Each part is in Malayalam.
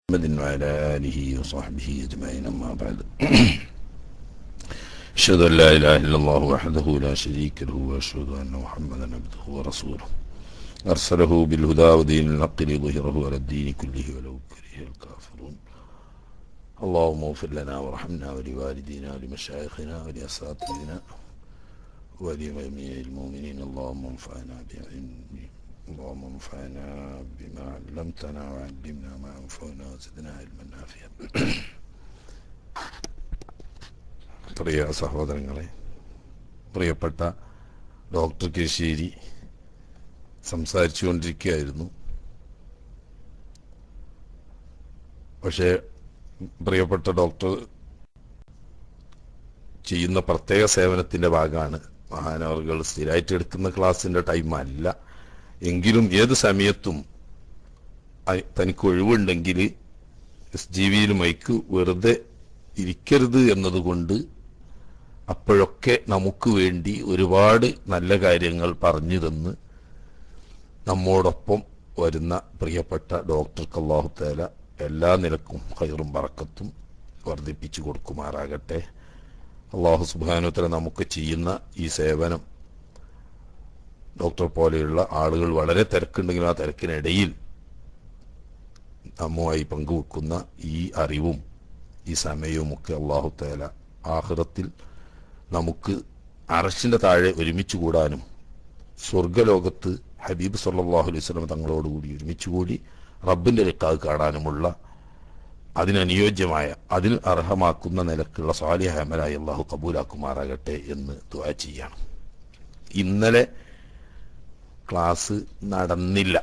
محمد وعلى آله وصحبه أجمعين أما بعد أشهد أن لا إله إلا الله وحده لا شريك له وأشهد أن محمدا عبده ورسوله أرسله بالهدى ودين الحق ليظهره على الدين كله ولو كره الكافرون اللهم اغفر لنا وارحمنا ولوالدينا ولمشايخنا ولأساتذتنا ولجميع المؤمنين اللهم انفعنا بعلمك اللهم انفعنا بما علمتنا وعلمنا ما ينفعنا وزدنا علما نافعا പ്രിയ സഹോദരങ്ങളെ പ്രിയപ്പെട്ട ഡോക്ടർ കേശേരി സംസാരിച്ചുകൊണ്ടിരിക്കുകയായിരുന്നു പക്ഷേ പ്രിയപ്പെട്ട ഡോക്ടർ ചെയ്യുന്ന പ്രത്യേക സേവനത്തിന്റെ ഭാഗമാണ് മഹാനവറുകൾ സ്ഥിരമായിട്ട് എടുക്കുന്ന ക്ലാസ്സിന്റെ ടൈം അല്ല എങ്കിലും ഏത് സമയത്തും അ- തനിക്ക് ഒഴിവുണ്ടെങ്കിൽ എസ് ജി വിയിൽ മൈക്ക് വെറുതെ ഇരിക്കരുത് എന്നതുകൊണ്ട് അപ്പോഴൊക്കെ നമുക്ക് വേണ്ടി ഒരുപാട് നല്ല കാര്യങ്ങൾ പറഞ്ഞു തന്ന് നമ്മോടൊപ്പം വരുന്ന പ്രിയപ്പെട്ട ഡോക്ടർക്ക് അള്ളാഹു തേല എല്ലാ നിലക്കും കയറും പറക്കത്തും വർദ്ധിപ്പിച്ചു കൊടുക്കുമാറാകട്ടെ അള്ളാഹു സുബാനുത്തല നമുക്ക് ചെയ്യുന്ന ഈ സേവനം ഡോക്ടർ പോലെയുള്ള ആളുകൾ വളരെ തിരക്കുണ്ടെങ്കിലും ആ തിരക്കിനിടയിൽ നമ്മുമായി പങ്കുവെക്കുന്ന ഈ അറിവും ഈ സമയവും ഒക്കെ അള്ളാഹു തേല ആഹ്റത്തിൽ നമുക്ക് അറശിന്റെ താഴെ ഒരുമിച്ച് കൂടാനും സ്വർഗലോകത്ത് ഹബീബ് സല്ലാഹു അലൈഹി സ്വലം തങ്ങളോടുകൂടി ഒരുമിച്ച് കൂടി റബ്ബിന്റെ രക്കാവ് കാണാനുമുള്ള അതിനനുയോജ്യമായ അതിന് അർഹമാക്കുന്ന നിലക്കുള്ള സ്വാലിഹ അമലായി അള്ളാഹു കബൂലാക്കുമാറാകട്ടെ എന്ന് ദുആ ചെയ്യണം ഇന്നലെ ക്ലാസ് നടന്നില്ല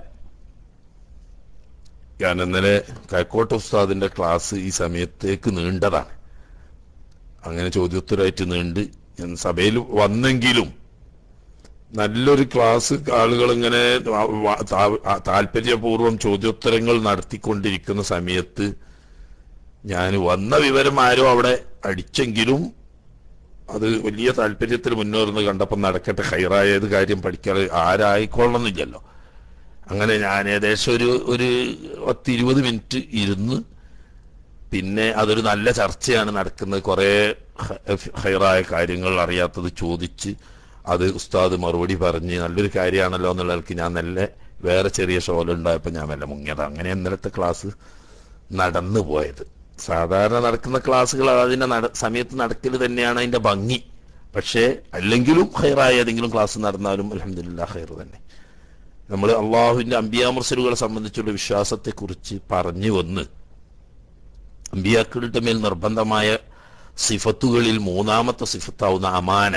ഞാൻ ഇന്നലെ കൈക്കോട്ട് ഉസ്താദിന്റെ ക്ലാസ് ഈ സമയത്തേക്ക് നീണ്ടതാണ് അങ്ങനെ ചോദ്യോത്തരമായിട്ട് നീണ്ട് ഞാൻ സഭയിൽ വന്നെങ്കിലും നല്ലൊരു ക്ലാസ് ആളുകൾ ഇങ്ങനെ താല്പര്യപൂർവ്വം ചോദ്യോത്തരങ്ങൾ നടത്തിക്കൊണ്ടിരിക്കുന്ന സമയത്ത് ഞാൻ വന്ന വിവരം ആരോ അവിടെ അടിച്ചെങ്കിലും അത് വലിയ താല്പര്യത്തിൽ മുന്നേറുന്നത് കണ്ടപ്പോൾ നടക്കട്ടെ ഹൈറായ ഏത് കാര്യം പഠിക്കാൻ ആരായിക്കൊള്ളണമെന്നില്ലല്ലോ അങ്ങനെ ഞാൻ ഏകദേശം ഒരു ഒരു പത്ത് ഇരുപത് മിനിറ്റ് ഇരുന്ന് പിന്നെ അതൊരു നല്ല ചർച്ചയാണ് നടക്കുന്നത് കുറെ ഹൈറായ കാര്യങ്ങൾ അറിയാത്തത് ചോദിച്ച് അത് ഉസ്താദ് മറുപടി പറഞ്ഞ് നല്ലൊരു കാര്യമാണല്ലോ എന്നുള്ളവർക്ക് ഞാൻ നല്ല വേറെ ചെറിയ ഷോലുണ്ടായപ്പോൾ ഞാൻ മെല്ലെ മുങ്ങിയത് അങ്ങനെ ഇന്നലത്തെ ക്ലാസ് നടന്നു പോയത് സാധാരണ നടക്കുന്ന ക്ലാസ്സുകൾ അതിന്റെ നട സമയത്ത് നടക്കൽ തന്നെയാണ് അതിന്റെ ഭംഗി പക്ഷേ അല്ലെങ്കിലും ഹൈറായ ഏതെങ്കിലും ക്ലാസ് നടന്നാലും അലഹമില്ല ഹൈർ തന്നെ നമ്മൾ അള്ളാഹുവിന്റെ അമ്പിയാമർസലുകളെ സംബന്ധിച്ചുള്ള വിശ്വാസത്തെക്കുറിച്ച് പറഞ്ഞു വന്ന് അമ്പിയാക്കളുടെ മേൽ നിർബന്ധമായ സിഫത്തുകളിൽ മൂന്നാമത്തെ സിഫത്താവുന്ന അമാന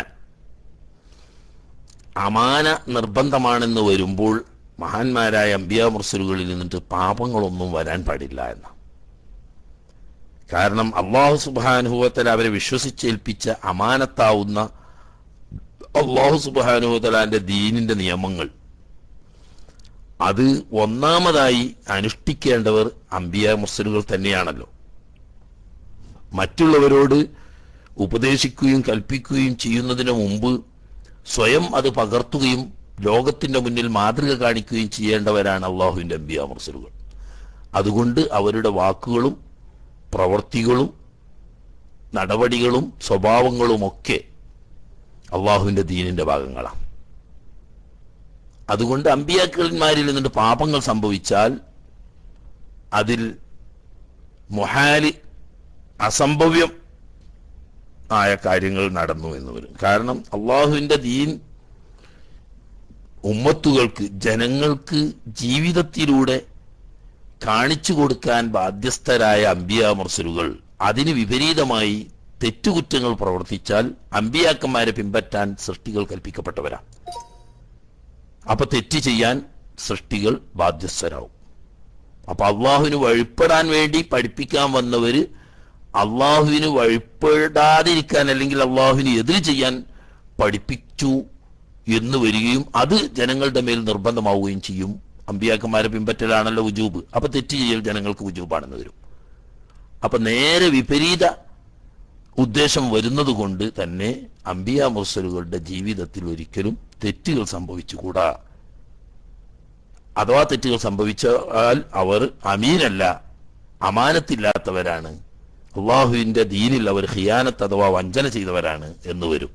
അമാന നിർബന്ധമാണെന്ന് വരുമ്പോൾ മഹാന്മാരായ അമ്പിയാ മുർസലുകളിൽ നിന്നിട്ട് പാപങ്ങളൊന്നും വരാൻ പാടില്ല എന്ന കാരണം അള്ളാഹു സുബാനുഭവത്തിൽ അവരെ വിശ്വസിച്ചേൽപ്പിച്ച അമാനത്താവുന്ന അള്ളാഹു സുബാനുഭവത്തലാന്റെ ദീനിന്റെ നിയമങ്ങൾ അത് ഒന്നാമതായി അനുഷ്ഠിക്കേണ്ടവർ അമ്പിയ മുസ്ലിങ്ങൾ തന്നെയാണല്ലോ മറ്റുള്ളവരോട് ഉപദേശിക്കുകയും കൽപ്പിക്കുകയും ചെയ്യുന്നതിന് മുമ്പ് സ്വയം അത് പകർത്തുകയും ലോകത്തിന്റെ മുന്നിൽ മാതൃക കാണിക്കുകയും ചെയ്യേണ്ടവരാണ് അള്ളാഹുവിന്റെ അമ്പിയ മുർസലുകൾ അതുകൊണ്ട് അവരുടെ വാക്കുകളും പ്രവൃത്തികളും നടപടികളും സ്വഭാവങ്ങളുമൊക്കെ അള്ളാഹുവിന്റെ ദീനിന്റെ ഭാഗങ്ങളാണ് അതുകൊണ്ട് അമ്പിയാക്കന്മാരിൽ നിന്നിട്ട് പാപങ്ങൾ സംഭവിച്ചാൽ അതിൽ മൊഹാലി അസംഭവ്യം ആയ കാര്യങ്ങൾ നടന്നു എന്ന് വരും കാരണം അള്ളാഹുവിന്റെ ദീൻ ഉമ്മത്തുകൾക്ക് ജനങ്ങൾക്ക് ജീവിതത്തിലൂടെ കാണിച്ചു കൊടുക്കാൻ ബാധ്യസ്ഥരായ അമ്പിയ മുർസലുകൾ അതിന് വിപരീതമായി തെറ്റുകുറ്റങ്ങൾ പ്രവർത്തിച്ചാൽ അമ്പിയാക്കന്മാരെ പിൻപറ്റാൻ സൃഷ്ടികൾ കൽപ്പിക്കപ്പെട്ടവരാണ് അപ്പൊ തെറ്റ് ചെയ്യാൻ സൃഷ്ടികൾ ബാധ്യസ്ഥരാവും അപ്പൊ അള്ളാഹുവിന് വഴിപ്പെടാൻ വേണ്ടി പഠിപ്പിക്കാൻ വന്നവര് അള്ളാഹുവിന് വഴിപ്പെടാതിരിക്കാൻ അല്ലെങ്കിൽ അള്ളാഹുവിന് എതിര് ചെയ്യാൻ പഠിപ്പിച്ചു എന്ന് വരികയും അത് ജനങ്ങളുടെ മേൽ നിർബന്ധമാവുകയും ചെയ്യും അമ്പിയാക്കന്മാരെ പിൻപറ്റലാണല്ലോ ഉജൂബ് അപ്പൊ തെറ്റ് ചെയ്യൽ ജനങ്ങൾക്ക് ഉജൂബാണെന്ന് വരും അപ്പൊ നേരെ വിപരീത ഉദ്ദേശം വരുന്നത് കൊണ്ട് തന്നെ അമ്പിയ മുർസലുകളുടെ ജീവിതത്തിൽ ഒരിക്കലും തെറ്റുകൾ സംഭവിച്ചുകൂടാ അഥവാ തെറ്റുകൾ സംഭവിച്ചാൽ അവർ അമീനല്ല അമാനത്തില്ലാത്തവരാണ് അള്ളാഹുവിന്റെ ദീനിൽ അവർ ഖിയാനത്ത് അഥവാ വഞ്ചന ചെയ്തവരാണ് എന്ന് വരും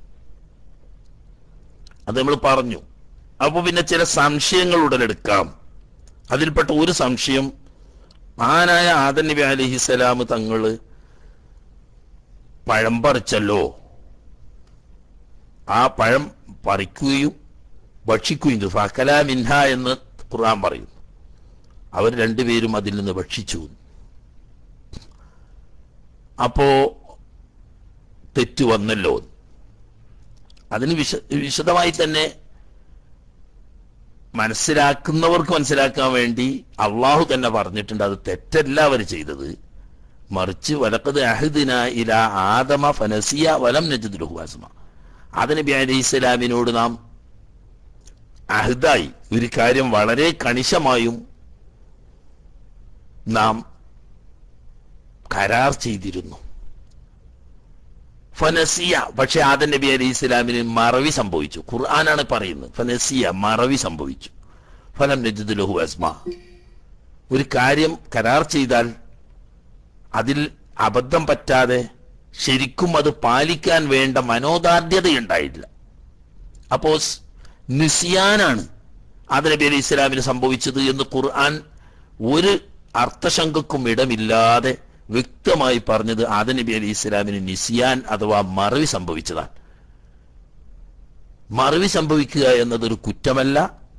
അത് നമ്മൾ പറഞ്ഞു അപ്പൊ പിന്നെ ചില സംശയങ്ങൾ ഉടലെടുക്കാം അതിൽപ്പെട്ട ഒരു സംശയം മഹാനായ ആദൻ നബി അലഹിസലാം തങ്ങള് പഴം പറിച്ചല്ലോ ആ പഴം പറിക്കുകയും ഭക്ഷിക്കുകയും ചെയ്തു ഫക്കല മിൻഹ എന്ന് ഖുർആൻ പറയുന്നു അവർ രണ്ടുപേരും അതിൽ നിന്ന് ഭക്ഷിച്ചു അപ്പോ തെറ്റ് വന്നല്ലോ അതിന് വിശ വിശദമായി തന്നെ മനസ്സിലാക്കുന്നവർക്ക് മനസ്സിലാക്കാൻ വേണ്ടി അള്ളാഹു തന്നെ പറഞ്ഞിട്ടുണ്ട് അത് തെറ്റല്ല അവർ ചെയ്തത് മറിച്ച് വലക്കത് അഹദിന ഇല ആദമ ഫനസിയ വലം നജുദ്ലുഹുവാസ്മ നബി അലൈഹി ഇസ്ലാമിനോട് നാം അഹദായി ഒരു കാര്യം വളരെ കണിശമായും നാം കരാർ ചെയ്തിരുന്നു ഫനസിയ പക്ഷെ ആദൻ നബി അലൈഹി ഇസ്ലാമിന് മറവി സംഭവിച്ചു ഖുർആനാണ് പറയുന്നത് ഫനസിയ മറവി സംഭവിച്ചു ഫലം നജിദുലഹു അസ്മ ഒരു കാര്യം കരാർ ചെയ്താൽ അതിൽ അബദ്ധം പറ്റാതെ ശരിക്കും അത് പാലിക്കാൻ വേണ്ട മനോദാർഢ്യതയുണ്ടായില്ല അപ്പോ സ് നിസിയാനാണ് ആദൻ നബി അലൈഹി ഇസ്ലാമിന് സംഭവിച്ചത് എന്ന് ഖുർആൻ ഒരു അർത്ഥശങ്കക്കും ഇടമില്ലാതെ വ്യക്തമായി പറഞ്ഞത് ആദ നബി അലി ഇസ്ലാമിന് നിസിയാൻ അഥവാ മറവി സംഭവിച്ചതാണ് മറവി സംഭവിക്കുക എന്നതൊരു കുറ്റമല്ല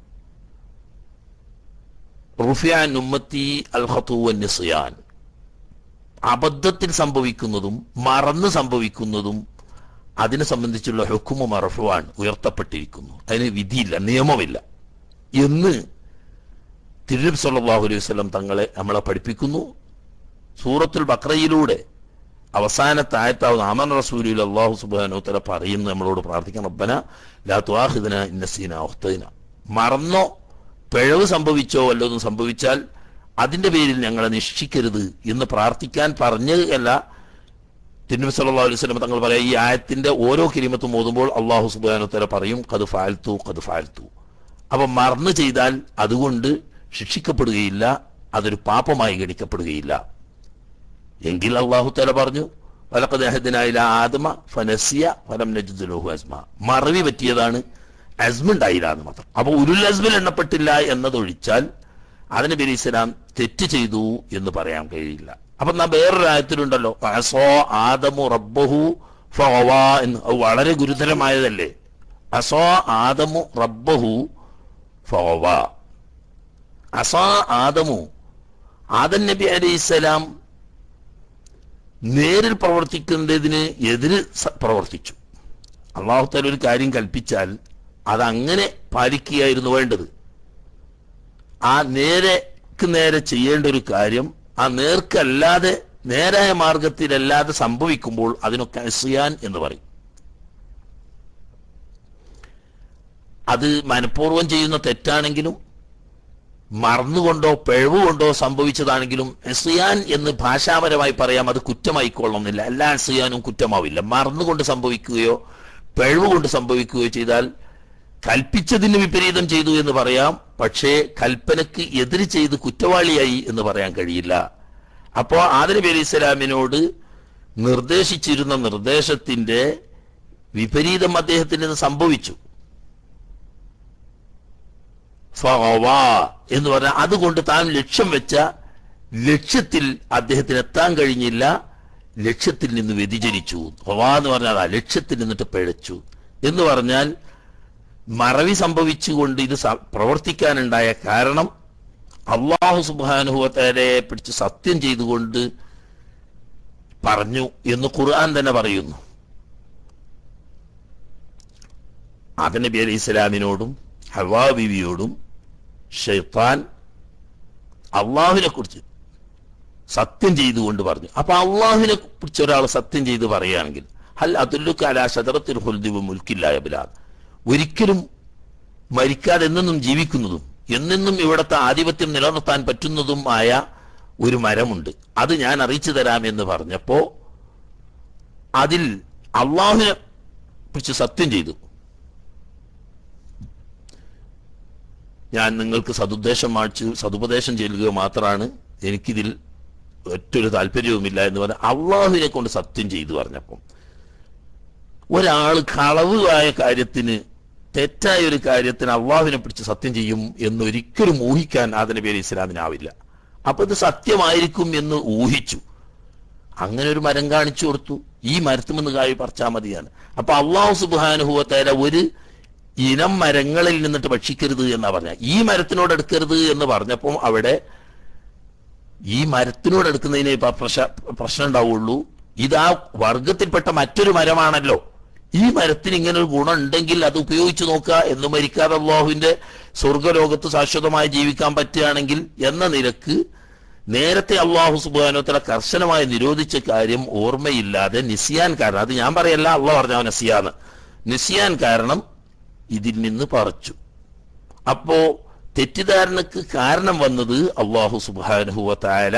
റുഫിയാൻ ഉമ്മത്തി അൽ ഖത്തുവൻ നിസിയാൻ അബദ്ധത്തിൽ സംഭവിക്കുന്നതും മറന്ന് സംഭവിക്കുന്നതും അതിനെ സംബന്ധിച്ചുള്ള ഹുക്കുമ മറഫുവാൻ ഉയർത്തപ്പെട്ടിരിക്കുന്നു അതിന് വിധിയില്ല നിയമമില്ല എന്ന് തിരുനബി സല്ലല്ലാഹു അലൈഹി വസല്ലം തങ്ങളെ നമ്മളെ പഠിപ്പിക്കുന്നു സൂറത്തുൽ ബക്രയിലൂടെ അവസാനത്തെ ആയത്താവുന്ന അമൻ റസൂലിൽ അള്ളാഹു സുബാനോ തല പറയുന്നു നമ്മളോട് പ്രാർത്ഥിക്കണം റബ്ബന ലാ തുആഖിദ്ന ഇന്നസീന ഉഖ്തൈന മറന്നോ പിഴവ് സംഭവിച്ചോ വല്ലതും സംഭവിച്ചാൽ അതിന്റെ പേരിൽ ഞങ്ങളെ നിഷ്ഠിക്കരുത് എന്ന് പ്രാർത്ഥിക്കാൻ പറഞ്ഞതല്ല തിരുനബി സല്ലല്ലാഹു അലൈഹി വസല്ലം തങ്ങൾ പറയാം ഈ ആയത്തിന്റെ ഓരോ കിരിമത്തും ഓതുമ്പോൾ അള്ളാഹു സുബാനോ തല പറയും കത് ഫാൽത്തു കത് ഫാൽത്തു അപ്പൊ മറന്നു ചെയ്താൽ അതുകൊണ്ട് ശിക്ഷിക്കപ്പെടുകയില്ല അതൊരു പാപമായി ഗണിക്കപ്പെടുകയില്ല എങ്കിൽ അള്ളാഹു തല പറഞ്ഞു വലക്കത് അഹദിനായില്ല ആദമ ഫനസിയ ഫലം നജുദുലോഹു അസ്മ മറവി പറ്റിയതാണ് അസ്മ ഉണ്ടായില്ല എന്ന് മാത്രം അപ്പൊ ഉരുൽ അസ്മിൽ എണ്ണപ്പെട്ടില്ല എന്നതൊഴിച്ചാൽ അതിന് ബലി ഇസ്ലാം തെറ്റ് ചെയ്തു എന്ന് പറയാൻ കഴിയില്ല അപ്പൊ നാ വേറൊരു ആയത്തിലുണ്ടല്ലോ അസോ ആദമു റബ്ബഹു ഫവാ എന്ന് അത് വളരെ ഗുരുതരമായതല്ലേ അസോ ആദമു റബ്ബഹു ഫവാ അസാ ആദമു ആദൻ നബി അലൈഹിസ്സലാം നേരിൽ പ്രവർത്തിക്കുന്നതിന് എതിര് സ- പ്രവർത്തിച്ചു അള്ളാഹുത്താല ഒരു കാര്യം കൽപ്പിച്ചാൽ അതങ്ങനെ പാലിക്കുകയായിരുന്നു വേണ്ടത് ആ നേരെക്ക് നേരെ ചെയ്യേണ്ട ഒരു കാര്യം ആ നേർക്കല്ലാതെ നേരായ മാർഗത്തിലല്ലാതെ സംഭവിക്കുമ്പോൾ അതിനൊക്കെ അസിയാൻ എന്ന് പറയും അത് മനഃപൂർവ്വം ചെയ്യുന്ന തെറ്റാണെങ്കിലും മറന്നുകൊണ്ടോ പിഴവ് കൊണ്ടോ സംഭവിച്ചതാണെങ്കിലും എസിയാൻ എന്ന് ഭാഷാപരമായി പറയാം അത് കുറ്റമായിക്കൊള്ളണമെന്നില്ല എല്ലാ എസിയാനും കുറ്റമാവില്ല മറന്നുകൊണ്ട് സംഭവിക്കുകയോ പിഴവ് കൊണ്ട് സംഭവിക്കുകയോ ചെയ്താൽ കൽപ്പിച്ചതിന് വിപരീതം ചെയ്തു എന്ന് പറയാം പക്ഷേ കൽപ്പനക്ക് എതിര് ചെയ്ത് കുറ്റവാളിയായി എന്ന് പറയാൻ കഴിയില്ല അപ്പോ ആദനബി അലി ഇസ്ലാമിനോട് നിർദ്ദേശിച്ചിരുന്ന നിർദ്ദേശത്തിന്റെ വിപരീതം അദ്ദേഹത്തിന് ഇന്ന് സംഭവിച്ചു ഫവാ എന്ന് പറഞ്ഞാൽ അതുകൊണ്ട് താൻ ലക്ഷ്യം വെച്ച ലക്ഷ്യത്തിൽ അദ്ദേഹത്തിന് എത്താൻ കഴിഞ്ഞില്ല ലക്ഷ്യത്തിൽ നിന്ന് വ്യതിചരിച്ചു ഫവാ എന്ന് പറഞ്ഞാൽ അതാ ലക്ഷ്യത്തിൽ നിന്നിട്ട് പിഴച്ചു എന്ന് പറഞ്ഞാൽ മറവി സംഭവിച്ചുകൊണ്ട് ഇത് സ- പ്രവർത്തിക്കാനുണ്ടായ കാരണം അള്ളാഹു സുബാനുഭവത്തെ പിടിച്ച് സത്യം ചെയ്തുകൊണ്ട് പറഞ്ഞു എന്ന് ഖുർആൻ തന്നെ പറയുന്നു ആദം നബി അലൈഹി ഇസ്ലാമിനോടും ഹവാ ബീവിയോടും ഷെയ്ത്താൻ അള്ളാഹുവിനെ കുറിച്ച് സത്യം ചെയ്തുകൊണ്ട് പറഞ്ഞു അപ്പൊ അള്ളാഹുവിനെ കുറിച്ച് ഒരാൾ സത്യം ചെയ്ത് പറയുകയാണെങ്കിൽ ഹൽ അതുല്ലുക്ക് അലാ ഷദറത്തിൽ ഹുൽദിബ് മുൽക്കില്ലായ ബിലാദ് ഒരിക്കലും മരിക്കാതെ എന്നെന്നും ജീവിക്കുന്നതും എന്നെന്നും ഇവിടുത്തെ ആധിപത്യം നിലനിർത്താൻ പറ്റുന്നതും ആയ ഒരു മരമുണ്ട് അത് ഞാൻ അറിയിച്ചു തരാം എന്ന് പറഞ്ഞപ്പോ അതിൽ അള്ളാഹുവിനെ കുറിച്ച് സത്യം ചെയ്തു ഞാൻ നിങ്ങൾക്ക് സതുദ്ദേശം മാറ്റി സതുപദേശം ചെയ്യുക മാത്രമാണ് എനിക്കിതിൽ ഒറ്റൊരു താല്പര്യവുമില്ല എന്ന് പറഞ്ഞ അള്ളാഹുവിനെ കൊണ്ട് സത്യം ചെയ്തു പറഞ്ഞപ്പം ഒരാൾ കളവായ കാര്യത്തിന് തെറ്റായ ഒരു കാര്യത്തിന് അള്ളാഹുവിനെ പിടിച്ച് സത്യം ചെയ്യും എന്നൊരിക്കലും ഊഹിക്കാൻ അതിന്റെ പേര് ഇസ്ലാമിനാവില്ല അപ്പൊ ഇത് സത്യമായിരിക്കും എന്ന് ഊഹിച്ചു അങ്ങനെ ഒരു മരം കാണിച്ചു കൊടുത്തു ഈ മരത്തുമെന്ന് കായ് പറിച്ചാൽ മതിയാണ് അപ്പൊ അള്ളാഹു സുബാനുഭവത്തേല ഒരു ഇനം മരങ്ങളിൽ നിന്നിട്ട് ഭക്ഷിക്കരുത് എന്നാ പറഞ്ഞ ഈ മരത്തിനോട് എടുക്കരുത് എന്ന് പറഞ്ഞപ്പോൾ അവിടെ ഈ മരത്തിനോട് എടുക്കുന്നതിന് ഇപ്പൊ പ്രശ പ്രശ്നം ഉണ്ടാവുള്ളൂ ഇത് ആ വർഗത്തിൽപ്പെട്ട മറ്റൊരു മരമാണല്ലോ ഈ മരത്തിന് ഇങ്ങനെ ഒരു ഗുണം ഉണ്ടെങ്കിൽ അത് ഉപയോഗിച്ച് നോക്കുക എന്ന് മരിക്കാതെ അള്ളാഹുവിന്റെ സ്വർഗലോകത്ത് ശാശ്വതമായി ജീവിക്കാൻ പറ്റുകയാണെങ്കിൽ എന്ന നിരക്ക് നേരത്തെ അള്ളാഹു സുബാനോത്തല കർശനമായി നിരോധിച്ച കാര്യം ഓർമ്മയില്ലാതെ നിസിയാൻ കാരണം അത് ഞാൻ പറയല്ല അള്ളാഹ് പറഞ്ഞ നസിയാന്ന് നിസിയാൻ കാരണം ഇതിൽ നിന്ന് പറിച്ചു അപ്പോ തെറ്റിദ്ധാരണക്ക് കാരണം വന്നത് അള്ളാഹു സുബാനുഹുവ താര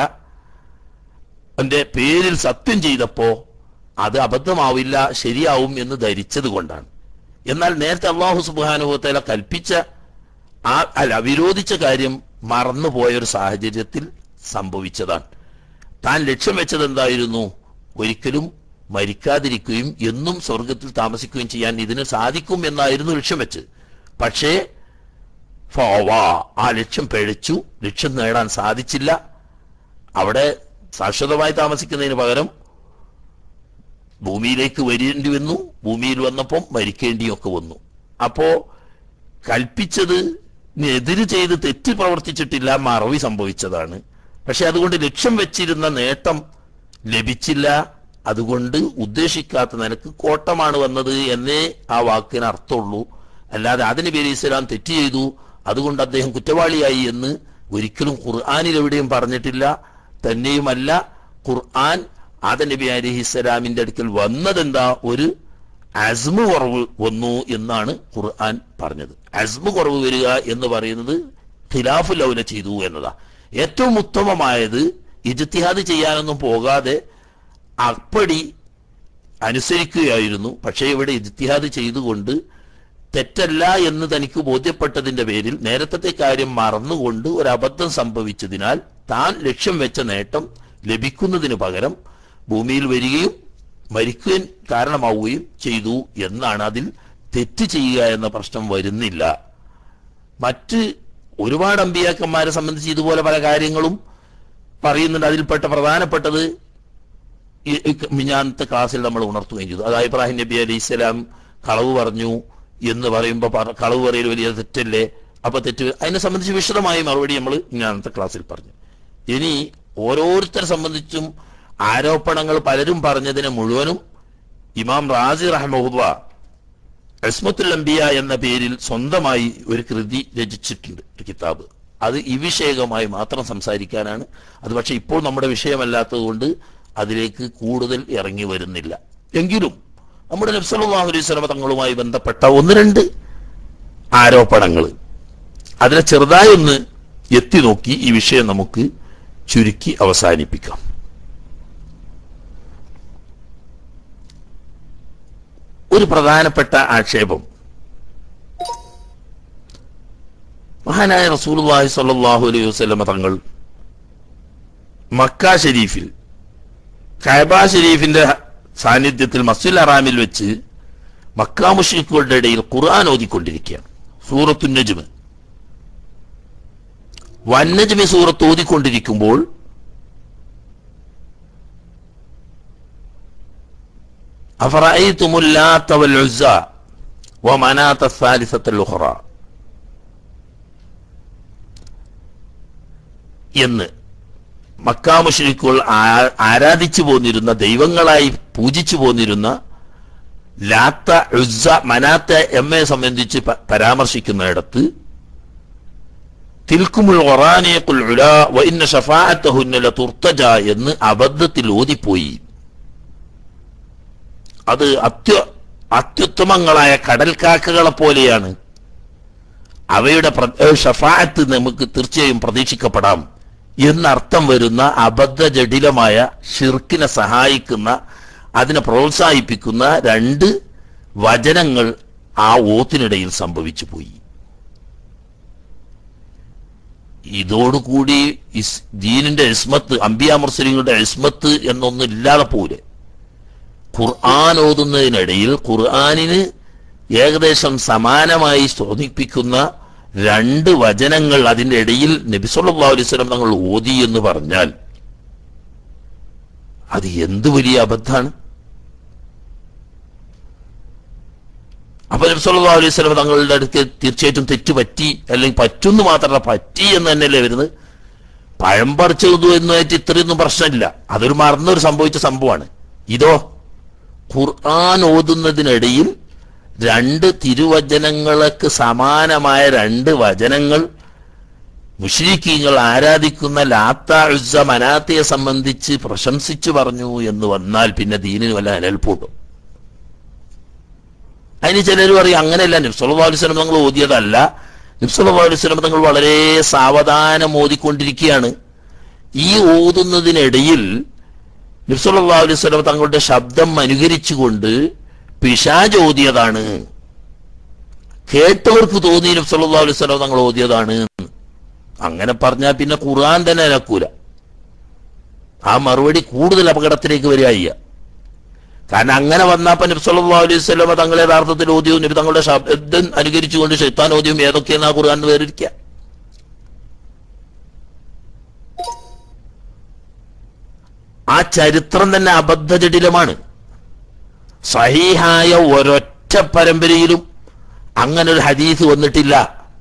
എന്റെ പേരിൽ സത്യം ചെയ്തപ്പോ അത് അബദ്ധമാവില്ല ശരിയാവും എന്ന് ധരിച്ചത് കൊണ്ടാണ് എന്നാൽ നേരത്തെ അള്ളാഹു സുബാനുഭവത്തേല കൽപ്പിച്ച ആ അല്ല വിരോധിച്ച കാര്യം മറന്നുപോയ ഒരു സാഹചര്യത്തിൽ സംഭവിച്ചതാണ് താൻ ലക്ഷ്യം വെച്ചത് എന്തായിരുന്നു ഒരിക്കലും മരിക്കാതിരിക്കുകയും എന്നും സ്വർഗത്തിൽ താമസിക്കുകയും ചെയ്യാൻ ഇതിന് സാധിക്കും എന്നായിരുന്നു ലക്ഷ്യം വെച്ച് പക്ഷേ ഫോവാ ആ ലക്ഷ്യം പിഴച്ചു ലക്ഷ്യം നേടാൻ സാധിച്ചില്ല അവിടെ ശാശ്വതമായി താമസിക്കുന്നതിന് പകരം ഭൂമിയിലേക്ക് വരേണ്ടി വന്നു ഭൂമിയിൽ വന്നപ്പം മരിക്കേണ്ടിയൊക്കെ വന്നു അപ്പോ കൽപ്പിച്ചത് എതിര് ചെയ്ത് തെറ്റ് പ്രവർത്തിച്ചിട്ടില്ല മറവി സംഭവിച്ചതാണ് പക്ഷെ അതുകൊണ്ട് ലക്ഷ്യം വെച്ചിരുന്ന നേട്ടം ലഭിച്ചില്ല അതുകൊണ്ട് ഉദ്ദേശിക്കാത്ത നിനക്ക് കോട്ടമാണ് വന്നത് എന്നേ ആ വാക്കിന് അർത്ഥമുള്ളൂ അല്ലാതെ അതിന് പേര് ഇസ്ലാം തെറ്റ് ചെയ്തു അതുകൊണ്ട് അദ്ദേഹം കുറ്റവാളിയായി എന്ന് ഒരിക്കലും ഖുർആാനിൽ എവിടെയും പറഞ്ഞിട്ടില്ല തന്നെയുമല്ല ഖുർആൻ ആദ നബി അലിഹിസ്സലാമിന്റെ അടുക്കൽ വന്നതെന്താ ഒരു അസ്മു കുറവ് വന്നു എന്നാണ് ഖുർആൻ പറഞ്ഞത് അസ്മു കുറവ് വരിക എന്ന് പറയുന്നത് ഖിലാഫു ലൗല ചെയ്തു എന്നതാ ഏറ്റവും ഉത്തമമായത് ഇജ്തിഹാദ് ചെയ്യാനൊന്നും പോകാതെ അപ്പടി അനുസരിക്കുകയായിരുന്നു പക്ഷേ ഇവിടെ ഇജ്തിഹാദ് ചെയ്തുകൊണ്ട് തെറ്റല്ല എന്ന് തനിക്ക് ബോധ്യപ്പെട്ടതിന്റെ പേരിൽ നേരത്തെ കാര്യം മറന്നുകൊണ്ട് ഒരു അബദ്ധം സംഭവിച്ചതിനാൽ താൻ ലക്ഷ്യം വെച്ച നേട്ടം ലഭിക്കുന്നതിന് പകരം ഭൂമിയിൽ വരികയും മരിക്കുകയും കാരണമാവുകയും ചെയ്തു എന്നാണ് അതിൽ തെറ്റ് ചെയ്യുക എന്ന പ്രശ്നം വരുന്നില്ല മറ്റ് ഒരുപാട് അമ്പിയാക്കന്മാരെ സംബന്ധിച്ച് ഇതുപോലെ പല കാര്യങ്ങളും പറയുന്നുണ്ട് അതിൽപ്പെട്ട പ്രധാനപ്പെട്ടത് ഈ ഈ മിഞ്ഞാന്നത്തെ ക്ലാസ്സിൽ നമ്മൾ ഉണർത്തുകയും ചെയ്തു അതായത് ഇബ്രാഹിം നബി അലൈഹി സ്വലാം കളവ് പറഞ്ഞു എന്ന് പറയുമ്പോൾ പറ- കളവ് പറയൽ വലിയ തെറ്റല്ലേ അപ്പൊ തെറ്റ് അതിനെ സംബന്ധിച്ച് വിശദമായി മറുപടി നമ്മൾ ഇന്നത്തെ ക്ലാസ്സിൽ പറഞ്ഞു ഇനി ഓരോരുത്തരെ സംബന്ധിച്ചും ആരോപണങ്ങൾ പലരും പറഞ്ഞതിനെ മുഴുവനും ഇമാം റാസി റഹ്മുല്ല അസ്മത്തുൽ അംബിയ എന്ന പേരിൽ സ്വന്തമായി ഒരു കൃതി രചിച്ചിട്ടുണ്ട് ഒരു കിതാബ് അത് ഈ വിഷയകമായി മാത്രം സംസാരിക്കാനാണ് അത് പക്ഷെ ഇപ്പോൾ നമ്മുടെ വിഷയമല്ലാത്തത് കൊണ്ട് അതിലേക്ക് കൂടുതൽ ഇറങ്ങി വരുന്നില്ല എങ്കിലും നമ്മുടെ നബ്സല്ലാഹു അലൈഹി സ്വലമ തങ്ങളുമായി ബന്ധപ്പെട്ട ഒന്ന് രണ്ട് ആരോപണങ്ങൾ അതിനെ ചെറുതായി ഒന്ന് എത്തി നോക്കി ഈ വിഷയം നമുക്ക് ചുരുക്കി അവസാനിപ്പിക്കാം ഒരു പ്രധാനപ്പെട്ട ആക്ഷേപം മഹാനായ റസൂലുള്ളാഹി സ്വല്ലല്ലാഹു അലൈഹി വസല്ലമ തങ്ങൾ മക്ക ഷരീഫിൽ കഅബ ഷരീഫിന്റെ സാന്നിധ്യത്തിൽ മസ്ജിദ് അറാമിൽ വെച്ച് മക്ക മുഷ്രിക്കുകളുടെ ഇടയിൽ ഖുർആൻ ഓതിക്കൊണ്ടിരിക്കുകയാണ് സൂറത്തു നജ്മ് വന്നജ്മി സൂറത്ത് ഓതിക്കൊണ്ടിരിക്കുമ്പോൾ أفرأيتم اللات والعزى ومناة الثالثة الأخرى എന്ന് മക്കാമുഷരിക്കുകൾ ആരാധിച്ചു പോന്നിരുന്ന ദൈവങ്ങളായി പൂജിച്ചു പോന്നിരുന്ന ലാത്ത ഉസ്സ മനാത്ത എമ്മയെ സംബന്ധിച്ച് പ- പരാമർശിക്കുന്നിടത്ത് തിൽക്കുമുൽ ഖുറാനിയഖുൽ ഉലാ വ ഇന്ന ഷഫാഅത്തഹുന്ന ലതുർത്തജ എന്ന് അബദ്ധത്തിൽ ഓതിപ്പോയി അത് അത്യ അത്യുത്തമങ്ങളായ കടൽക്കാക്കകളെ പോലെയാണ് അവയുടെ പ്ര- ഏ, ഷഫാഅത്ത് നമുക്ക് തീർച്ചയായും പ്രതീക്ഷിക്കപ്പെടാം എന്നർത്ഥം വരുന്ന അബദ്ധ ജടിലമായ ഷിർക്കിനെ സഹായിക്കുന്ന അതിനെ പ്രോത്സാഹിപ്പിക്കുന്ന രണ്ട് വചനങ്ങൾ ആ ഓത്തിനിടയിൽ സംഭവിച്ചു പോയി ഇതോടുകൂടി ഇസ് ദീനിന്റെ ഇസ്മത്ത് അംബിയ മുർസലിങ്ങളുടെ ഇസ്മത്ത് എന്നൊന്നും ഇല്ലാതെ പോലെ ഖുർആൻ ഓതുന്നതിനിടയിൽ ഖുർആനിന് ഏകദേശം സമാനമായി തോന്നിപ്പിക്കുന്ന രണ്ട് വചനങ്ങൾ അതിന്റെ ഇടയിൽ നബിസല്ലാ അലൈഹി സ്വലം തങ്ങൾ ഓതി എന്ന് പറഞ്ഞാൽ അത് എന്ത് വലിയ അബദ്ധാണ് അപ്പൊ നബ്സല്ലാ അലൈഹി സ്വലം തങ്ങളുടെ അടുത്ത് തീർച്ചയായിട്ടും തെറ്റ് പറ്റി അല്ലെങ്കിൽ പറ്റുന്നു മാത്രമല്ല പറ്റി എന്ന് തന്നെയല്ലേ വരുന്നത് പഴം പറിച്ചതു എന്നായിട്ട് ഇത്രയൊന്നും പ്രശ്നമില്ല അതൊരു മറന്നൊരു സംഭവിച്ച സംഭവമാണ് ഇതോ ഖുർആൻ ഓതുന്നതിനിടയിൽ രണ്ട് തിരുവചനങ്ങൾക്ക് സമാനമായ രണ്ട് വചനങ്ങൾ മുഷ്രിക്കീങ്ങൾ ആരാധിക്കുന്ന ലാത്ത ഉസ്സ മനാത്തയെ സംബന്ധിച്ച് പ്രശംസിച്ചു പറഞ്ഞു എന്ന് വന്നാൽ പിന്നെ ദീനിന് വല്ല അനൽപ്പുണ്ടോ അതിന് ചിലർ പറയും അങ്ങനെയല്ല നിബ്സല്ലാ അലുസ്ലം തങ്ങൾ ഓതിയതല്ല നിബ്സല്ലാ അലുസ്ലം തങ്ങൾ വളരെ സാവധാനം ഓതിക്കൊണ്ടിരിക്കുകയാണ് ഈ ഓതുന്നതിനിടയിൽ നിബ്സല്ലാ അലുസ്ലം തങ്ങളുടെ ശബ്ദം അനുകരിച്ചുകൊണ്ട് പിശാജ് ഓതിയതാണ് കേട്ടവർക്ക് തോന്നി നബ്സല്ലാ അലുസ്ലം തങ്ങൾ ഓതിയതാണ് എന്ന്. അങ്ങനെ പറഞ്ഞാൽ പിന്നെ ഖുർആൻ തന്നെ അനക്കൂല ആ മറുപടി കൂടുതൽ അപകടത്തിലേക്ക് വരിക കാരണം അങ്ങനെ വന്നപ്പോ നബ്സല്ലാ അലൈഹി സ്വലമ തങ്ങൾ യഥാർത്ഥത്തിൽ ഓദ്യവും നബി തങ്ങളുടെ ശബ്ദം അനുകരിച്ചുകൊണ്ട് ഷെയ്ത്താൻ ഓദ്യവും ഏതൊക്കെയെന്നാ ഖുർആൻ വേറിരിക്കുക ആ ചരിത്രം തന്നെ അബദ്ധജടിലമാണ് സഹീഹായ ഒരൊറ്റ പരമ്പരയിലും അങ്ങനെ ഒരു ഹദീസ് വന്നിട്ടില്ല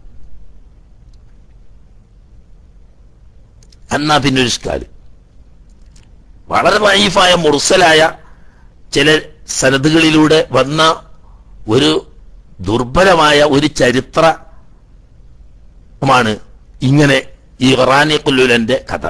എന്നാ പിന്നെ ഒരു സ്കാല് വളരെ വൈഫായ മുർസലായ ചില സനദുകളിലൂടെ വന്ന ഒരു ദുർബലമായ ഒരു ചരിത്രമാണ് ഇങ്ങനെ ഈ ഇറാനി കുല്ലുലന്റെ കഥ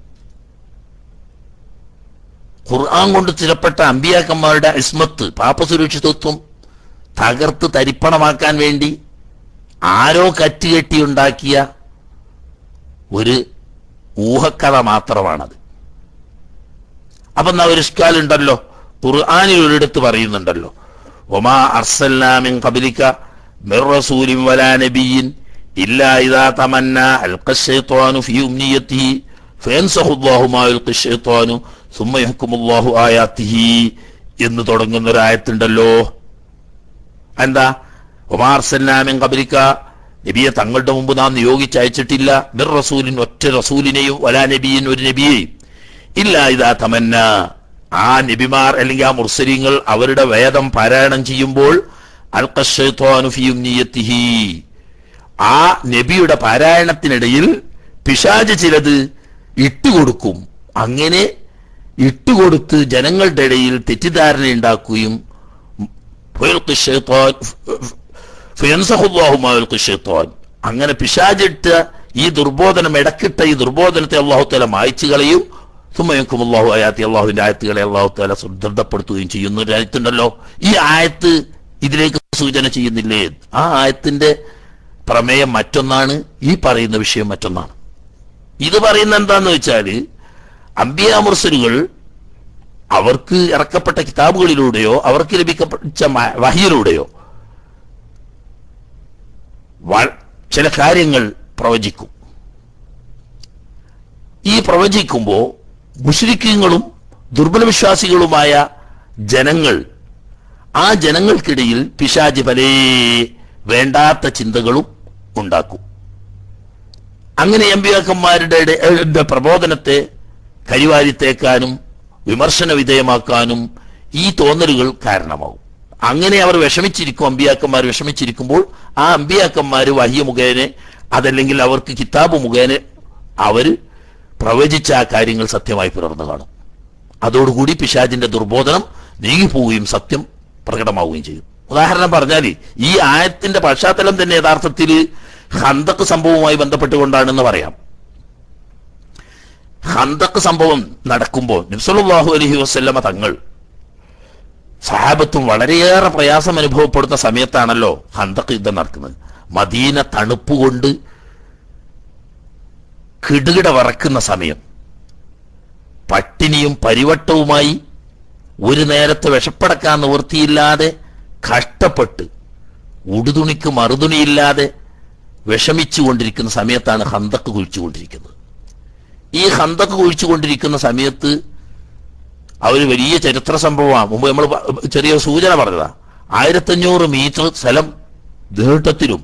ഖുർആൻ കൊണ്ട് സ്ഥിരപ്പെട്ട അമ്പിയാക്കന്മാരുടെ ഇസ്മത്ത് പാപസുരക്ഷിതത്വം തകർത്ത് തരിപ്പണമാക്കാൻ വേണ്ടി ആരോ കറ്റുകെട്ടിയുണ്ടാക്കിയ ഒരു ഊഹക്കഥ മാത്രമാണത് അപ്പൊ എന്നാ ഒരു ഇഷ്കാലുണ്ടല്ലോ ഖുർആാനിൽ ഒരിടത്ത് പറയുന്നുണ്ടല്ലോ ഒമാ അർസൽനാമിൻ കബലിക്ക മിർ റസൂലിൻ വലാ നബിയിൻ ഇല്ലാ ഇദാ തമന്ന അൽഖ الشيطان في أمنيته فينسخ الله ما يلقي الشيطان ثم يحكم الله آياته എന്ന് തുടങ്ങുന്ന ഒരു ആയത്തുണ്ടല്ലോ എന്താ ഒമാ അർസൽനാമിൻ കബലിക്ക നബിയെ തങ്ങളുടെ മുമ്പ് നാം നിയോഗിച്ചയച്ചിട്ടില്ല മിർ റസൂലിൻ ഒറ്റ റസൂലിനെയും വലാ നബിയിൻ ഒരു നബിയെയും ഇല്ല ഇതാ തമന്ന ആ നബിമാർ അല്ലെങ്കിൽ ആ മുർസലിങ്ങൾ അവരുടെ വേദം പാരായണം ചെയ്യുമ്പോൾ അൽക്കീയത്തിഹി ആ നബിയുടെ പാരായണത്തിനിടയിൽ പിശാജ് ചിലത് ഇട്ടുകൊടുക്കും അങ്ങനെ ഇട്ടുകൊടുത്ത് ജനങ്ങളുടെ ഇടയിൽ തെറ്റിദ്ധാരണ ഉണ്ടാക്കുകയും അങ്ങനെ പിശാജിട്ട ഈ ദുർബോധനം ഇടക്കിട്ട ഈ ദുർബോധനത്തെ അള്ളാഹു തല മായ്ച്ചു കളയും സുമയക്കും അള്ളാഹു ആയാത്തി അള്ളാഹുവിന്റെ ആയത്തുകളെ അള്ളാഹു താല ദൃഢപ്പെടുത്തുകയും ചെയ്യുന്ന ഒരു ആയത്തുണ്ടല്ലോ ഈ ആയത്ത് ഇതിലേക്ക് സൂചന ചെയ്യുന്നില്ലേ ആ ആയത്തിന്റെ പ്രമേയം മറ്റൊന്നാണ് ഈ പറയുന്ന വിഷയം മറ്റൊന്നാണ് ഇത് പറയുന്ന എന്താന്ന് വെച്ചാല് അമ്പിയ മുർസലുകൾ അവർക്ക് ഇറക്കപ്പെട്ട കിതാബുകളിലൂടെയോ അവർക്ക് ലഭിക്കപ്പെട്ട മ- വഹിയിലൂടെയോ വ- ചില കാര്യങ്ങൾ പ്രവചിക്കും ഈ പ്രവചിക്കുമ്പോൾ മുഷ്രിക്കീങ്ങളും ദുർബല വിശ്വാസികളുമായ ജനങ്ങൾ ആ ജനങ്ങൾക്കിടയിൽ പിശാജ് പലേ വേണ്ടാത്ത ചിന്തകളും ഉണ്ടാക്കും അങ്ങനെ എംപിയാക്കന്മാരുടെ ഇട- ഇട പ്രബോധനത്തെ കരിവാരിത്തേക്കാനും വിമർശന വിധേയമാക്കാനും ഈ തോന്നലുകൾ കാരണമാവും അങ്ങനെ അവർ വിഷമിച്ചിരിക്കും അമ്പിയാക്കന്മാർ വിഷമിച്ചിരിക്കുമ്പോൾ ആ അമ്പിയാക്കന്മാര് വഹിയ മുഖേന അതല്ലെങ്കിൽ അവർക്ക് കിതാബ് മുഖേന അവര് പ്രവചിച്ച ആ കാര്യങ്ങൾ സത്യമായി പിറന്നു കാണും അതോടുകൂടി പിശാജിന്റെ ദുർബോധനം നീങ്ങിപ്പോവുകയും സത്യം പ്രകടമാവുകയും ചെയ്യും ഉദാഹരണം പറഞ്ഞാൽ ഈ ആയത്തിന്റെ പശ്ചാത്തലം തന്നെ യഥാർത്ഥത്തിൽ ഹന്തക്ക് സംഭവവുമായി ബന്ധപ്പെട്ടുകൊണ്ടാണെന്ന് പറയാം ഹന്തക്ക് സംഭവം നടക്കുമ്പോൾ നിബ്സലാഹു അലഹി വസ്ല്ലമ തങ്ങൾ സഹാബത്തും വളരെയേറെ പ്രയാസം അനുഭവപ്പെടുന്ന സമയത്താണല്ലോ ഹന്തക്ക് യുദ്ധം നടക്കുന്നത് മദീന തണുപ്പ് കൊണ്ട് കിടുകിട വറക്കുന്ന സമയം പട്ടിണിയും പരിവട്ടവുമായി ഒരു നേരത്തെ വിഷപ്പടക്കാൻ നിവൃത്തിയില്ലാതെ കഷ്ടപ്പെട്ട് ഉടുതുണിക്ക് മറുതുണിയില്ലാതെ വിഷമിച്ചുകൊണ്ടിരിക്കുന്ന സമയത്താണ് ഹന്തക്ക് കുഴിച്ചുകൊണ്ടിരിക്കുന്നത് ഈ ഹന്തക്ക് കുഴിച്ചുകൊണ്ടിരിക്കുന്ന സമയത്ത് അവർ വലിയ ചരിത്ര സംഭവമാണ് മുമ്പ് നമ്മൾ ചെറിയ സൂചന പറഞ്ഞതാ ആയിരത്തഞ്ഞൂറ് മീറ്റർ സ്ഥലം ദീർഘത്തിലും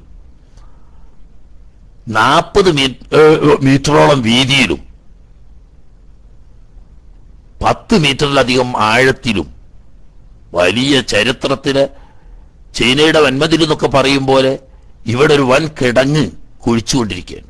നാൽപ്പത് മീറ്ററോളം വീതിയിലും പത്ത് മീറ്ററിലധികം ആഴത്തിലും വലിയ ചരിത്രത്തിലെ ചൈനയുടെ വൻമതിൽ എന്നൊക്കെ പറയും പോലെ ഇവിടെ ഒരു വൻ കിടങ്ങ് കുഴിച്ചുകൊണ്ടിരിക്കുകയാണ്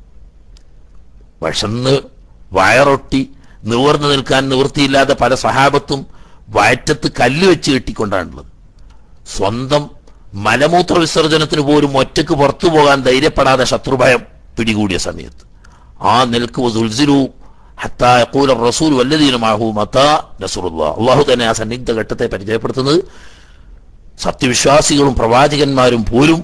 വിഷന്ന് വയറൊട്ടി നിവർന്നു നിൽക്കാൻ നിവൃത്തിയില്ലാതെ പല സഹാബത്തും വയറ്റത്ത് കല്ല് വെച്ച് കെട്ടിക്കൊണ്ടാണുള്ളത് സ്വന്തം മലമൂത്ര വിസർജനത്തിന് പോലും ഒറ്റക്ക് പുറത്തു പോകാൻ ധൈര്യപ്പെടാതെ ശത്രുഭയം പിടികൂടിയ സമയത്ത് ആ നിൽക്ക് സുൽസിലു ഹത്താ യഖൂല റസൂൽ വല്ലദീനമാഹു മതാ നസ്റുല്ലാ അള്ളാഹു തന്നെ ആ സന്നിഗ്ധ ഘട്ടത്തെ പരിചയപ്പെടുത്തുന്നത് സത്യവിശ്വാസികളും പ്രവാചകന്മാരും പോലും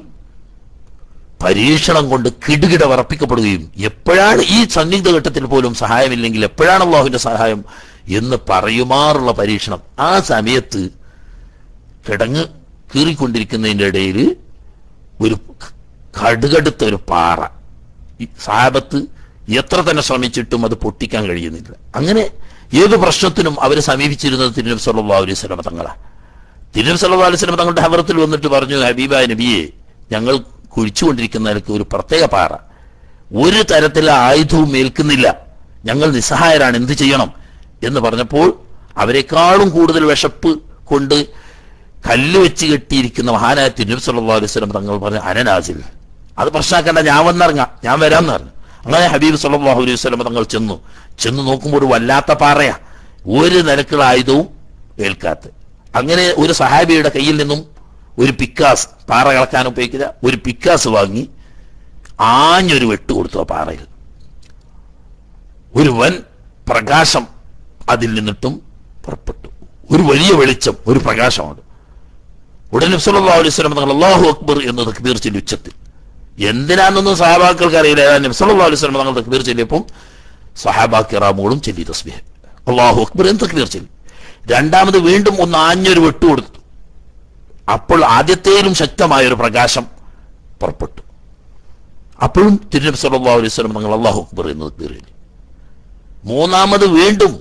പരീക്ഷണം കൊണ്ട് കിടുകിട വറപ്പിക്കപ്പെടുകയും എപ്പോഴാണ് ഈ സന്നിഗ്ധ ഘട്ടത്തിൽ പോലും സഹായമില്ലെങ്കിൽ എപ്പോഴാണ് അള്ളാഹുവിന്റെ സഹായം എന്ന് പറയുമാറുള്ള പരീക്ഷണം ആ സമയത്ത് കിടങ്ങ് കീറിക്കൊണ്ടിരിക്കുന്നതിന്റെ ഇടയിൽ ഒരു കടുകടുത്ത ഒരു പാറ ഈ സാബത്ത് എത്ര തന്നെ ശ്രമിച്ചിട്ടും അത് പൊട്ടിക്കാൻ കഴിയുന്നില്ല അങ്ങനെ ഏത് പ്രശ്നത്തിനും അവരെ സമീപിച്ചിരുന്നത് തിരുനബി സല്ലാ അലൈഹി സ്വലമ തങ്ങളാണ് തിരുനബി സല്ലാ അലൈഹി സ്വലമ തങ്ങളുടെ ഹവറത്തിൽ വന്നിട്ട് പറഞ്ഞു ഹബീബ നബിയെ ഞങ്ങൾ കുഴിച്ചുകൊണ്ടിരിക്കുന്നവർക്ക് ഒരു പ്രത്യേക പാറ ഒരു തരത്തിലെ ആയുധവും ഏൽക്കുന്നില്ല ഞങ്ങൾ നിസ്സഹായരാണ് എന്ത് ചെയ്യണം എന്ന് പറഞ്ഞപ്പോൾ അവരെക്കാളും കൂടുതൽ വിശപ്പ് കൊണ്ട് കല്ല് വെച്ച് കെട്ടിയിരിക്കുന്ന മഹാനായ തിരുനബി സല്ലാ അലൈഹി സ്വലം തങ്ങൾ പറഞ്ഞു അനനാസിൽ അത് പ്രശ്നമാക്കണ്ട ഞാൻ വന്നിറങ്ങാം ഞാൻ വരാമെന്ന് പറഞ്ഞു അങ്ങനെ ഹബീബ് സല്ലാഹു അലൈഹി സ്വലം തങ്ങൾ ചെന്നു ചെന്ന് നോക്കുമ്പോൾ ഒരു വല്ലാത്ത പാറയാ ഒരു നിരക്കുള്ള ആയുധവും ഏൽക്കാത്ത അങ്ങനെ ഒരു സഹാബിയുടെ കയ്യിൽ നിന്നും ഒരു പിക്കാസ് പാറ കളക്കാൻ ഉപയോഗിക്കുന്ന ഒരു പിക്കാസ് വാങ്ങി ആഞ്ഞൊരു വെട്ട് കൊടുത്തു ആ പാറയിൽ ഒരു വൻ പ്രകാശം അതിൽ നിന്നിട്ടും പുറപ്പെട്ടു ഒരു വലിയ വെളിച്ചം ഒരു പ്രകാശമാണ് ഉടനെ സല്ലല്ലാഹു അലൈഹി വസല്ലം തങ്ങൾ അല്ലാഹു അക്ബർ എന്ന് തക്ബീർ ചൊല്ലി ഉച്ചത്തിൽ എന്തിനാണെന്നൊന്നും സഹാബാക്കൾക്ക് അറിയില്ല നബി സല്ലല്ലാഹു അലൈഹി വസല്ലം തങ്ങൾ തക്ബീർ ചൊല്ലിയപ്പം സഹാബാക്കിറാമുകളും ചൊല്ലി തസ്ബീഹ് അല്ലാഹു അക്ബർ എന്ന് തക്ബീർ ചൊല്ലി രണ്ടാമത് വീണ്ടും ഒന്ന് ആഞ്ഞൊരു വെട്ട് കൊടുത്തു അപ്പോൾ ആദ്യത്തേലും ശക്തമായ ഒരു പ്രകാശം പുറപ്പെട്ടു അപ്പോഴും തിരുനബി സല്ലല്ലാഹു അലൈഹി വസല്ലം തങ്ങൾ അല്ലാഹു അക്ബർ എന്ന് തക്ബീർ ചൊല്ലി മൂന്നാമത് വീണ്ടും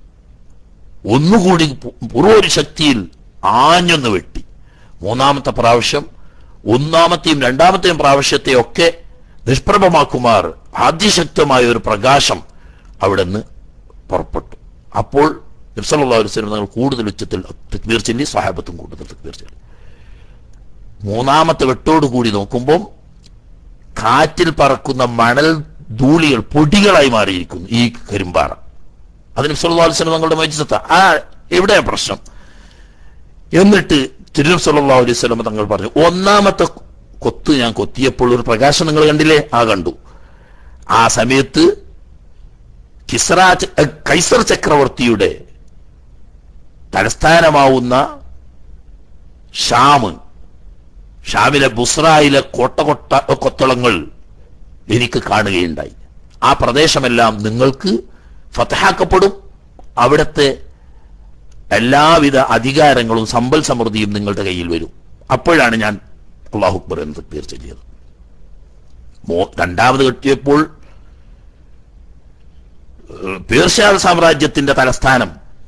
ഒന്നുകൂടി പൂർവ്വൊരു ശക്തിയിൽ ആഞ്ഞൊന്ന് വെട്ടി മൂന്നാമത്തെ പ്രാവശ്യം ഒന്നാമത്തെയും രണ്ടാമത്തെയും പ്രാവശ്യത്തെയൊക്കെ നിഷ്പ്രഭമാക്കുമാർ അതിശക്തമായ ഒരു പ്രകാശം അവിടെ നിന്ന് പുറപ്പെട്ടു അപ്പോൾ നബ്സല്ലാ വസ്ലം തങ്ങൾ കൂടുതൽ ഉച്ചത്തിൽ തക്ബീർ ചൊല്ലി സഹാബത്തും കൂടുതൽ തക്ബീർ ചൊല്ലി മൂന്നാമത്തെ വെട്ടോട് കൂടി നോക്കുമ്പോൾ കാറ്റിൽ പറക്കുന്ന മണൽ ധൂളികൾ പൊടികളായി മാറിയിരിക്കുന്നു ഈ കരിമ്പാറ അതിന് സല്ലാസ്ലം തങ്ങളുടെ മജിസത്ത ആ എവിടെയാ പ്രശ്നം എന്നിട്ട് തിരുനം സല്ലാ അലൈഹി സ്വലം തങ്ങൾ പറഞ്ഞു ഒന്നാമത്തെ കൊത്ത് ഞാൻ കൊത്തിയപ്പോൾ ഒരു പ്രകാശം നിങ്ങൾ കണ്ടില്ലേ ആ കണ്ടു ആ സമയത്ത് കിസ്ര കൈസർ ചക്രവർത്തിയുടെ തലസ്ഥാനമാവുന്ന ഷാമ് ഷാമിലെ ബുസ്രയിലെ കോട്ട കൊട്ട കൊത്തളങ്ങൾ എനിക്ക് കാണുകയുണ്ടായി ആ പ്രദേശമെല്ലാം നിങ്ങൾക്ക് ഫതഹാക്കപ്പെടും അവിടുത്തെ എല്ലാവിധ അധികാരങ്ങളും സമ്പൽ സമൃദ്ധിയും നിങ്ങളുടെ കയ്യിൽ വരും അപ്പോഴാണ് ഞാൻ അള്ളാഹു അക്ബർ എന്ന് തക്ബീർ ചൊല്ലിയത് രണ്ടാമത് കെട്ടിയപ്പോൾ പേർഷ്യ സാമ്രാജ്യത്തിന്റെ തലസ്ഥാനം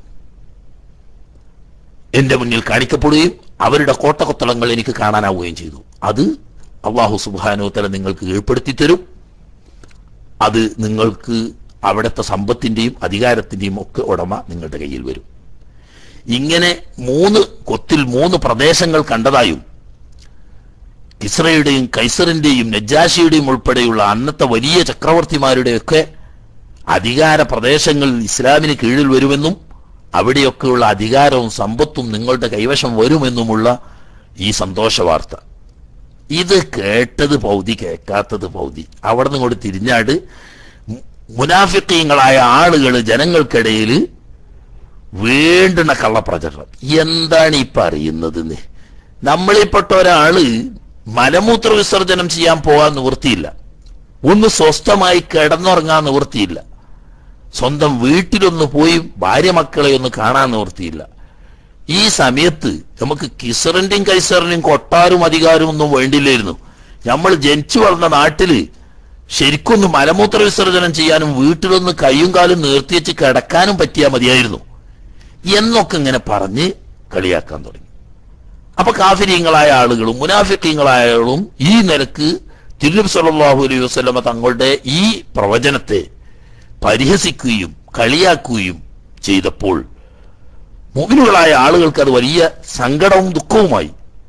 എന്റെ മുന്നിൽ കാണിക്കപ്പെടുകയും അവരുടെ കോട്ടകൊത്തളങ്ങൾ എനിക്ക് കാണാനാവുകയും ചെയ്തു അത് അള്ളാഹു സുബാനോത്തല നിങ്ങൾക്ക് കീഴ്പ്പെടുത്തി തരും അത് നിങ്ങൾക്ക് അവിടുത്തെ സമ്പത്തിന്റെയും അധികാരത്തിന്റെയും ഒക്കെ ഉടമ നിങ്ങളുടെ കയ്യിൽ വരും ഇങ്ങനെ മൂന്ന് കൊത്തിൽ മൂന്ന് പ്രദേശങ്ങൾ കണ്ടതായും കിസ്രയുടെയും കൈസറിന്റെയും നജാഷിയുടെയും ഉൾപ്പെടെയുള്ള അന്നത്തെ വലിയ ചക്രവർത്തിമാരുടെയൊക്കെ അധികാര പ്രദേശങ്ങൾ ഇസ്ലാമിന് കീഴിൽ വരുമെന്നും അവിടെയൊക്കെയുള്ള അധികാരവും സമ്പത്തും നിങ്ങളുടെ കൈവശം വരുമെന്നുമുള്ള ഈ സന്തോഷ വാർത്ത ഇത് കേട്ടത് പൗതി കേൾക്കാത്തത് പൗതി അവിടെ നിന്ന് കൂടി തിരിഞ്ഞാട് മുനാഫിക്കീങ്ങളായ ആളുകൾ ജനങ്ങൾക്കിടയിൽ വേണ്ടുന്ന കള്ളപ്രചരണം എന്താണ് ഈ പറയുന്നത് നമ്മളിൽപ്പെട്ട ഒരാള് മലമൂത്ര വിസർജനം ചെയ്യാൻ പോകാൻ നിവൃത്തിയില്ല ഒന്ന് സ്വസ്ഥമായി കിടന്നുറങ്ങാൻ നിവൃത്തിയില്ല സ്വന്തം വീട്ടിലൊന്ന് പോയി ഭാര്യ മക്കളെ ഒന്ന് കാണാൻ നിവൃത്തിയില്ല ഈ സമയത്ത് നമുക്ക് കിസറിന്റെയും കൈസറിന്റെയും കൊട്ടാരും അധികാരവും ഒന്നും വേണ്ടില്ലായിരുന്നു നമ്മൾ ജനിച്ചു വളർന്ന നാട്ടില് ശരിക്കൊന്ന് മലമൂത്ര വിസർജനം ചെയ്യാനും വീട്ടിലൊന്ന് കയ്യും കാലും നീർത്തിവെച്ച് കിടക്കാനും പറ്റിയാൽ മതിയായിരുന്നു എന്നൊക്കെ ഇങ്ങനെ പറഞ്ഞ് കളിയാക്കാൻ തുടങ്ങി അപ്പൊ കാഫിര്യങ്ങളായ ആളുകളും മുനാഫിക്കങ്ങളായ ആളുകളും ഈ നിലക്ക് തിരുനബി സല്ലല്ലാഹു അലൈഹി വസല്ലമ തങ്ങളുടെ ഈ പ്രവചനത്തെ പരിഹസിക്കുകയും കളിയാക്കുകയും ചെയ്തപ്പോൾ മുഅ്മിനുകളായ ആളുകൾക്ക് അത് വലിയ സങ്കടവും ദുഃഖവുമായി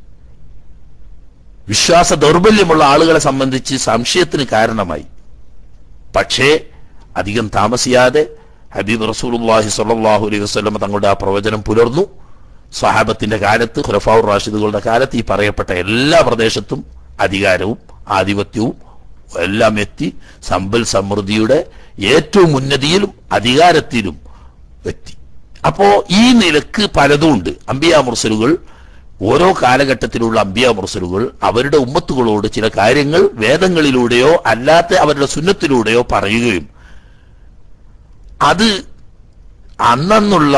വിശ്വാസ ദൗർബല്യമുള്ള ആളുകളെ സംബന്ധിച്ച് സംശയത്തിന് കാരണമായി പക്ഷേ അധികം താമസിയാതെ ഹബീബ് റസൂലുള്ളാഹി സ്വല്ലല്ലാഹു അലൈഹി വസല്ലം തങ്ങളുടെ ആ പ്രവചനം പുലർന്നു സ്വഹാബത്തിന്റെ കാലത്ത് ഖുലഫാഉർ റാഷിദുകളുടെ കാലത്ത് ഈ പറയപ്പെട്ട എല്ലാ പ്രദേശത്തും അധികാരവും ആധിപത്യവും എല്ലാം എത്തി സമ്പൽ സമൃദ്ധിയുടെ ഏറ്റവും ഉന്നതിയിലും അധികാരത്തിലും എത്തി അപ്പോ ഈ നിലക്ക് പലതും ഉണ്ട് അംബിയ മുർസലുകൾ ഓരോ കാലഘട്ടത്തിലുള്ള അംബിയ മുർസലുകൾ അവരുടെ ഉമ്മത്തുകളോട് ചില കാര്യങ്ങൾ വേദങ്ങളിലൂടെയോ അല്ലാത്ത അവരുടെ സുന്നത്തിലൂടെയോ പറയുകയും അത് അന്നുള്ള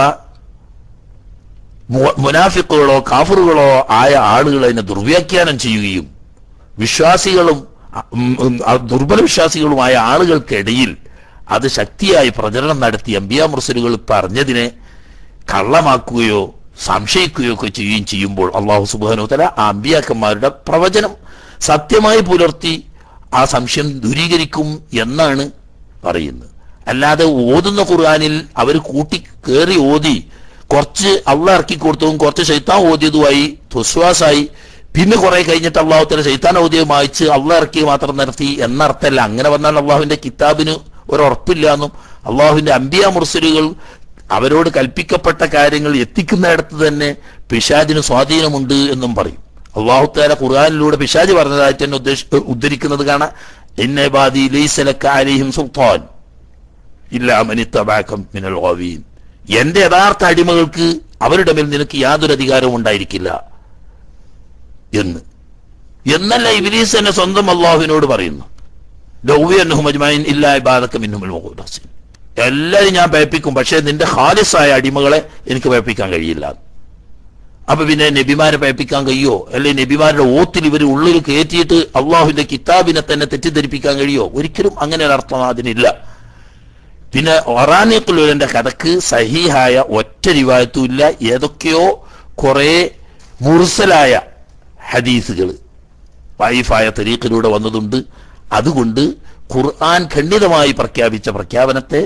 മു- മുനാഫിക്കുകളോ കാഫറുകളോ ആയ ആളുകൾ അതിനെ ദുർവ്യാഖ്യാനം ചെയ്യുകയും വിശ്വാസികളും ഉം, ഉം, ആ ദുർബല വിശ്വാസികളുമായ ആളുകൾക്കിടയിൽ അത് ശക്തിയായി പ്രചരണം നടത്തി അമ്പിയ മുർസലുകൾ പറഞ്ഞതിനെ കള്ളമാക്കുകയോ സംശയിക്കുകയോ ഒക്കെ ചെയ്യുകയും ചെയ്യുമ്പോൾ അള്ളാഹു സുബാനുത്തല ആ അമ്പിയാക്കന്മാരുടെ പ്രവചനം സത്യമായി പുലർത്തി ആ സംശയം ദൂരീകരിക്കും എന്നാണ് പറയുന്നത് അല്ലാതെ ഓതുന്ന ഖുർആനിൽ അവർ കൂട്ടി കയറി ഓതി കുറച്ച് അള്ള ഇറക്കി കൊടുത്തതും കുറച്ച് ശൈത്താൻ ഓതിയതുമായി തുസ്വാസായി പിന്നെ കുറെ കഴിഞ്ഞിട്ട് അള്ളാഹുത്തല ശൈത്താൻ ഓതിയം വായിച്ച് അള്ള ഇറക്കി മാത്രം നിർത്തി എന്നർത്ഥമല്ല അങ്ങനെ വന്നാൽ അള്ളാഹുവിന്റെ കിതാബിന് ഒരു ഉറപ്പില്ല എന്നും അള്ളാഹുവിന്റെ അമ്പിയ മുർസലുകൾ അവരോട് കൽപ്പിക്കപ്പെട്ട കാര്യങ്ങൾ എത്തിക്കുന്നിടത്ത് തന്നെ പിശാജിന് സ്വാധീനമുണ്ട് എന്നും പറയും അള്ളാഹുത്താല ഖുർആാനിലൂടെ പിശാജ് പറഞ്ഞതായിട്ട് തന്നെ ഉദ്ദേശ ഉദ്ധരിക്കുന്നത് കാണാം എന്നെ ബാദി ലൈസലക്ക അലിഹിം സുൽത്താൻ ഇല്ല മനിത്തബാക്കം മിനൽ ഗാവീൻ എന്റെ യഥാർത്ഥ അടിമകൾക്ക് അവരുടെ മേൽ നിനക്ക് യാതൊരു അധികാരവും ഉണ്ടായിരിക്കില്ല എന്ന് എന്നല്ല ഇബ്ലീസ് തന്നെ സ്വന്തം അള്ളാഹുവിനോട് പറയുന്നു ലൗവിയന്നഹും അജ്മഈൻ ഇല്ലാ ഇബാദക മിൻഹുൽ മുഖ്ലസീൻ എല്ലാവരും ഞാൻ പേപ്പിക്കും പക്ഷേ നിന്റെ ഖാലിസായ അടിമകളെ എനിക്ക് പേപ്പിക്കാൻ കഴിയില്ല അപ്പൊ പിന്നെ നബിമാരെ പേപ്പിക്കാൻ കഴിയോ അല്ലെ നബിമാരുടെ ഓത്തിൽ ഇവർ ഉള്ളിൽ കയറ്റിയിട്ട് അള്ളാഹുവിന്റെ കിതാബിനെ തന്നെ തെറ്റിദ്ധരിപ്പിക്കാൻ കഴിയോ ഒരിക്കലും അങ്ങനെ ഒരു അർത്ഥം അതിനില്ല പിന്നെ ഒറാനിക്കുലൂരിന്റെ കഥക്ക് സഹീഹായ ഒറ്റ റിവായത്തും ഇല്ല ഏതൊക്കെയോ കുറെ മുർസലായ ഹദീസുകൾ വൈഫായ തരീഖിലൂടെ വന്നതുണ്ട് അതുകൊണ്ട് ഖുർആൻ ഖണ്ഡിതമായി പ്രഖ്യാപിച്ച പ്രഖ്യാപനത്തെ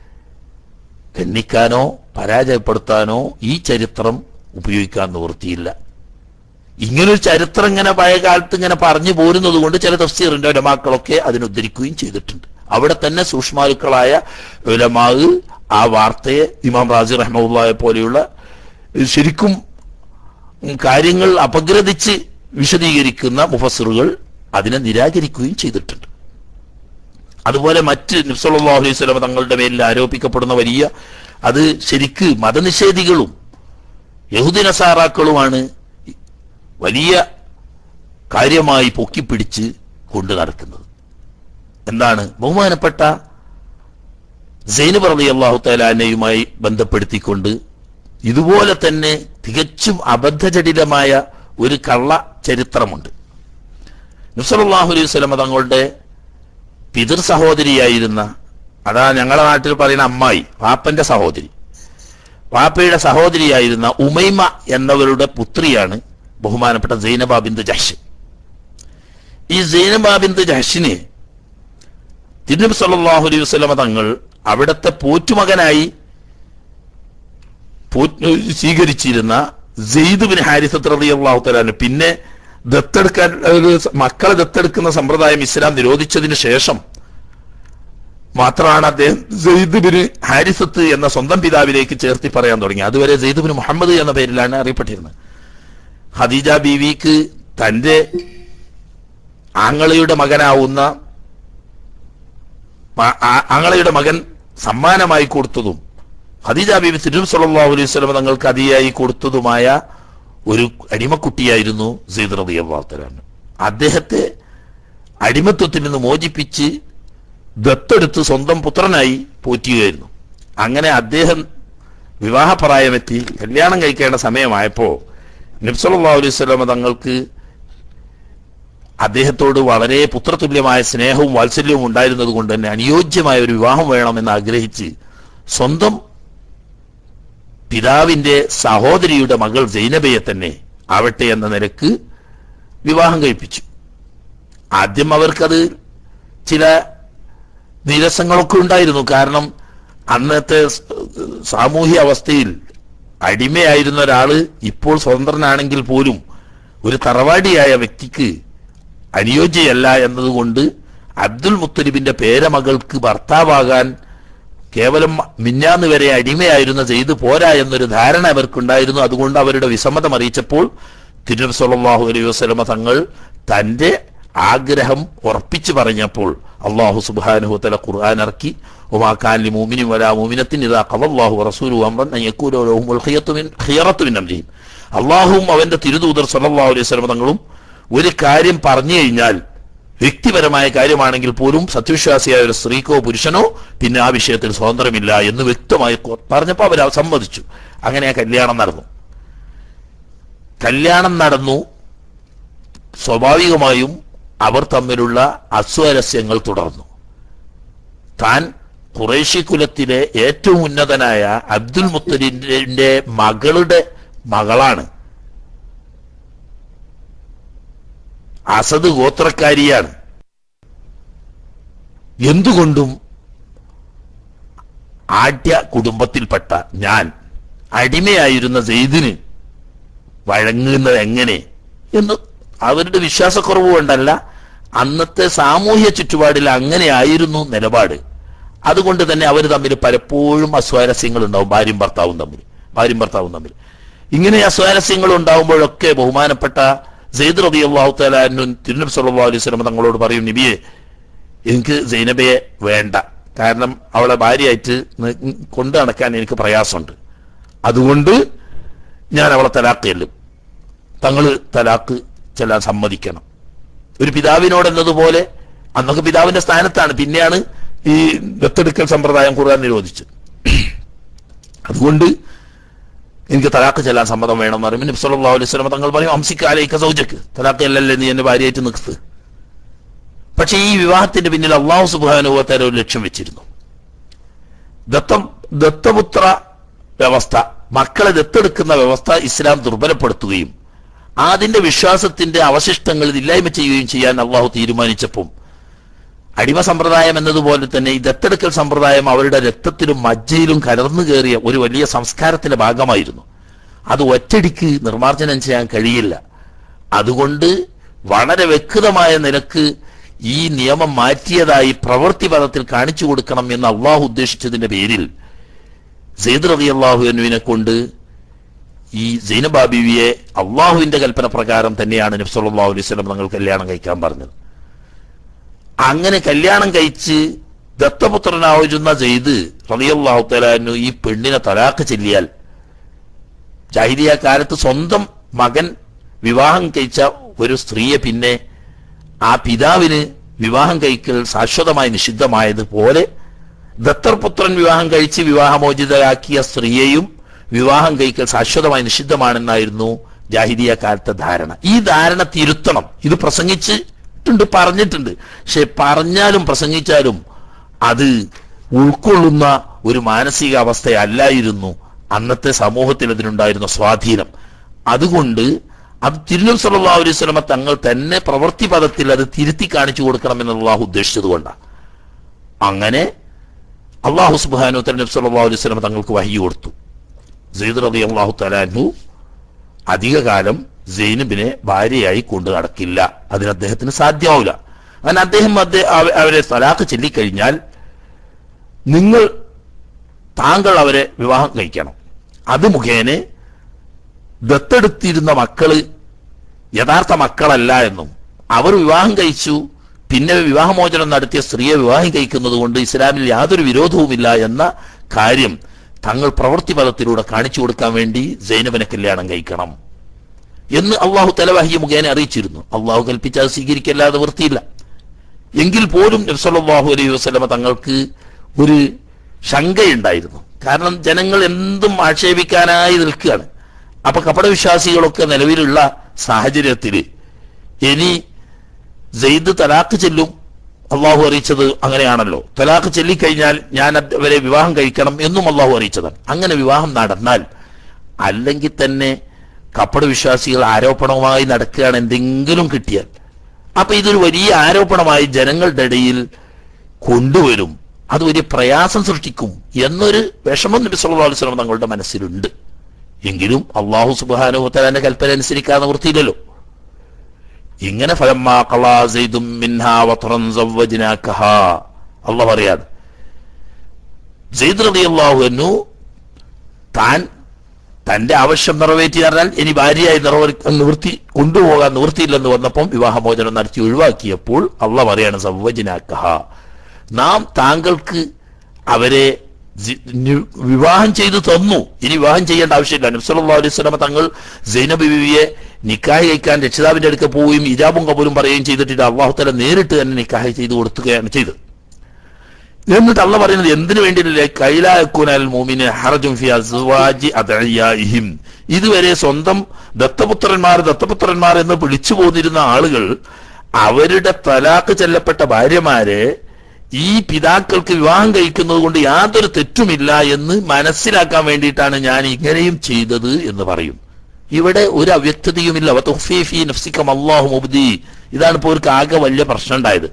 ഖണ്ഡിക്കാനോ പരാജയപ്പെടുത്താനോ ഈ ചരിത്രം ഉപയോഗിക്കാൻ നിവൃത്തിയില്ല ഇങ്ങനൊരു ചരിത്രം ഇങ്ങനെ പഴയ കാലത്ത് ഇങ്ങനെ പറഞ്ഞു പോരുന്നത് കൊണ്ട് ചില തഫ്സീറിന്റെ ഉലമാക്കളൊക്കെ അതിനുദ്ധരിക്കുകയും ചെയ്തിട്ടുണ്ട് അവിടെ തന്നെ സൂക്ഷ്മാലുക്കളായ ഉലമാവ് ആ വാർത്തയെ ഇമാം റാസി റഹ്മുള്ളയെ പോലെയുള്ള ശരിക്കും കാര്യങ്ങൾ അപഗ്രഥിച്ച് വിശദീകരിക്കുന്ന മുഫസറുകൾ അതിനെ നിരാകരിക്കുകയും ചെയ്തിട്ടുണ്ട് അതുപോലെ മറ്റ് നബ്സല്ലാഹു അലൈഹി സ്വലമ തങ്ങളുടെ മേലിൽ ആരോപിക്കപ്പെടുന്ന വലിയ അത് ശരിക്ക് മതനിഷേധികളും യഹൂദി നസാറാക്കളുമാണ് വലിയ കാര്യമായി പൊക്കിപ്പിടിച്ച് കൊണ്ടു നടക്കുന്നത് എന്താണ് ബഹുമാനപ്പെട്ട സൈനബ് റളി അള്ളാഹു തലാനയുമായി ബന്ധപ്പെടുത്തിക്കൊണ്ട് ഇതുപോലെ തന്നെ തികച്ചും അബദ്ധജടിലമായ ഒരു കള്ള ചരിത്രമുണ്ട് നുസറുല്ലാഹു അലൈഹി സ്വലമ തങ്ങളുടെ പിതൃ സഹോദരിയായിരുന്ന അതാ ഞങ്ങളുടെ നാട്ടിൽ പറയുന്ന അമ്മായി വാപ്പന്റെ സഹോദരി വാപ്പയുടെ സഹോദരിയായിരുന്ന ഉമൈമ എന്നവരുടെ പുത്രിയാണ് ബഹുമാനപ്പെട്ട സൈനബ ബിന്ദു ജഹ്ഷ് ഈ സൈനബ ബിന്ദു ജഹ്ഷിനെ തിരുനബി സല്ലല്ലാഹു അലൈഹി വസല്ലമ തങ്ങൾ അവിടുത്തെ പോറ്റുമകനായി പോറ്റ് സ്വീകരിച്ചിരുന്ന സെയ്ദ് ബിൻ ഹാരിസത്ത് റളിയല്ലാഹു തആല പിന്നെ ദത്തെടുക്കാൻ ഒരു മക്കളെ ദത്തെടുക്കുന്ന സമ്പ്രദായം ഇസ്ലാം നിരോധിച്ചതിന് ശേഷം മാത്രമാണ് അദ്ദേഹം സെയ്ദ് ബിൻ ഹാരിസത്ത് എന്ന സ്വന്തം പിതാവിലേക്ക് ചേർത്തി പറയാൻ തുടങ്ങി അതുവരെ സെയ്ദ് ബിൻ മുഹമ്മദ് എന്ന പേരിലാണ് അറിയപ്പെട്ടിരുന്നത് ഖദീജ ബീവിക്ക് തന്റെ ആങ്ങളയുടെ മകനാവുന്ന മ- ആ- ആങ്ങളയുടെ മകൻ സമ്മാനമായി കൊടുത്തതും ഖദീജ ബീബി തിരുവ് സല്ലല്ലാഹു അലൈഹി വസല്ലം തങ്ങൾക്ക് അതിയായി കൊടുത്തതുമായ ഒരു അടിമക്കുട്ടിയായിരുന്നു സെയ്ദ് റളിയല്ലാഹു തആല അൻഹു. അദ്ദേഹത്തെ അടിമത്വത്തിൽ നിന്ന് മോചിപ്പിച്ച് ദത്തെടുത്ത് സ്വന്തം പുത്രനായി പോറ്റുകയായിരുന്നു അങ്ങനെ അദ്ദേഹം വിവാഹപ്രായമെത്തി കല്യാണം കഴിക്കേണ്ട സമയമായപ്പോ നബ്സല്ലാ അലൈഹി സ്വലമ തങ്ങൾക്ക് അദ്ദേഹത്തോട് വളരെ പുത്രതുല്യമായ സ്നേഹവും വാത്സല്യവും ഉണ്ടായിരുന്നത് കൊണ്ട് തന്നെ അനുയോജ്യമായ ഒരു വിവാഹം വേണമെന്ന് ആഗ്രഹിച്ച് സ്വന്തം പിതാവിന്റെ സഹോദരിയുടെ മകൾ സൈനബയെ തന്നെ ആവട്ടെ എന്ന നിലക്ക് വിവാഹം കഴിപ്പിച്ചു ആദ്യം അവർക്കത് ചില നിരസങ്ങളൊക്കെ ഉണ്ടായിരുന്നു കാരണം അന്നത്തെ സ്- സാമൂഹ്യ അവസ്ഥയിൽ അടിമയായിരുന്ന ഒരാള് ഇപ്പോൾ സ്വതന്ത്രനാണെങ്കിൽ പോലും ഒരു തറവാടിയായ വ്യക്തിക്ക് അനുയോജ്യയല്ല എന്നതുകൊണ്ട് അബ്ദുൽ മുത്തലിബിന്റെ പേരമകൾക്ക് ഭർത്താവാകാൻ കേവലം മിന്നാന്ന് വരെ അടിമയായിരുന്ന ചെയ്ത് പോരാ എന്നൊരു ധാരണ അവർക്കുണ്ടായിരുന്നു അതുകൊണ്ട് അവരുടെ വിസമ്മതം അറിയിച്ചപ്പോൾ തിരുനബി സല്ലല്ലാഹു അലൈഹി വസല്ലമ തങ്ങൾ തന്റെ ആഗ്രഹം ഉറപ്പിച്ചു പറഞ്ഞപ്പോൾ അള്ളാഹു സുബ്ഹാനഹു തആല ഖുർആൻ ഇറക്കി വമാ കാൻ ലി മുഅ്മിനിൻ വലാ മുഅ്മിനത്തിൻ ഇദാ ഖദല്ലാഹു വറസൂലുഹു അംറൻ അൻ യകൂന ലഹുമുൽ ഖിയറത്തു മിൻ ഖിയറത്തു മിൻ അംരിഹിം അള്ളാഹുവും അവന്റെ തിരുദൂതർ സല്ലല്ലാഹു അലൈഹി വസല്ലമ തങ്ങളും ഒരു കാര്യം പറഞ്ഞു കഴിഞ്ഞാൽ വ്യക്തിപരമായ കാര്യമാണെങ്കിൽ പോലും സത്യവിശ്വാസിയായ ഒരു സ്ത്രീക്കോ പുരുഷനോ പിന്നെ ആ വിഷയത്തിൽ സ്വാതന്ത്ര്യമില്ല എന്ന് വ്യക്തമായി കൊ- പറഞ്ഞപ്പോൾ അവർ സമ്മതിച്ചു അങ്ങനെ ആ കല്യാണം നടന്നു കല്യാണം നടന്നു സ്വാഭാവികമായും അവർ തമ്മിലുള്ള അസ്വാരസ്യങ്ങൾ തുടർന്നു താൻ ഖുറേഷി കുലത്തിലെ ഏറ്റവും ഉന്നതനായ അബ്ദുൽ മുത്തലിന്റെ മകളുടെ മകളാണ് അസദ് ഗോത്രക്കാരിയാണ് എന്തുകൊണ്ടും ആദ്യ കുടുംബത്തിൽപ്പെട്ട ഞാൻ അടിമയായിരുന്ന സെയ്ദിന് വഴങ്ങുന്നത് എങ്ങനെ എന്ന് അവരുടെ വിശ്വാസക്കുറവ് കൊണ്ടല്ല അന്നത്തെ സാമൂഹ്യ ചുറ്റുപാടിൽ അങ്ങനെയായിരുന്നു നിലപാട് അതുകൊണ്ട് തന്നെ അവർ തമ്മിൽ പലപ്പോഴും അസ്വാരസ്യങ്ങൾ ഉണ്ടാവും ഭാര്യയും ഭർത്താവും തമ്മിൽ ഭാര്യയും ഭർത്താവും തമ്മിൽ ഇങ്ങനെ അസ്വാരസ്യങ്ങൾ ഉണ്ടാവുമ്പോഴൊക്കെ ബഹുമാനപ്പെട്ട സെയ്ദ് റബി അള്ളാഹു തലാനും തിരുനബി സല്ലല്ലാഹു അലൈഹി വസല്ലം തങ്ങളോട് പറയും നബിയെ എനിക്ക് സൈനബയെ വേണ്ട കാരണം അവളെ ഭാര്യയായിട്ട് നി- കൊണ്ടു നടക്കാൻ എനിക്ക് പ്രയാസമുണ്ട് അതുകൊണ്ട് ഞാൻ അവളെ തലാക്ക് ചെല്ലും തങ്ങൾ തലാക്ക് ചെല്ലാൻ സമ്മതിക്കണം ഒരു പിതാവിനോട് എന്നതുപോലെ അന്നൊക്കെ പിതാവിന്റെ സ്ഥാനത്താണ് പിന്നെയാണ് ഈ ദത്തെടുക്കൽ സമ്പ്രദായം ഖുർആൻ നിരോധിച്ചത് അതുകൊണ്ട് എനിക്ക് തലാക്ക് ചെല്ലാൻ സമ്മതം വേണം എന്ന് പറയും നബി സല്ലല്ലാഹു അലൈഹി വസല്ലം തങ്ങൾ പറയും അംസിക്ക് ആലയിക്ക സൗജക്ക് തലാക്ക് അല്ലല്ലേ നീ എന്റെ ഭാര്യയായിട്ട് നിൽക്ക് പക്ഷെ ഈ വിവാഹത്തിന്റെ പിന്നിൽ അള്ളാഹു സുബാനുഭവത്താര ഒരു ലക്ഷ്യം വെച്ചിരുന്നു ദത്തം ദത്തപുത്ര വ്യവസ്ഥ മക്കളെ ദത്തെടുക്കുന്ന വ്യവസ്ഥ ഇസ്ലാം ദുർബലപ്പെടുത്തുകയും അതിന്റെ വിശ്വാസത്തിന്റെ അവശിഷ്ടങ്ങൾ ഇല്ലായ്മ ചെയ്യുകയും ചെയ്യാൻ അള്ളാഹു തീരുമാനിച്ചപ്പോൾ അടിമ സമ്പ്രദായം എന്നതുപോലെ തന്നെ ഈ ദത്തെടുക്കൽ സമ്പ്രദായം അവരുടെ രക്തത്തിലും മജ്ജയിലും കലർന്നു കയറിയ ഒരു വലിയ സംസ്കാരത്തിന്റെ ഭാഗമായിരുന്നു അത് ഒറ്റടിക്ക് നിർമ്മാർജ്ജനം ചെയ്യാൻ കഴിയില്ല അതുകൊണ്ട് വളരെ വ്യക്തമായ നിലക്ക് ഈ നിയമം മാറ്റിയതായി പ്രവൃത്തി പദത്തിൽ കാണിച്ചു കൊടുക്കണം എന്ന് അള്ളാഹു ഉദ്ദേശിച്ചതിന്റെ പേരിൽ സെയ്ദ് റബി അള്ളാഹുവിനെ കൊണ്ട് ഈ സൈനബാ ബീവിയെ അള്ളാഹുവിന്റെ കൽപ്പന പ്രകാരം തന്നെയാണ് നബി സല്ലല്ലാഹു അലൈഹി വസല്ലം തങ്ങൾ കല്യാണം കഴിക്കാൻ പറഞ്ഞത് അങ്ങനെ കല്യാണം കഴിച്ച് ദത്തപുത്രനാവുന്ന ചെയ്ത് റളിയല്ലാഹു തലാനു ഈ പെണ്ണിനെ തലാക്ക് ചെല്ലിയാൽ ജാഹിലിയ കാലത്ത് സ്വന്തം മകൻ വിവാഹം കഴിച്ച ഒരു സ്ത്രീയെ പിന്നെ ആ പിതാവിന് വിവാഹം കഴിക്കൽ ശാശ്വതമായി നിഷിദ്ധമായതുപോലെ ദത്തർപുത്രൻ വിവാഹം കഴിച്ച് വിവാഹമോചിതരാക്കിയ സ്ത്രീയെയും വിവാഹം കഴിക്കൽ ശാശ്വതമായി നിഷിദ്ധമാണെന്നായിരുന്നു ജാഹിദിയ കാലത്തെ ധാരണ ഈ ധാരണ തിരുത്തണം ഇത് പ്രസംഗിച്ചിട്ടുണ്ട് പറഞ്ഞിട്ടുണ്ട് പക്ഷെ പറഞ്ഞാലും പ്രസംഗിച്ചാലും അത് ഉൾക്കൊള്ളുന്ന ഒരു മാനസിക അവസ്ഥയല്ലായിരുന്നു അന്നത്തെ സമൂഹത്തിൽ അതിനുണ്ടായിരുന്ന സ്വാധീനം അതുകൊണ്ട് അത് തിരുനബി സല്ലല്ലാഹു അലൈഹി വസല്ലമ തങ്ങൾ തന്നെ പ്രവൃത്തി പദത്തിൽ അത് തിരുത്തി കാണിച്ചു കൊടുക്കണം എന്ന് അള്ളാഹു ഉദ്ദേശിച്ചത് കൊണ്ടാണ് അങ്ങനെ അള്ളാഹു സുബ്ഹാനഹു വ തആല നബി സല്ലല്ലാഹു അലൈഹി വസല്ലമ തങ്ങൾക്ക് വഹി കൊടുത്തു സെയ്ദ് റളി അള്ളാഹു തലാൻഹു അധികകാലം സൈനബിനെ ഭാര്യയായി കൊണ്ടു നടക്കില്ല അതിന് അദ്ദേഹത്തിന് സാധ്യമാവില്ല അങ്ങനെ അദ്ദേഹം അദ്ദേഹം അവ- അവരെ തലാഖ് ചൊല്ലിക്കഴിഞ്ഞാൽ നിങ്ങൾ താങ്കൾ അവരെ വിവാഹം കഴിക്കണം അത് മുഖേന ദത്തെടുത്തിരുന്ന മക്കള് യഥാർത്ഥ മക്കളല്ല എന്നും അവർ വിവാഹം കഴിച്ചു പിന്നെ വിവാഹമോചനം നടത്തിയ സ്ത്രീയെ വിവാഹം കഴിക്കുന്നത് കൊണ്ട് ഇസ്ലാമിൽ യാതൊരു വിരോധവുമില്ല എന്ന കാര്യം തങ്ങൾ പ്രവൃത്തി പദത്തിലൂടെ കാണിച്ചു കൊടുക്കാൻ വേണ്ടി സൈനബനെ കല്യാണം കഴിക്കണം എന്ന് അള്ളാഹു തലവാഹി മുഖേന അറിയിച്ചിരുന്നു അള്ളാഹു കൽപ്പിച്ച് അത് സ്വീകരിക്കല്ലാതെ വൃത്തിയില്ല എങ്കിൽ പോലും നബ്സല്ലാഹു അലൈഹി വസ്ലമ തങ്ങൾക്ക് ഒരു ശങ്കയുണ്ടായിരുന്നു കാരണം ജനങ്ങൾ എന്തും ആക്ഷേപിക്കാനായി നിൽക്കുകയാണ് അപ്പൊ കപടവിശ്വാസികളൊക്കെ നിലവിലുള്ള സാഹചര്യത്തിൽ ഇനി സെയ്ദ് തലാക്ക് ചെല്ലും അള്ളാഹു അറിയിച്ചത് അങ്ങനെയാണല്ലോ തലാക്ക് ചെല്ലിക്കഴിഞ്ഞാൽ ഞാൻ അവരെ വിവാഹം കഴിക്കണം എന്നും അള്ളാഹു അറിയിച്ചതാണ് അങ്ങനെ വിവാഹം നടന്നാൽ അല്ലെങ്കിൽ തന്നെ കപ്പട വിശ്വാസികൾ ആരോപണവുമായി നടക്കുകയാണ് എന്തെങ്കിലും കിട്ടിയാൽ അപ്പൊ ഇതൊരു വലിയ ആരോപണമായി ജനങ്ങളുടെ ഇടയിൽ കൊണ്ടുവരും അത് വലിയ പ്രയാസം സൃഷ്ടിക്കും എന്നൊരു വിഷമം നബി സല്ലല്ലാഹു അലൈഹി വസല്ലം തങ്ങളുടെ മനസ്സിലുണ്ട് എങ്കിലും അള്ളാഹു സുബ്ഹാനഹു വതആലയുടെ കൽപ്പന അനുസരിക്കാൻ നിവൃത്തിയില്ലല്ലോ ഇങ്ങനെ ഫലമ്മാ ഖളാ സൈദും മിൻഹാ വത്റൻ സവ്വജ്നാകഹാ അള്ളാഹ് പറയാതെ സെയ്ദ് റളിയല്ലാഹു അൻഹു താൻ തന്റെ ആവശ്യം നിറവേറ്റി പറഞ്ഞാൽ ഇനി ഭാര്യയായി നിറവേ നിവൃത്തി കൊണ്ടുപോകാൻ നിവൃത്തിയില്ലെന്ന് വന്നപ്പം വിവാഹമോചനം നടത്തി ഒഴിവാക്കിയപ്പോൾ അള്ള പറയാണ് സവ്വജനാക്കഹ നാം താങ്കൾക്ക് അവരെ ജി- നി- വിവാഹം ചെയ്തു തന്നു ഇനി വിവാഹം ചെയ്യേണ്ട ആവശ്യമില്ല നബ്സല്ലാ അലൈഹി സ്വലമ തങ്ങൾ സൈനബ് ബിവിയെ നിക്കാഹ് കഴിക്കാൻ രക്ഷിതാവിന്റെ അടുക്ക പോവുകയും ഇജാബും കബൂലും പറയുകയും ചെയ്തിട്ടില്ല അള്ളാഹുത്തല നേരിട്ട് തന്നെ നിക്കാഹ് ചെയ്തു കൊടുക്കുകയാണ് ചെയ്തത് എന്നിട്ട് അള്ള പറയുന്നത് എന്തിനു വേണ്ടിയില്ലേ കൈലാക്കുനാൽ മോമിന് ഹറജും ഫി അസ്വാജി അദഇയാഇഹിം ഇതുവരെ സ്വന്തം ദത്തപുത്രന്മാർ ദത്തപുത്രന്മാർ എന്ന് വിളിച്ചു പോന്നിരുന്ന ആളുകൾ അവരുടെ തലാക്ക് ചെല്ലപ്പെട്ട ഭാര്യമാരെ ഈ പിതാക്കൾക്ക് വിവാഹം കഴിക്കുന്നത് കൊണ്ട് യാതൊരു തെറ്റുമില്ല എന്ന് മനസ്സിലാക്കാൻ വേണ്ടിയിട്ടാണ് ഞാൻ ഇങ്ങനെയും ചെയ്തത് എന്ന് പറയും ഇവിടെ ഒരു അവ്യക്തതയുമില്ല വതുഖ്ഫീ നഫ്സികം അല്ലാഹു മുബ്ദി ഇതാണ് ഇപ്പോൾ ഒരു ആകെ വലിയ പ്രശ്നം ഉണ്ടായത്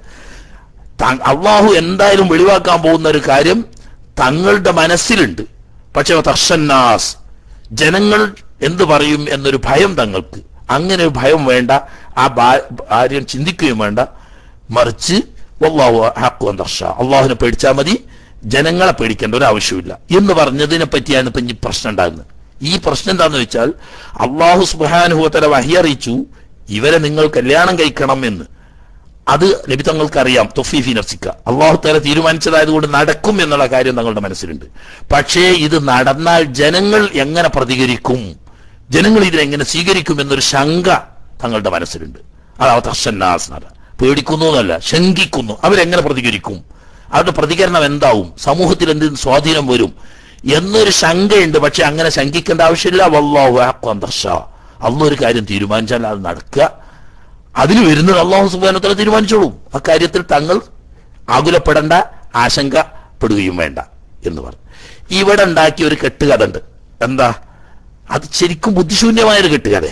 താ- അള്ളാഹു എന്തായാലും വെളിവാക്കാൻ പോകുന്ന ഒരു കാര്യം തങ്ങളുടെ മനസ്സിലുണ്ട് പക്ഷെ തർഷന്നാസ് ജനങ്ങൾ എന്ത് പറയും എന്നൊരു ഭയം തങ്ങൾക്ക് അങ്ങനെ ഒരു ഭയം വേണ്ട ആ ഭാ- ഭാര്യം ചിന്തിക്കുകയും വേണ്ട മറിച്ച് വല്ലാഹു ഹഖ്വൻ തർഷ അള്ളാഹുവിനെ പേടിച്ചാൽ മതി ജനങ്ങളെ പേടിക്കേണ്ട ഒരു ആവശ്യമില്ല എന്ന് പറഞ്ഞതിനെ പറ്റിയാണ് ഇപ്പൊ ഈ പ്രശ്നം ഉണ്ടാകുന്നത് ഈ പ്രശ്നം എന്താന്ന് വെച്ചാൽ അള്ളാഹു സുബാനുഭവത്തല വഹി അറിയിച്ചു ഇവരെ നിങ്ങൾ കല്യാണം കഴിക്കണം എന്ന് അത് നബി തങ്ങൾക്ക് അറിയാം തൊഫീഫി നഫ്സിക്ക അള്ളാഹു തല തീരുമാനിച്ചതായതുകൊണ്ട് നടക്കും എന്നുള്ള കാര്യം തങ്ങളുടെ മനസ്സിലുണ്ട് പക്ഷേ ഇത് നടന്നാൽ ജനങ്ങൾ എങ്ങനെ പ്രതികരിക്കും ജനങ്ങൾ ഇതിനെങ്ങനെ സ്വീകരിക്കും എന്നൊരു ശങ്ക തങ്ങളുടെ മനസ്സിലുണ്ട് അതാവത്ത് അർഷന്നാസ് എന്ന് പറഞ്ഞാൽ. പേടിക്കുന്നു എന്നല്ല ശങ്കിക്കുന്നു അവരെങ്ങനെ പ്രതികരിക്കും അവരുടെ പ്രതികരണം എന്താവും സമൂഹത്തിൽ എന്ത് സ്വാധീനം വരും എന്നൊരു ശങ്കയുണ്ട് പക്ഷെ അങ്ങനെ ശങ്കിക്കേണ്ട ആവശ്യമില്ല വല്ലാഹു അഹ്ഖൻ തർഷ. അള്ളാഹ് ഒരു കാര്യം തീരുമാനിച്ചാൽ അത് നടക്കുക അതിന് വരുന്നത് അള്ളാഹു സുബാനത്തോടെ തീരുമാനിച്ചോളും അക്കാര്യത്തിൽ തങ്ങൾ ആകുലപ്പെടേണ്ട ആശങ്കപ്പെടുകയും വേണ്ട എന്ന് പറഞ്ഞു ഇവിടെ ഉണ്ടാക്കിയ ഒരു കെട്ടുകഥ ഉണ്ട് എന്താ അത് ശരിക്കും ബുദ്ധിശൂന്യമായൊരു കെട്ടുകഥ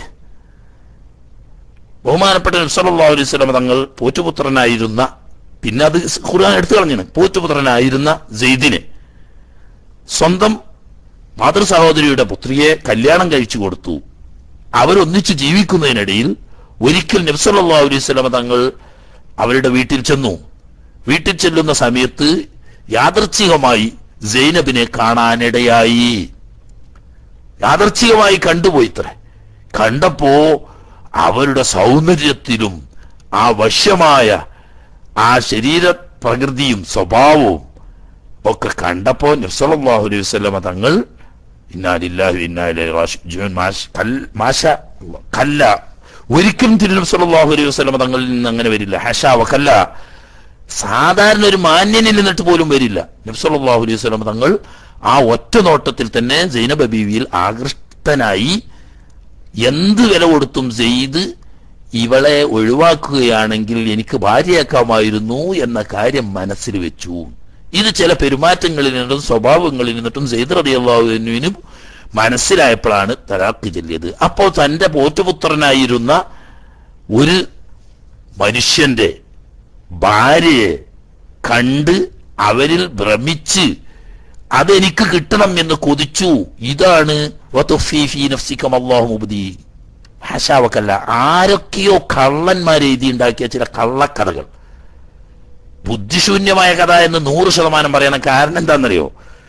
ബഹുമാനപ്പെട്ട നബ്സല്ലാ അലൈഹി സ്വലം തങ്ങൾ പോറ്റുപുത്രനായിരുന്ന പിന്നെ അത് ഖുർആൻ എടുത്തു കളഞ്ഞാണ് പോറ്റുപുത്രനായിരുന്ന സെയ്ദിനെ സ്വന്തം മാതൃ സഹോദരിയുടെ പുത്രിയെ കല്യാണം കഴിച്ചു കൊടുത്തു അവരൊന്നിച്ച് ജീവിക്കുന്നതിനിടയിൽ ഒരിക്കൽ നബ്സല്ലാ അലൈഹി സ്വലമ തങ്ങൾ അവരുടെ വീട്ടിൽ ചെന്നു വീട്ടിൽ ചെല്ലുന്ന സമയത്ത് യാദർച്ഛികമായി സൈനബിനെ കാണാനിടയായി യാദർച്ഛികമായി കണ്ടുപോയിത്ര കണ്ടപ്പോ അവരുടെ സൗന്ദര്യത്തിലും ആ വശ്യമായ ആ ശരീര പ്രകൃതിയും സ്വഭാവവും ഒക്കെ കണ്ടപ്പോ നബ്സല്ലാഹു അലൈഹി വസല്ലമ തങ്ങൾ ഇന്നാലില്ലാഹു ഇന്നാ ഇലൈഹി റാജിഊൻ മാഷ കൽ- മാഷ കല്ല ഒരിക്കലും തിരുനബി സല്ലല്ലാഹു അലൈഹി വസല്ലമ തങ്ങളിൽ നിന്ന് അങ്ങനെ വരില്ല ഹഷ വക്കല്ല സാധാരണ ഒരു മാന്യനിൽ നിന്നിട്ട് പോലും വരില്ല നബി സല്ലല്ലാഹു അലൈഹി വസല്ലമ തങ്ങൾ ആ ഒറ്റ നോട്ടത്തിൽ തന്നെ സൈനബ ബീവിയിൽ ആകൃഷ്ടനായി എന്ത് വില കൊടുത്തും ചെയ്ത് ഇവളെ ഒഴിവാക്കുകയാണെങ്കിൽ എനിക്ക് ഭാര്യയാക്കാമായിരുന്നു എന്ന കാര്യം മനസ്സിൽ വെച്ചു ഇത് ചില പെരുമാറ്റങ്ങളിൽ നിന്നും സ്വഭാവങ്ങളിൽ നിന്നിട്ടും സെയ്ദ് റളിയല്ലാഹുവിനും മനസ്സിലായപ്പോഴാണ് തലാഖ് ചൊല്ലിയത് അപ്പോൾ തന്റെ പോറ്റുപുത്രനായിരുന്ന ഒരു മനുഷ്യന്റെ ഭാര്യയെ കണ്ട് അവരിൽ ഭ്രമിച്ച് അതെനിക്ക് കിട്ടണം എന്ന് കൊതിച്ചു ഇതാണ് വതുഫീ ഫീ നഫ്സികം അല്ലാഹു മുബ്ദി ഹാഷാവക്കല്ല ആരൊക്കെയോ കള്ളന്മാർ എഴുതി ഉണ്ടാക്കിയ ചില കള്ളക്കഥകൾ ബുദ്ധിശൂന്യമായ കഥ എന്ന് നൂറ് ശതമാനം പറയണം കാരണം എന്താണെന്നറിയോ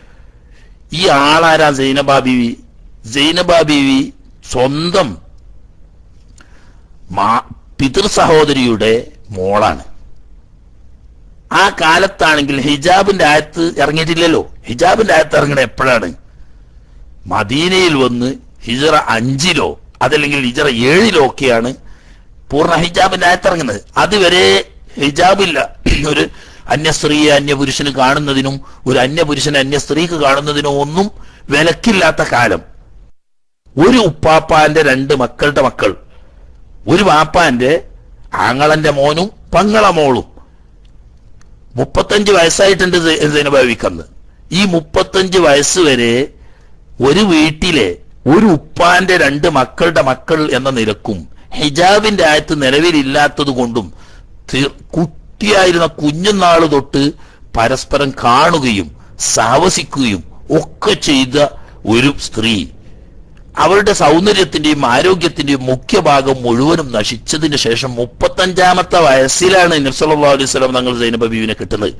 ഈ ആളാരാ സൈനബാ ബീവി സൈനബാ ബീവി സ്വന്തം മാ- പിതൃ സഹോദരിയുടെ മോളാണ് ആ കാലത്താണെങ്കിൽ ഹിജാബിന്റെ ആയത്ത് ഇറങ്ങിയിട്ടില്ലല്ലോ ഹിജാബിന്റെ ആയത്ത് ഇറങ്ങണ എപ്പോഴാണ് മദീനയിൽ വന്ന് ഹിജറ അഞ്ചിലോ അതല്ലെങ്കിൽ ഹിജറ ഏഴിലോ ഒക്കെയാണ് പൂർണ്ണ ഹിജാബിന്റെ ആയത്ത് ഇറങ്ങുന്നത് അതുവരെ ഹിജാബില്ല ഒരു അന്യ സ്ത്രീയെ അന്യപുരുഷന് കാണുന്നതിനും ഒരു അന്യപുരുഷനെ അന്യ സ്ത്രീക്ക് കാണുന്നതിനോ ഒന്നും വിലക്കില്ലാത്ത കാലം ഒരു ഉപ്പാപ്പാന്റെ രണ്ട് മക്കളുടെ മക്കൾ ഒരു വാപ്പാന്റെ ആങ്ങളന്റെ മോനും പങ്ങള മോളും മുപ്പത്തഞ്ച് വയസ്സായിട്ടുണ്ട് സൈനബാവിക്കന്ന് ഈ മുപ്പത്തഞ്ച് വയസ്സ് വരെ ഒരു വീട്ടിലെ ഒരു ഉപ്പാന്റെ രണ്ട് മക്കളുടെ മക്കൾ എന്ന നിലക്കും ഹിജാബിന്റെ ആയത്ത് നിലവിലില്ലാത്തത് കൊണ്ടും തീർ- കുട്ടിയായിരുന്ന കുഞ്ഞുനാള് തൊട്ട് പരസ്പരം കാണുകയും സാവസിക്കുകയും ഒക്കെ ചെയ്ത ഒരു സ്ത്രീ അവരുടെ സൗന്ദര്യത്തിന്റെയും ആരോഗ്യത്തിന്റെയും മുഖ്യ ഭാഗം മുഴുവനും നശിച്ചതിന് ശേഷം മുപ്പത്തഞ്ചാമത്തെ വയസ്സിലാണ് നബ്സല്ലാ അലൈഹി സ്വലം തങ്ങൾ സൈനബ ബീവിനെ കിട്ടുന്നത്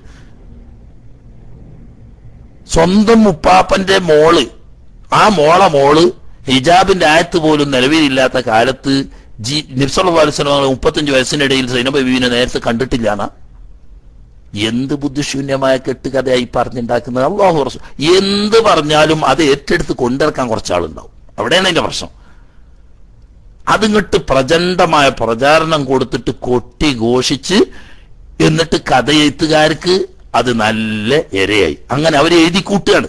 സ്വന്തം മുപ്പാപ്പന്റെ മോള് ആ മോളെ മോള് ഹിജാബിന്റെ ആയത്ത് പോലും നിലവിലില്ലാത്ത കാലത്ത് ജി നിബ്സല്ലാ അലൈഹി സ്വലം മുപ്പത്തഞ്ച് വയസ്സിനിടയിൽ സൈനബ ബീവിനെ നേരത്തെ കണ്ടിട്ടില്ലാന്ന എന്ത് ബുദ്ധിശൂന്യമായ കെട്ടുകഥയായി പറഞ്ഞുണ്ടാക്കുന്നത് അള്ളാഹു റസൂ- എന്ത് പറഞ്ഞാലും അത് ഏറ്റെടുത്ത് കൊണ്ടിറക്കാൻ കുറച്ചാളുണ്ടാവും അവിടെയാണ് അതിന്റെ പ്രശ്നം അതിങ്ങോട്ട് പ്രചണ്ഡമായ പ്രചാരണം കൊടുത്തിട്ട് കൊട്ടി ഘോഷിച്ച് എന്നിട്ട് കഥയെഴുത്തുകാർക്ക് അത് നല്ല ഇരയായി അങ്ങനെ അവർ എഴുതി കൂട്ടുകയാണ്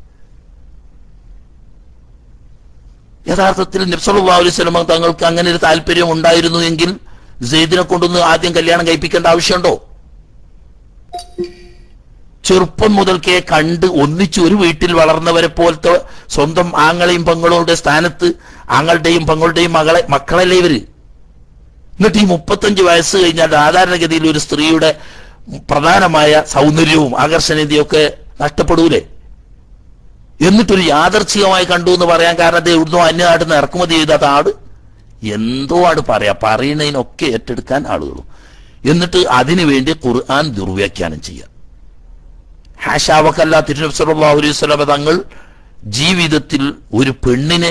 യഥാർത്ഥത്തിൽ നബ്സല്ലാ അലൈഹി സ്വലമ തങ്ങൾക്ക് അങ്ങനെ ഒരു താല്പര്യം ഉണ്ടായിരുന്നു എങ്കിൽ സെയ്ദിനെ കൊണ്ടൊന്ന് ആദ്യം കല്യാണം കഴിപ്പിക്കേണ്ട ആവശ്യമുണ്ടോ ചെറുപ്പം മുതൽക്കേ കണ്ട് ഒന്നിച്ച് ഒരു വീട്ടിൽ വളർന്നവരെ പോലത്തെ സ്വന്തം ആങ്ങളെയും പങ്ങളുടെ സ്ഥാനത്ത് ആങ്ങളുടെയും പങ്ങളുടെയും മകളെ മക്കളല്ലേ ഇവര് എന്നിട്ട് ഈ മുപ്പത്തഞ്ച് വയസ്സ് കഴിഞ്ഞാൽ സാധാരണഗതിയിൽ ഒരു സ്ത്രീയുടെ പ്രധാനമായ സൗന്ദര്യവും ആകർഷണീയതയും ഒക്കെ നഷ്ടപ്പെടൂലേ എന്നിട്ടൊരു യാദർച്ഛികമായി കണ്ടു എന്ന് പറയാൻ കാരണം അത് എവിടുന്നോ അന്യനാട്ടിൽ നിന്ന് ഇറക്കുമതി ചെയ്താത്ത ആട് എന്തോ ആണ് പറയാ പറയുന്നതിനൊക്കെ ഏറ്റെടുക്കാൻ ആളുകളും എന്നിട്ട് അതിനു വേണ്ടി ഖുർആൻ ദുർവ്യാഖ്യാനം ചെയ്യാം ഹാഷാവക്കല്ല തിരുനബി സല്ലല്ലാഹു അലൈഹി വസല്ലമ തങ്ങൾ ജീവിതത്തിൽ ഒരു പെണ്ണിനെ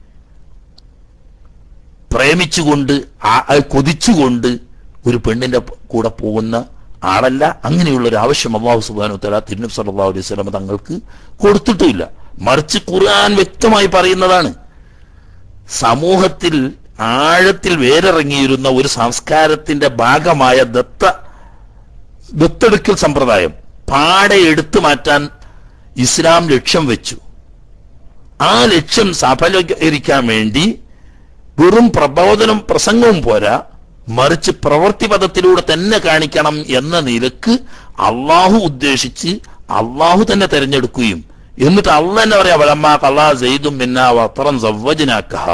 പ്രേമിച്ചുകൊണ്ട് ആ- ആ കൊതിച്ചുകൊണ്ട് ഒരു പെണ്ണിന്റെ പ- കൂടെ പോകുന്ന ആളല്ല അങ്ങനെയുള്ള ഒരു ആവശ്യം അള്ളാഹു സുബാനു തല തിരുനബി സല്ലല്ലാഹു അലൈഹി വസല്ലമ തങ്ങൾക്ക് കൊടുത്തിട്ടുമില്ല മറിച്ച് ഖുർആൻ വ്യക്തമായി പറയുന്നതാണ് സമൂഹത്തിൽ ആഴത്തിൽ വേരിറങ്ങിയിരുന്ന ഒരു സംസ്കാരത്തിന്റെ ഭാഗമായ ദത്ത ദത്തെടുക്കൽ സമ്പ്രദായം പാടെ എടുത്തു മാറ്റാൻ ഇസ്ലാം ലക്ഷ്യം വെച്ചു ആ ലക്ഷ്യം സഫലീകരിക്കാൻ വേണ്ടി വെറും പ്രബോധനം പ്രസംഗവും പോരാ മറിച്ച് പ്രവൃത്തി പദത്തിലൂടെ തന്നെ കാണിക്കണം എന്ന നിലക്ക് അള്ളാഹു ഉദ്ദേശിച്ച് അള്ളാഹു തന്നെ തെരഞ്ഞെടുക്കുകയും എന്നിട്ട് അള്ള തന്നെ പറയാ വലമ്മ കള്ളാ സെയ്ദും മിന്ന വത്തറം സവ്വജനാക്കഹ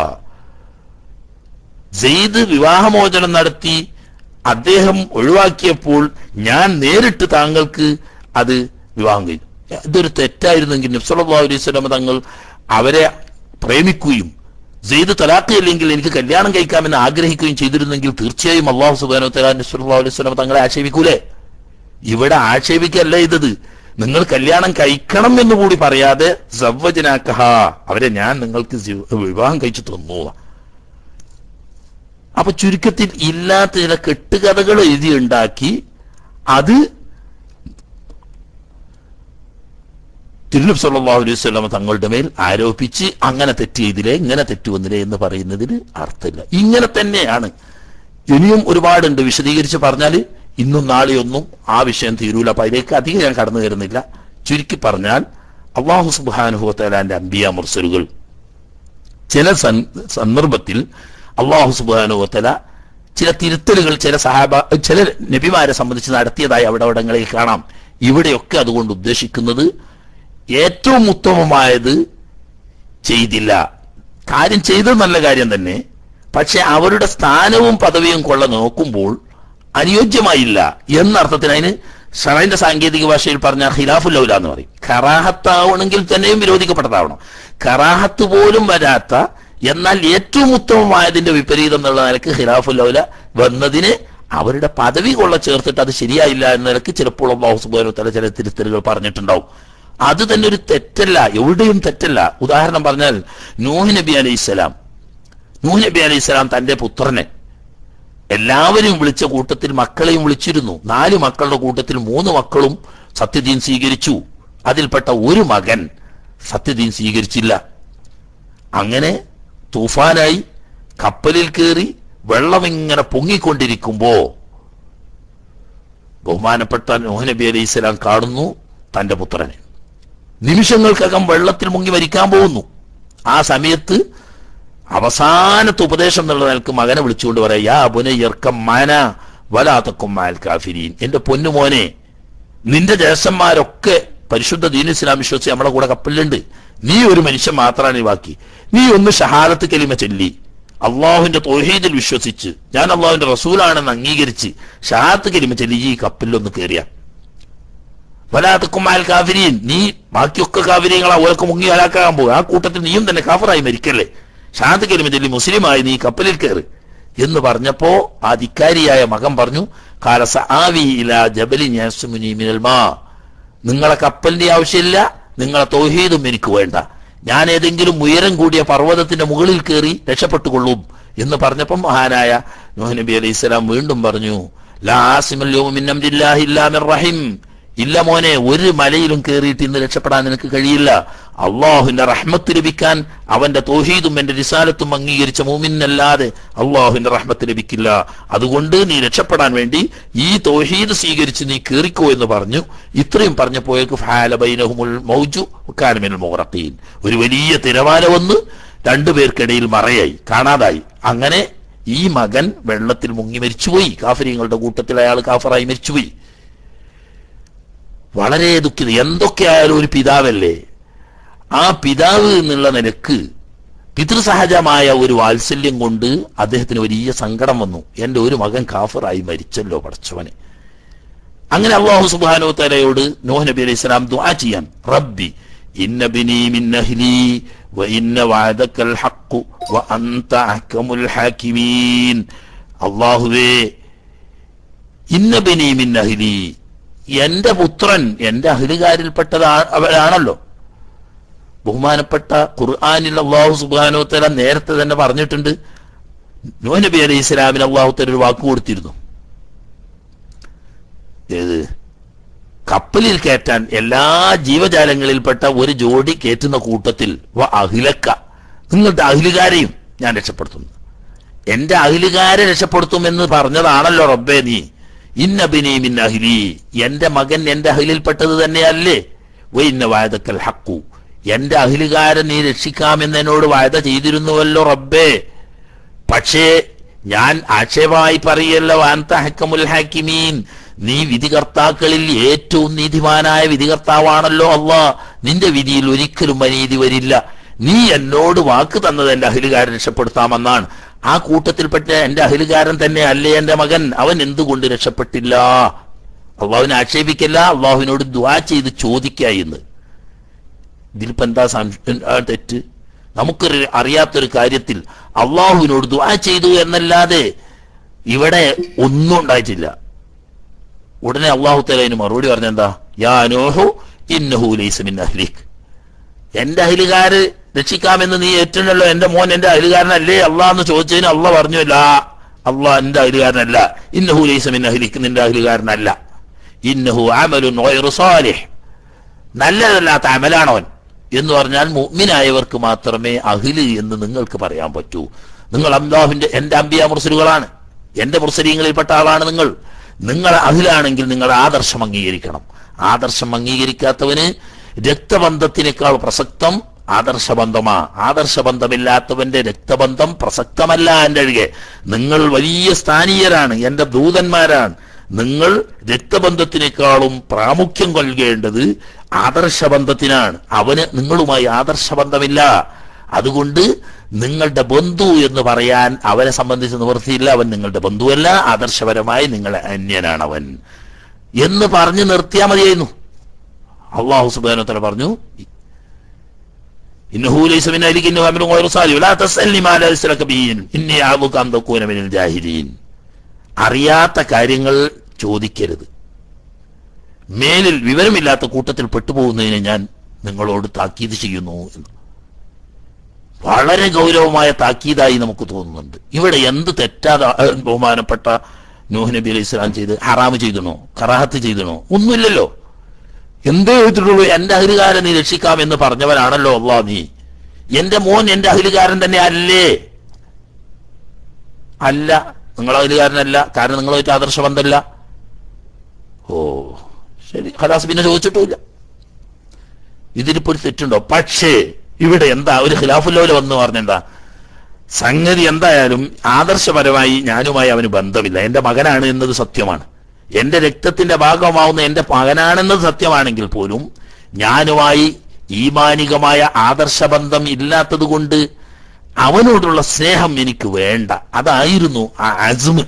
സെയ്ദ് വിവാഹമോചനം നടത്തി അദ്ദേഹം ഒഴിവാക്കിയപ്പോൾ ഞാൻ നേരിട്ട് താങ്കൾക്ക് അത് വിവാഹം കഴിച്ചു ഇതൊരു തെറ്റായിരുന്നെങ്കിൽ നബ്സല്ലാ അലൈഹി സ്വലമ തങ്ങൾ അവരെ പ്രേമിക്കുകയും സെയ്ദ് തലാഖ് അല്ലെങ്കിൽ എനിക്ക് കല്യാണം കഴിക്കാമെന്ന് ആഗ്രഹിക്കുകയും ചെയ്തിരുന്നെങ്കിൽ തീർച്ചയായും അള്ളാഹു സുബാനോ തലാ നബ്സല്ലാ അലൈഹി സ്വലമ തങ്ങളെ ആക്ഷേപിക്കൂലേ ഇവിടെ ആക്ഷേപിക്കല്ല ഇതത് നിങ്ങൾ കല്യാണം കഴിക്കണം എന്ന് കൂടി പറയാതെ സവ്വജനാക്കഹ അവരെ ഞാൻ നിങ്ങൾക്ക് ജി- വിവാഹം കഴിച്ചു തന്നു അപ്പൊ ചുരുക്കത്തിൽ ഇല്ലാത്ത ചില കെട്ടുകഥകൾ എഴുതിയുണ്ടാക്കി അത് തിരുനബ് സല്ലല്ലാഹു അലൈഹി വസല്ലമ തങ്ങളുടെ മേൽ ആരോപിച്ച് അങ്ങനെ തെറ്റ് ചെയ്തില്ലേ ഇങ്ങനെ തെറ്റ് വന്നില്ലേ എന്ന് പറയുന്നതിന് അർത്ഥമില്ല ഇങ്ങനെ തന്നെയാണ് ഇനിയും ഒരുപാടുണ്ട് വിശദീകരിച്ച് പറഞ്ഞാൽ ഇന്നും നാളെയൊന്നും ആ വിഷയം തീരൂല അപ്പൊ അതിലേക്ക് അധികം ഞാൻ കടന്നു കയറുന്നില്ല ചുരുക്കി പറഞ്ഞാൽ അള്ളാഹു സുബാനുഹുത്തലാന്റെ അമ്പിയ മുർസലുകൾ ചില സൻ- സന്ദർഭത്തിൽ അള്ളാഹു സുബാനുവത്തല ചില തിരുത്തലുകൾ ചില സഹാബ ചില നബിമാരെ സംബന്ധിച്ച് നടത്തിയതായി അവിടെ അവിടങ്ങളിൽ കാണാം ഇവിടെയൊക്കെ അതുകൊണ്ട് ഉദ്ദേശിക്കുന്നത് ഏറ്റവും ഉത്തമമായത് ചെയ്തില്ല കാര്യം ചെയ്തത് നല്ല കാര്യം തന്നെ പക്ഷെ അവരുടെ സ്ഥാനവും പദവിയും കൊള്ള നോക്കുമ്പോൾ അനുയോജ്യമായില്ല എന്നർത്ഥത്തിന് അതിന് ഷറൈന്റെ സാങ്കേതിക ഭാഷയിൽ പറഞ്ഞ ഖിലാഫുല്ലൗല എന്ന് പറയും കറാഹത്താവണമെങ്കിൽ തന്നെയും വിരോധിക്കപ്പെട്ടതാവണം കറാഹത്ത് പോലും വരാത്ത എന്നാൽ ഏറ്റവും ഉത്തമമായതിന്റെ വിപരീതം എന്നുള്ള നിലക്ക് ഖിലാഫുല്ലൗല വന്നതിന് അവരുടെ പദവി കൊള്ള ചേർത്തിട്ട് അത് ശരിയായില്ല എന്ന നിലക്ക് ചിലപ്പോൾ അള്ളാഹു സുബ്ഹാനഹു വതആല ചില തിരുത്തലുകൾ പറഞ്ഞിട്ടുണ്ടാവും അത് തന്നെ ഒരു തെറ്റല്ല എവിടെയും തെറ്റല്ല ഉദാഹരണം പറഞ്ഞാൽ നൂഹ് നബി അലൈഹിസ്സലാം നൂഹ് നബി അലൈഹിസ്സലാം തന്റെ പുത്രനെ എല്ലാവരും വിളിച്ച കൂട്ടത്തിൽ മക്കളെയും വിളിച്ചിരുന്നു നാല് മക്കളുടെ കൂട്ടത്തിൽ മൂന്ന് മക്കളും സത്യദീൻ സ്വീകരിച്ചു അതിൽപ്പെട്ട ഒരു മകൻ സത്യദീൻ സ്വീകരിച്ചില്ല അങ്ങനെ തൂഫാനായി കപ്പലിൽ കയറി വെള്ളം ഇങ്ങനെ പൊങ്ങിക്കൊണ്ടിരിക്കുമ്പോ ബഹുമാനപ്പെട്ട നൂഹ് നബി അലൈഹി സ്വലാം കാണുന്നു തന്റെ പുത്രനെ നിമിഷങ്ങൾക്കകം വെള്ളത്തിൽ മുങ്ങി മരിക്കാൻ പോകുന്നു ആ സമയത്ത് അവസാനത്തെ ഉപദേശം എന്നുള്ള നിലക്ക് മകനെ വിളിച്ചുകൊണ്ട് പറയാം യാ അബുനയ്യർക്കം മാന വലാത്തക്കും മാൽ കാഫിരീൻ എന്റെ പൊന്നുമോനെ നിന്റെ ജ്യേഷ്ഠന്മാരൊക്കെ പരിശുദ്ധ ദീൻ ഇസ്ലാം വിശ്വസിച്ച് നമ്മളെ കൂടെ കപ്പലിലുണ്ട് നീ ഒരു മനുഷ്യൻ മാത്രമാണ് ഈ ബാക്കി നീ ഒന്ന് ഷഹാദത്ത് കലിമ ചൊല്ലി അള്ളാഹുവിന്റെ തൊഹീദിൽ വിശ്വസിച്ച് ഞാൻ അള്ളാഹുവിന്റെ റസൂലാണെന്ന് അംഗീകരിച്ച് ഷഹാദത്ത് കലിമ ചൊല്ലി ഈ കപ്പലിലൊന്ന് കയറിയ വലാത്തക്കുമാൽ കാഫിരീൻ നീ ബാക്കിയൊക്കെ കാഫിരീങ്ങളാ ഓരൊക്കെ മുങ്ങി ഹലാക്കാൻ പോകും ആ കൂട്ടത്തിൽ നീയും തന്നെ കാഫറായി മരിക്കല്ലേ ഷഹാദത്ത് കലിമ ചൊല്ലി മുസ്ലിമായി നീ കപ്പലിൽ കയറി എന്ന് പറഞ്ഞപ്പോ ആ ധിക്കാരിയായ മകൻ പറഞ്ഞു കാലസ ആവി ഇല ജബലി യാസുമുനി മിനൽ മാ നിങ്ങളെ കപ്പലിന്റെ ആവശ്യമില്ല നിങ്ങളെ തൗഹീദും എനിക്ക് വേണ്ട ഞാൻ ഏതെങ്കിലും ഉയരം കൂടിയ പർവ്വതത്തിന്റെ മുകളിൽ കയറി രക്ഷപ്പെട്ടുകൊള്ളും എന്ന് പറഞ്ഞപ്പം മഹാനായ നൂഹ് നബി അലൈഹി സ്വലാം വീണ്ടും പറഞ്ഞു ലാ ആസിമൽ യൗമ മിൻ അംരില്ലാഹി ഇല്ലാ മിർ റഹിം ഇല്ല മോനെ ഒരു മലയിലും കയറിയിട്ട് ഇന്ന് രക്ഷപ്പെടാൻ നിനക്ക് കഴിയില്ല അള്ളാഹുവിന്റെ റഹ്മത്ത് ലഭിക്കാൻ അവന്റെ തോഹീദും എന്റെ റിസാലത്തും അംഗീകരിച്ച മൂമിനല്ലാതെ അള്ളാഹുവിന്റെ റഹ്മത്ത് ലഭിക്കില്ല അതുകൊണ്ട് നീ രക്ഷപ്പെടാൻ വേണ്ടി ഈ തോഹീദ് സ്വീകരിച്ച് നീ കയറിക്കോ എന്ന് പറഞ്ഞു ഇത്രയും പറഞ്ഞപ്പോഴേക്ക് ഫാലബൈനഹുമുൽ മൗജു കാനമിൽ മോറക്കീൻ ഒരു വലിയ തിരമാല വന്ന് രണ്ടുപേർക്കിടയിൽ മറയായി കാണാതായി അങ്ങനെ ഈ മകൻ വെള്ളത്തിൽ മുങ്ങി മരിച്ചുപോയി കാഫര്യങ്ങളുടെ കൂട്ടത്തിൽ അയാൾ കാഫറായി മരിച്ചുപോയി വളരെ ദുഃഖിത എന്തൊക്കെയായാലും ഒരു പിതാവല്ലേ ആ പിതാവ് എന്നുള്ള നിലക്ക് പിതൃസഹജമായ ഒരു വാത്സല്യം കൊണ്ട് അദ്ദേഹത്തിന് വലിയ സങ്കടം വന്നു എന്റെ ഒരു മകൻ കാഫറായി മരിച്ചല്ലോ പടച്ചവനെ അങ്ങനെ അള്ളാഹു സുബാനോ തലയോട് നോഹ് നബി അലൈഹി സ്വലാം ദുആ ചെയ്യാൻ റബ്ബി ഇന്ന ബിനി മിൻ അഹ്ലി വ ഇന്ന വഅദക്കൽ ഹഖ് വ അൻത അഹ്കമുൽ ഹാകിമീൻ അല്ലാഹുവേ ഇന്ന ബിനി മിൻ അഹ്ലി എന്റെ പുത്രൻ എന്റെ അഹ്ലുകാരിൽപ്പെട്ടതാ അവരാണല്ലോ ബഹുമാനപ്പെട്ട ഖുർആാനിൽ അള്ളാഹു സുബാനോ തല നേരത്തെ തന്നെ പറഞ്ഞിട്ടുണ്ട് നോ നബി അലൈഹി ഇസ്ലാമിന് അള്ളാഹു തല ഒരു വാക്ക് കൊടുത്തിരുന്നു ഏത് കപ്പലിൽ കയറ്റാൻ എല്ലാ ജീവജാലങ്ങളിൽപ്പെട്ട ഒരു ജോഡി കയറ്റുന്ന കൂട്ടത്തിൽ വ അഹിലക്ക നിങ്ങളുടെ അഹിലുകാരെയും ഞാൻ രക്ഷപ്പെടുത്തുന്നു എന്റെ അഹിലുകാരെ രക്ഷപ്പെടുത്തുമെന്ന് പറഞ്ഞതാണല്ലോ റബ്ബേ നീ ഇന്നബിനി മിൻ അഹിലി എന്റെ മകൻ എന്റെ അഹിലിൽപ്പെട്ടത് തന്നെയല്ലേ വ ഇന്ന വായതക്കൽ ഹക്കു എന്റെ അഹിലുകാരൻ നീ രക്ഷിക്കാമെന്ന് എന്നോട് വായത ചെയ്തിരുന്നുവല്ലോ റബ്ബേ പക്ഷേ ഞാൻ ആക്ഷേപമായി പറയല്ലോ അന്ത ഹക്കമുൽ ഹാക്കിമീൻ നീ വിധികർത്താക്കളിൽ ഏറ്റവും നീതിമാനായ വിധികർത്താവാണല്ലോ അള്ളാ നിന്റെ വിധിയിൽ ഒരിക്കലും അനീതി വരില്ല നീ എന്നോട് വാക്ക് തന്നത് എന്റെ അഹിലുകാരൻ രക്ഷപ്പെടുത്താമെന്നാണ് ആ കൂട്ടത്തിൽപ്പെട്ട എന്റെ അഹിലുകാരൻ തന്നെ അല്ലേ എന്റെ മകൻ അവൻ എന്തുകൊണ്ട് രക്ഷപ്പെട്ടില്ല അള്ളാഹുവിനെ ആക്ഷേപിക്കല്ല അള്ളാഹുവിനോട് ദ്വാ ചെയ്ത് ചോദിക്കുക എന്ന് ഇതിലിപ്പോ എന്താ സംശയം ആ തെറ്റ് നമുക്ക് അറിയാത്തൊരു കാര്യത്തിൽ അള്ളാഹുവിനോട് ദ്വാ ചെയ്തു എന്നല്ലാതെ ഇവിടെ ഒന്നും ഉണ്ടായിട്ടില്ല ഉടനെ അള്ളാഹു തല അതിന് മറുപടി പറഞ്ഞെന്താ യാ നോഹു ഇന്നഹു ലൈസ മിൻ അഹ്ലിക് എന്റെ അഹിലുകാര് രക്ഷിക്കാമെന്ന് നീ ഏറ്റുണ്ടല്ലോ എന്റെ മോൻ എന്റെ അഹിലുകാരനല്ലേ അള്ളാഹ് എന്ന് ചോദിച്ചതിന് അള്ളാഹ് പറഞ്ഞു ലാ അള്ളാഹ് എന്റെ അഹിലുകാരനല്ല ഇന്നഹു ലൈസ മിൻ അഹ്ലിക് നിന്റെ അഹിലുകാരനല്ല ഇന്നഹു അമലുൻ ഗൈറു സാലിഹ് നല്ലതല്ലാത്ത അമലാണവൻ എന്ന് പറഞ്ഞാൽ മുഅ്മിനായവർക്ക് മാത്രമേ അഹില് എന്ന് നിങ്ങൾക്ക് പറയാൻ പറ്റൂ നിങ്ങൾ അള്ളാഹുവിന്റെ എന്റെ അമ്പിയ മുർസലുകളാണ് എന്റെ മുർസലീങ്ങളിൽപ്പെട്ട ആളാണ് നിങ്ങൾ നിങ്ങൾ അഹിലാണെങ്കിൽ നിങ്ങൾ ആദർശം അംഗീകരിക്കണം ആദർശം അംഗീകരിക്കാത്തവന് രക്തബന്ധത്തിനേക്കാൾ പ്രസക്തം ആദർശബന്ധമാ ആദർശബന്ധമില്ലാത്തവന്റെ രക്തബന്ധം പ്രസക്തമല്ല എന്റെ അഴുകെ നിങ്ങൾ വലിയ സ്ഥാനീയരാണ് എന്റെ ദൂതന്മാരാണ് നിങ്ങൾ രക്തബന്ധത്തിനേക്കാളും പ്രാമുഖ്യം നൽകേണ്ടത് ആദർശബന്ധത്തിനാണ് അവന് നിങ്ങളുമായി ആദർശബന്ധമില്ല അതുകൊണ്ട് നിങ്ങളുടെ ബന്ധു എന്ന് പറയാൻ അവനെ സംബന്ധിച്ച് നിവൃത്തിയില്ല അവൻ നിങ്ങളുടെ ബന്ധുവല്ല ആദർശപരമായി നിങ്ങളെ അന്യനാണ് അവൻ എന്ന് പറഞ്ഞു നിർത്തിയാൽ മതിയായിരുന്നു അള്ളാഹു സുബാനോ തല പറഞ്ഞു ഇന്നഹു ലൈസ മിൻ അഹ്ലിക ഇന്നഹു അമലുൻ ഗൈറു സാലിഹ് ലാ തസ്അൽനി മാ ലാ യസ്ലക ബിഹിൻ ഇന്നി അഅദുക അൻ തകൂന മിനൽ ജാഹിലീൻ അറിയാത്ത കാര്യങ്ങൾ ചോദിക്കരുത് മേലിൽ വിവരമില്ലാത്ത കൂട്ടത്തിൽ പെട്ടുപോകുന്നതിനെ ഞാൻ നിങ്ങളോട് താക്കീത് ചെയ്യുന്നു എന്ന് വളരെ ഗൗരവമായ താക്കീതായി നമുക്ക് തോന്നുന്നുണ്ട് ഇവിടെ എന്ത് തെറ്റാതെ ബഹുമാനപ്പെട്ട നൂഹ് നബി അലൈഹി ഇസ്ലാം ചെയ്ത് ഹറാമ് ചെയ്തണോ കറാഹത്ത് ചെയ്തണോ ഒന്നുമില്ലല്ലോ എന്തേ ചെയ്തിട്ടുള്ളൂ എന്റെ അഹിലുകാരൻ നീ രക്ഷിക്കാമെന്ന് പറഞ്ഞവനാണല്ലോ അള്ളാ നീ എന്റെ മോൻ എന്റെ അഹിലുകാരൻ തന്നെ അല്ലേ അല്ല നിങ്ങൾ അഹിലുകാരനല്ല കാരണം നിങ്ങളുമായിട്ട് ആദർശബന്ധമല്ല ഓ ശരി ഖലാസ് പിന്നെ ചോദിച്ചിട്ടുമില്ല ഇതിലിപ്പോ ഒരു തെറ്റുണ്ടോ പക്ഷേ ഇവിടെ എന്താ ഒരു ഖിലാഫുല്ലോല് വന്ന് പറഞ്ഞെന്താ സംഗതി എന്തായാലും ആദർശപരമായി ഞാനുമായി അവന് ബന്ധമില്ല എന്റെ മകനാണ് എന്നത് സത്യമാണ് എന്റെ രക്തത്തിന്റെ ഭാഗമാവുന്ന എന്റെ മകനാണെന്നത് സത്യമാണെങ്കിൽ പോലും ഞാനുമായി ഈമാനികമായ ആദർശബന്ധം ഇല്ലാത്തത് കൊണ്ട് അവനോടുള്ള സ്നേഹം എനിക്ക് വേണ്ട അതായിരുന്നു ആ അസുമ്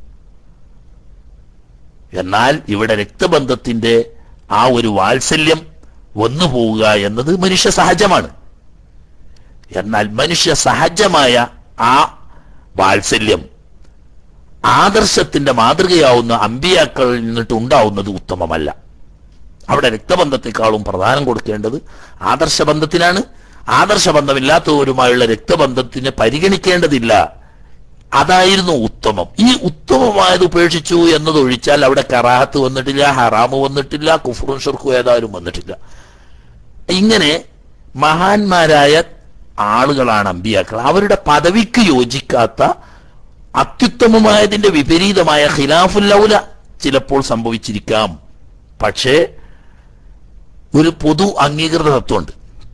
എന്നാൽ ഇവിടെ രക്തബന്ധത്തിന്റെ ആ ഒരു വാത്സല്യം വന്നു പോവുക എന്നത് മനുഷ്യ സഹജമാണ് എന്നാൽ മനുഷ്യ സഹജമായ ആ വാത്സല്യം ആദർശത്തിന്റെ മാതൃകയാവുന്ന അമ്പിയാക്കളിൽ നിന്നിട്ട് ഉണ്ടാവുന്നത് ഉത്തമമല്ല അവിടെ രക്തബന്ധത്തെക്കാളും പ്രധാനം കൊടുക്കേണ്ടത് ആദർശബന്ധത്തിനാണ് ആദർശബന്ധമില്ലാത്തവരുമായുള്ള രക്തബന്ധത്തിനെ പരിഗണിക്കേണ്ടതില്ല അതായിരുന്നു ഉത്തമം ഈ ഉത്തമമായത് ഉപേക്ഷിച്ചു എന്നതൊഴിച്ചാൽ അവിടെ കറാഹത്ത് വന്നിട്ടില്ല ഹറാമ് വന്നിട്ടില്ല കുഫറും ഷുർഖും ഏതായാലും വന്നിട്ടില്ല ഇങ്ങനെ മഹാന്മാരായ ആളുകളാണ് അമ്പിയാക്കൾ അവരുടെ പദവിക്ക് യോജിക്കാത്ത അത്യുത്തമമായതിന്റെ വിപരീതമായ ഖിലാഫുല്ലൗല ചിലപ്പോൾ സംഭവിച്ചിരിക്കാം പക്ഷേ ഒരു പൊതു അംഗീകൃത തത്വമുണ്ട്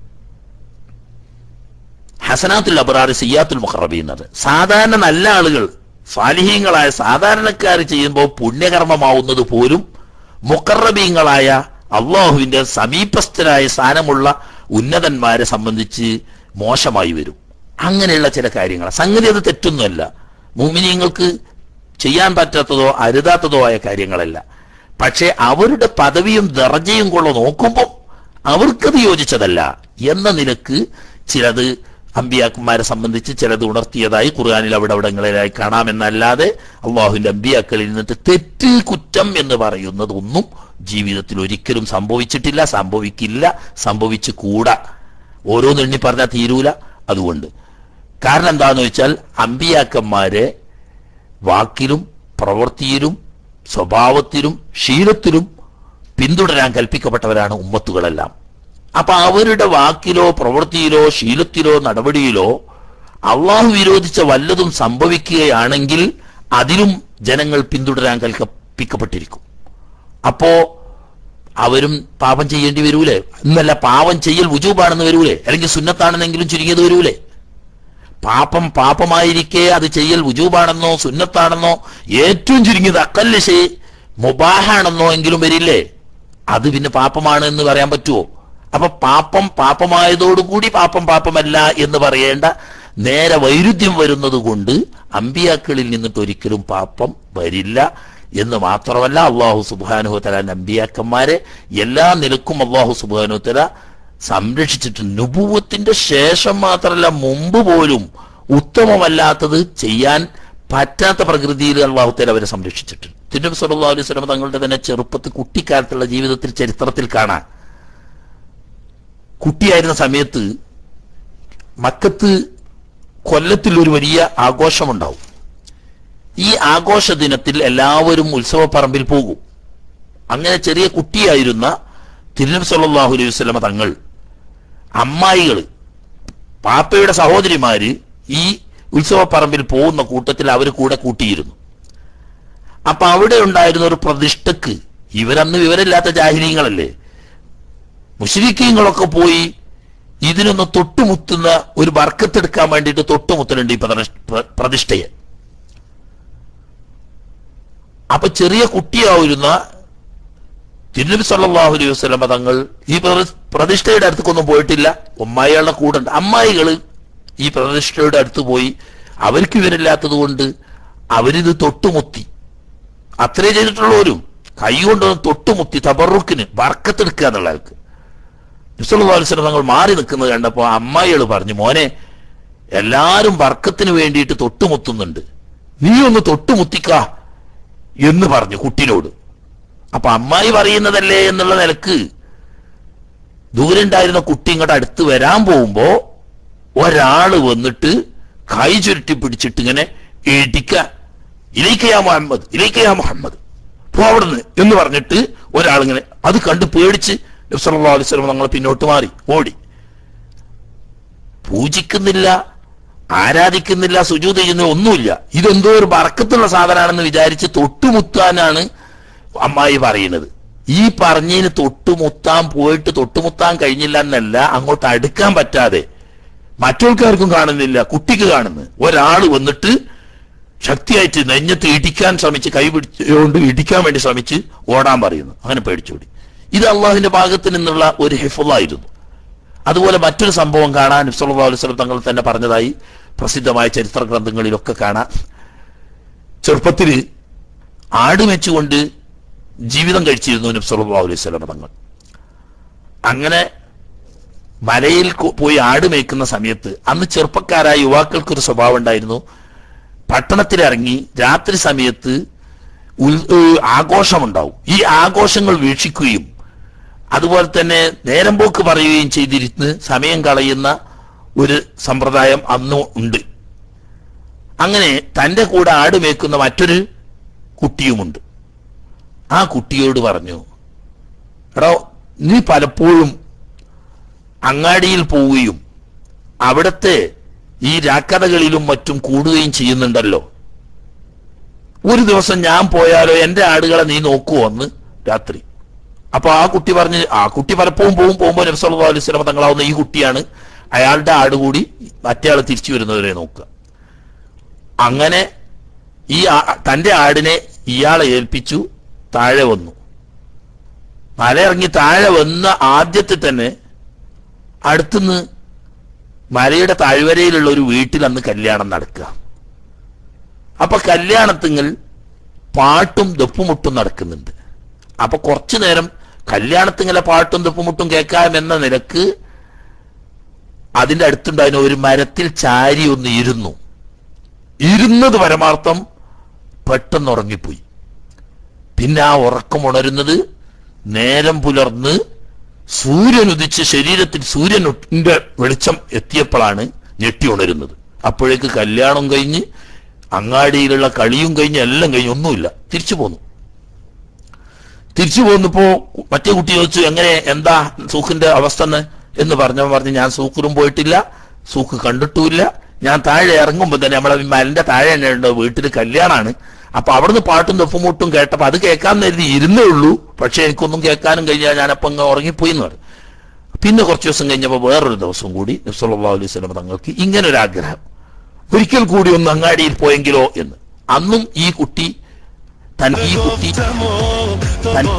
ഹസനാത്തുൽ അബ്രാർ സിയാത്തുൽ മുഖറബീന്നത് സാധാരണ നല്ല ആളുകൾ സാലിഹീങ്ങളായ സാധാരണക്കാർ ചെയ്യുമ്പോൾ പുണ്യകർമ്മമാവുന്നത് പോലും മുക്കറബീങ്ങളായ അള്ളാഹുവിന്റെ സമീപസ്ഥരായ സ്ഥാനമുള്ള ഉന്നതന്മാരെ സംബന്ധിച്ച് മോശമായി വരും അങ്ങനെയുള്ള ചില കാര്യങ്ങൾ സംഗതി അത് തെറ്റൊന്നുമല്ല മുമിനിയങ്ങൾക്ക് ചെയ്യാൻ പറ്റാത്തതോ അരുതാത്തതോ ആയ കാര്യങ്ങളല്ല പക്ഷേ അവരുടെ പദവിയും ദർജയും കൊള്ള നോക്കുമ്പോൾ അവർക്കത് യോജിച്ചതല്ല എന്ന നിലക്ക് ചിലത് അമ്പിയാക്കന്മാരെ സംബന്ധിച്ച് ചിലത് ഉണർത്തിയതായി ഖുർആാനിൽ അവിടെ അവിടങ്ങളിലായി കാണാമെന്നല്ലാതെ അള്ളാഹുവിന്റെ അമ്പിയാക്കളിൽ നിന്നിട്ട് തെറ്റ് കുറ്റം എന്ന് പറയുന്നത് ഒന്നും ജീവിതത്തിൽ ഒരിക്കലും സംഭവിച്ചിട്ടില്ല സംഭവിക്കില്ല സംഭവിച്ചു കൂടാ ഓരോന്ന് എണ്ണി പറഞ്ഞാൽ തീരൂല അതുകൊണ്ട് കാരണം എന്താന്ന് വെച്ചാൽ അമ്പിയാക്കന്മാരെ വാക്കിലും പ്രവൃത്തിയിലും സ്വഭാവത്തിലും ശീലത്തിലും പിന്തുടരാൻ കൽപ്പിക്കപ്പെട്ടവരാണ് ഉമ്മത്തുകളെല്ലാം അപ്പൊ അവരുടെ വാക്കിലോ പ്രവൃത്തിയിലോ ശീലത്തിലോ നടപടിയിലോ അള്ളാഹു വിരോധിച്ച വല്ലതും സംഭവിക്കുകയാണെങ്കിൽ അതിലും ജനങ്ങൾ പിന്തുടരാൻ കൽപ്പിക്കപ്പെട്ടിരിക്കും അപ്പോ അവരും പാപം ചെയ്യേണ്ടി വരൂലേ എന്നല്ല പാപം ചെയ്യൽ വുജൂബാണെന്ന് വരൂലേ അല്ലെങ്കിൽ സുന്നത്താണെന്നെങ്കിലും ചുരുങ്ങിയത് വരൂലേ പാപം പാപമായിരിക്കെ അത് ചെയ്യൽ വുജൂബാണെന്നോ സുന്നത്താണെന്നോ ഏറ്റവും ചുരുങ്ങിയത് അക്കല്ല് ശേ മുബാഹാണെന്നോ എങ്കിലും വരില്ലേ അത് പിന്നെ പാപമാണ് എന്ന് പറയാൻ പറ്റുമോ അപ്പൊ പാപം പാപമായതോടുകൂടി പാപം പാപമല്ല എന്ന് പറയേണ്ട നേരെ വൈരുദ്ധ്യം വരുന്നത് കൊണ്ട് അമ്പിയാക്കളിൽ നിന്നിട്ട് ഒരിക്കലും പാപം വരില്ല എന്ന് മാത്രമല്ല അള്ളാഹു സുബാനുഹു തല അമ്പിയാക്കന്മാരെ എല്ലാ നിലക്കും അള്ളാഹു സുബാനു തല സംരക്ഷിച്ചിട്ട് നുപൂവത്തിന്റെ ശേഷം മാത്രമല്ല മുമ്പ് പോലും ഉത്തമമല്ലാത്തത് ചെയ്യാൻ പറ്റാത്ത പ്രകൃതിയിൽ അള്ളാഹു തല അവരെ സംരക്ഷിച്ചിട്ടുണ്ട് തിരുനബി സല്ലല്ലാഹു അലൈഹി വസല്ലം തങ്ങളുടെ തന്നെ ചെറുപ്പത്തിൽ കുട്ടിക്കാലത്തുള്ള ജീവിതത്തിൽ ചരിത്രത്തിൽ കാണാൻ കുട്ടിയായിരുന്ന സമയത്ത് മക്കത്ത് കൊല്ലത്തിൽ ഒരു വലിയ ആഘോഷമുണ്ടാവും ഈ ആഘോഷ ദിനത്തിൽ എല്ലാവരും ഉത്സവപ്പറമ്പിൽ പോകും അങ്ങനെ ചെറിയ കുട്ടിയായിരുന്ന തിരുനബി സല്ലല്ലാഹു അലൈഹി വസല്ലമ തങ്ങൾ അമ്മായികൾ പാപ്പയുടെ സഹോദരിമാര് ഈ ഉത്സവപ്പറമ്പിൽ പോകുന്ന കൂട്ടത്തിൽ അവർ കൂടെ കൂട്ടിയിരുന്നു അപ്പൊ അവിടെ ഉണ്ടായിരുന്ന ഒരു പ്രതിഷ്ഠക്ക് ഇവരന്ന് വിവരമില്ലാത്ത ജാഹിനീങ്ങളല്ലേ മുഷരിക്കീങ്ങളൊക്കെ പോയി ഇതിനൊന്ന് തൊട്ടുമുത്തുന്ന ഒരു ബർക്കത്തെടുക്കാൻ വേണ്ടിയിട്ട് തൊട്ടുമുത്തലുണ്ട് ഈ പ്രതിഷ്ഠ- പ്ര- പ്രതിഷ്ഠയെ അപ്പൊ ചെറിയ കുട്ടിയാവുന്ന തിരുനബി സല്ലല്ലാഹു അലൈഹി വസല്ലമ തങ്ങൾ ഈ പ്ര- പ്രതിഷ്ഠയുടെ അടുത്തേക്കൊന്നും പോയിട്ടില്ല അമ്മായികളുടെ കൂടെ ഉണ്ട് അമ്മായികള് ഈ പ്രതിഷ്ഠയുടെ അടുത്ത് പോയി അവർക്ക് ഇവരില്ലാത്തത് കൊണ്ട് അവരിത് തൊട്ടുമുത്തി അത്രേ ചെയ്തിട്ടുള്ളവരും കൈ കൊണ്ടൊന്ന് തൊട്ടുമുത്തി തബറുക്കിന് ബർക്കത്തെടുക്കുക എന്നുള്ള ആൾക്ക് നിസ്വല്ലാസ്ലം തങ്ങൾ മാറി നിൽക്കുന്നത് കണ്ടപ്പോ അമ്മായികൾ പറഞ്ഞു മോനെ എല്ലാരും ബർക്കത്തിന് വേണ്ടിയിട്ട് തൊട്ടുമുത്തുന്നുണ്ട് നീ ഒന്ന് തൊട്ടുമുത്തിക്ക എന്ന് പറഞ്ഞു കുട്ടിനോട് അപ്പൊ അമ്മായി പറയുന്നതല്ലേ എന്നുള്ള നിലക്ക് ദൂരെ ഉണ്ടായിരുന്ന കുട്ടി ഇങ്ങോട്ട് അടുത്ത് വരാൻ പോകുമ്പോ ഒരാള് വന്നിട്ട് കൈ ചുരുട്ടി പിടിച്ചിട്ട് ഇങ്ങനെ ഇടിക്ക ഇലൈക്കയാ മുഹമ്മദ് ഇലൈക്കയാ മുഹമ്മദ് പോ അവിടുന്ന് എന്ന് പറഞ്ഞിട്ട് ഒരാളിങ്ങനെ അത് കണ്ട് പേടിച്ച് നബ്സല്ലാ അലൈവലം ഞങ്ങൾ പിന്നോട്ട് മാറി ഓടി പൂജിക്കുന്നില്ല ആരാധിക്കുന്നില്ല സുജൂത് ചെയ്യുന്നില്ല ഒന്നുമില്ല ഇതെന്തോ ഒരു ബറക്കത്തുള്ള സാധനമാണെന്ന് വിചാരിച്ച് തൊട്ടുമുത്താനാണ് അമ്മായി പറയുന്നത് ഈ പറഞ്ഞതിന് തൊട്ടുമുത്താൻ പോയിട്ട് തൊട്ടുമുത്താൻ കഴിഞ്ഞില്ല എന്നല്ല അങ്ങോട്ട് അടുക്കാൻ പറ്റാതെ മറ്റോൾക്കാർക്കും കാണുന്നില്ല കുട്ടിക്ക് കാണുന്നു ഒരാൾ വന്നിട്ട് ശക്തിയായിട്ട് നെഞ്ഞത്ത് ഇടിക്കാൻ ശ്രമിച്ച് കൈ പിടിച്ചുകൊണ്ട് ഇടിക്കാൻ വേണ്ടി ശ്രമിച്ച് ഓടാൻ പറയുന്നു അങ്ങനെ പേടിച്ചോടി ഇത് അള്ളാഹിന്റെ ഭാഗത്ത് നിന്നുള്ള ഒരു ഹിഫുള്ളായിരുന്നു അതുപോലെ മറ്റൊരു സംഭവം കാണാൻ നബ്സല്ലാ അലൈഹി സ്വലം തങ്ങൾ തന്നെ പറഞ്ഞതായി പ്രസിദ്ധമായ ചരിത്ര ഗ്രന്ഥങ്ങളിലൊക്കെ കാണാം ചെറുപ്പത്തിൽ ആട് വെച്ചുകൊണ്ട് ജീവിതം കഴിച്ചിരുന്നു നബ്സല്ലാ അലൈഹി സ്വലം തങ്ങൾ അങ്ങനെ മലയിൽ കൊ- പോയി ആട് മേയ്ക്കുന്ന സമയത്ത് അന്ന് ചെറുപ്പക്കാരായ യുവാക്കൾക്കൊരു സ്വഭാവം ഉണ്ടായിരുന്നു പട്ടണത്തിലിറങ്ങി രാത്രി സമയത്ത് ഉൽ- ഏഹ് ആഘോഷമുണ്ടാവും ഈ ആഘോഷങ്ങൾ വീക്ഷിക്കുകയും അതുപോലെ തന്നെ നേരം പോക്ക് പറയുകയും ചെയ്തിരുന്ന് സമയം കളയുന്ന ഒരു സമ്പ്രദായം അന്നും ഉണ്ട് അങ്ങനെ തന്റെ കൂടെ ആട് മേക്കുന്ന മറ്റൊരു കുട്ടിയുമുണ്ട് ആ കുട്ടിയോട് പറഞ്ഞു എടോ നീ പലപ്പോഴും അങ്ങാടിയിൽ പോവുകയും അവിടുത്തെ ഈ രാക്കഥകളിലും മറ്റും കൂടുകയും ചെയ്യുന്നുണ്ടല്ലോ ഒരു ദിവസം ഞാൻ പോയാലോ എന്റെ ആടുകളെ നീ നോക്കുവോ എന്ന് രാത്രി അപ്പൊ ആ കുട്ടി പറഞ്ഞ് ആ കുട്ടി പലപ്പോഴും പോകും പോകുമ്പോൾ നബ്സല്ലാ അലൈഹി സ്വലമ തങ്ങളാവുന്ന ഈ കുട്ടിയാണ് അയാളുടെ ആട് കൂടി മറ്റേ ആൾ തിരിച്ചു വരുന്നവരെ നോക്കുക അങ്ങനെ ഈ ആ- തന്റെ ആടിനെ ഇയാളെ ഏൽപ്പിച്ചു താഴെ വന്നു മലയിറങ്ങി താഴെ വന്ന ആദ്യത്തെ തന്നെ അടുത്തുനിന്ന് മലയുടെ താഴ്വരയിലുള്ള ഒരു വീട്ടിൽ അന്ന് കല്യാണം നടക്കുക അപ്പൊ കല്യാണത്തിങ്ങൾ പാട്ടും ദപ്പുമുട്ടും നടക്കുന്നുണ്ട് അപ്പൊ കുറച്ചു നേരം കല്യാണത്തിങ്ങനെ പാട്ടും ദപ്പുമുട്ടും കേൾക്കാം എന്ന നിലക്ക് അതിന്റെ അടുത്തുണ്ടായിരുന്ന ഒരു മരത്തിൽ ചാരി ഒന്ന് ഇരുന്നു ഇരുന്നത് പരമാർത്ഥം പെട്ടെന്ന് ഉറങ്ങിപ്പോയി പിന്നെ ആ ഉറക്കം ഉണരുന്നത് നേരം പുലർന്ന് സൂര്യൻ ഉദിച്ച് ശരീരത്തിൽ സൂര്യന്റെ വെളിച്ചം എത്തിയപ്പോഴാണ് ഞെട്ടി ഉണരുന്നത് അപ്പോഴേക്ക് കല്യാണം കഴിഞ്ഞ് അങ്ങാടിയിലുള്ള കളിയും കഴിഞ്ഞ് എല്ലാം കഴിഞ്ഞ് ഒന്നുമില്ല തിരിച്ചു പോന്നു തിരിച്ചു പോന്നപ്പോ മറ്റേ കുട്ടി ചോദിച്ചു എങ്ങനെ എന്താ സൂഖിന്റെ അവസ്ഥ എന്ന് എന്ന് പറഞ്ഞവൻ പറഞ്ഞു ഞാൻ സൂക്കിലും പോയിട്ടില്ല സൂക്ക് കണ്ടിട്ടുമില്ല ഞാൻ താഴെ ഇറങ്ങുമ്പോ തന്നെ നമ്മളെ ഈ മലന്റെ താഴെ തന്നെ ഉണ്ട് വീട്ടിൽ കല്യാണാണ് അപ്പൊ അവിടുന്ന് പാട്ടും തൊപ്പുമുട്ടും കേട്ടപ്പോ അത് കേൾക്കാൻ കരുതി ഇരുന്നേ ഉള്ളൂ പക്ഷെ എനിക്കൊന്നും കേൾക്കാനും കഴിഞ്ഞാൽ ഞാനപ്പോ അങ്ങ് ഉറങ്ങിപ്പോയി എന്ന് പറഞ്ഞു പിന്നെ കുറച്ച് ദിവസം കഴിഞ്ഞപ്പോൾ വേറൊരു ദിവസം കൂടി നബ്സല്ലാ അലൈഹി സ്വലം തങ്ങൾക്ക് ഇങ്ങനെ ഒരു ആഗ്രഹം ഒരിക്കൽ കൂടി ഒന്ന് അങ്ങാടിയിൽ പോയെങ്കിലോ എന്ന് അന്നും ഈ കുട്ടി തൻ ഈ കുട്ടി തൻ-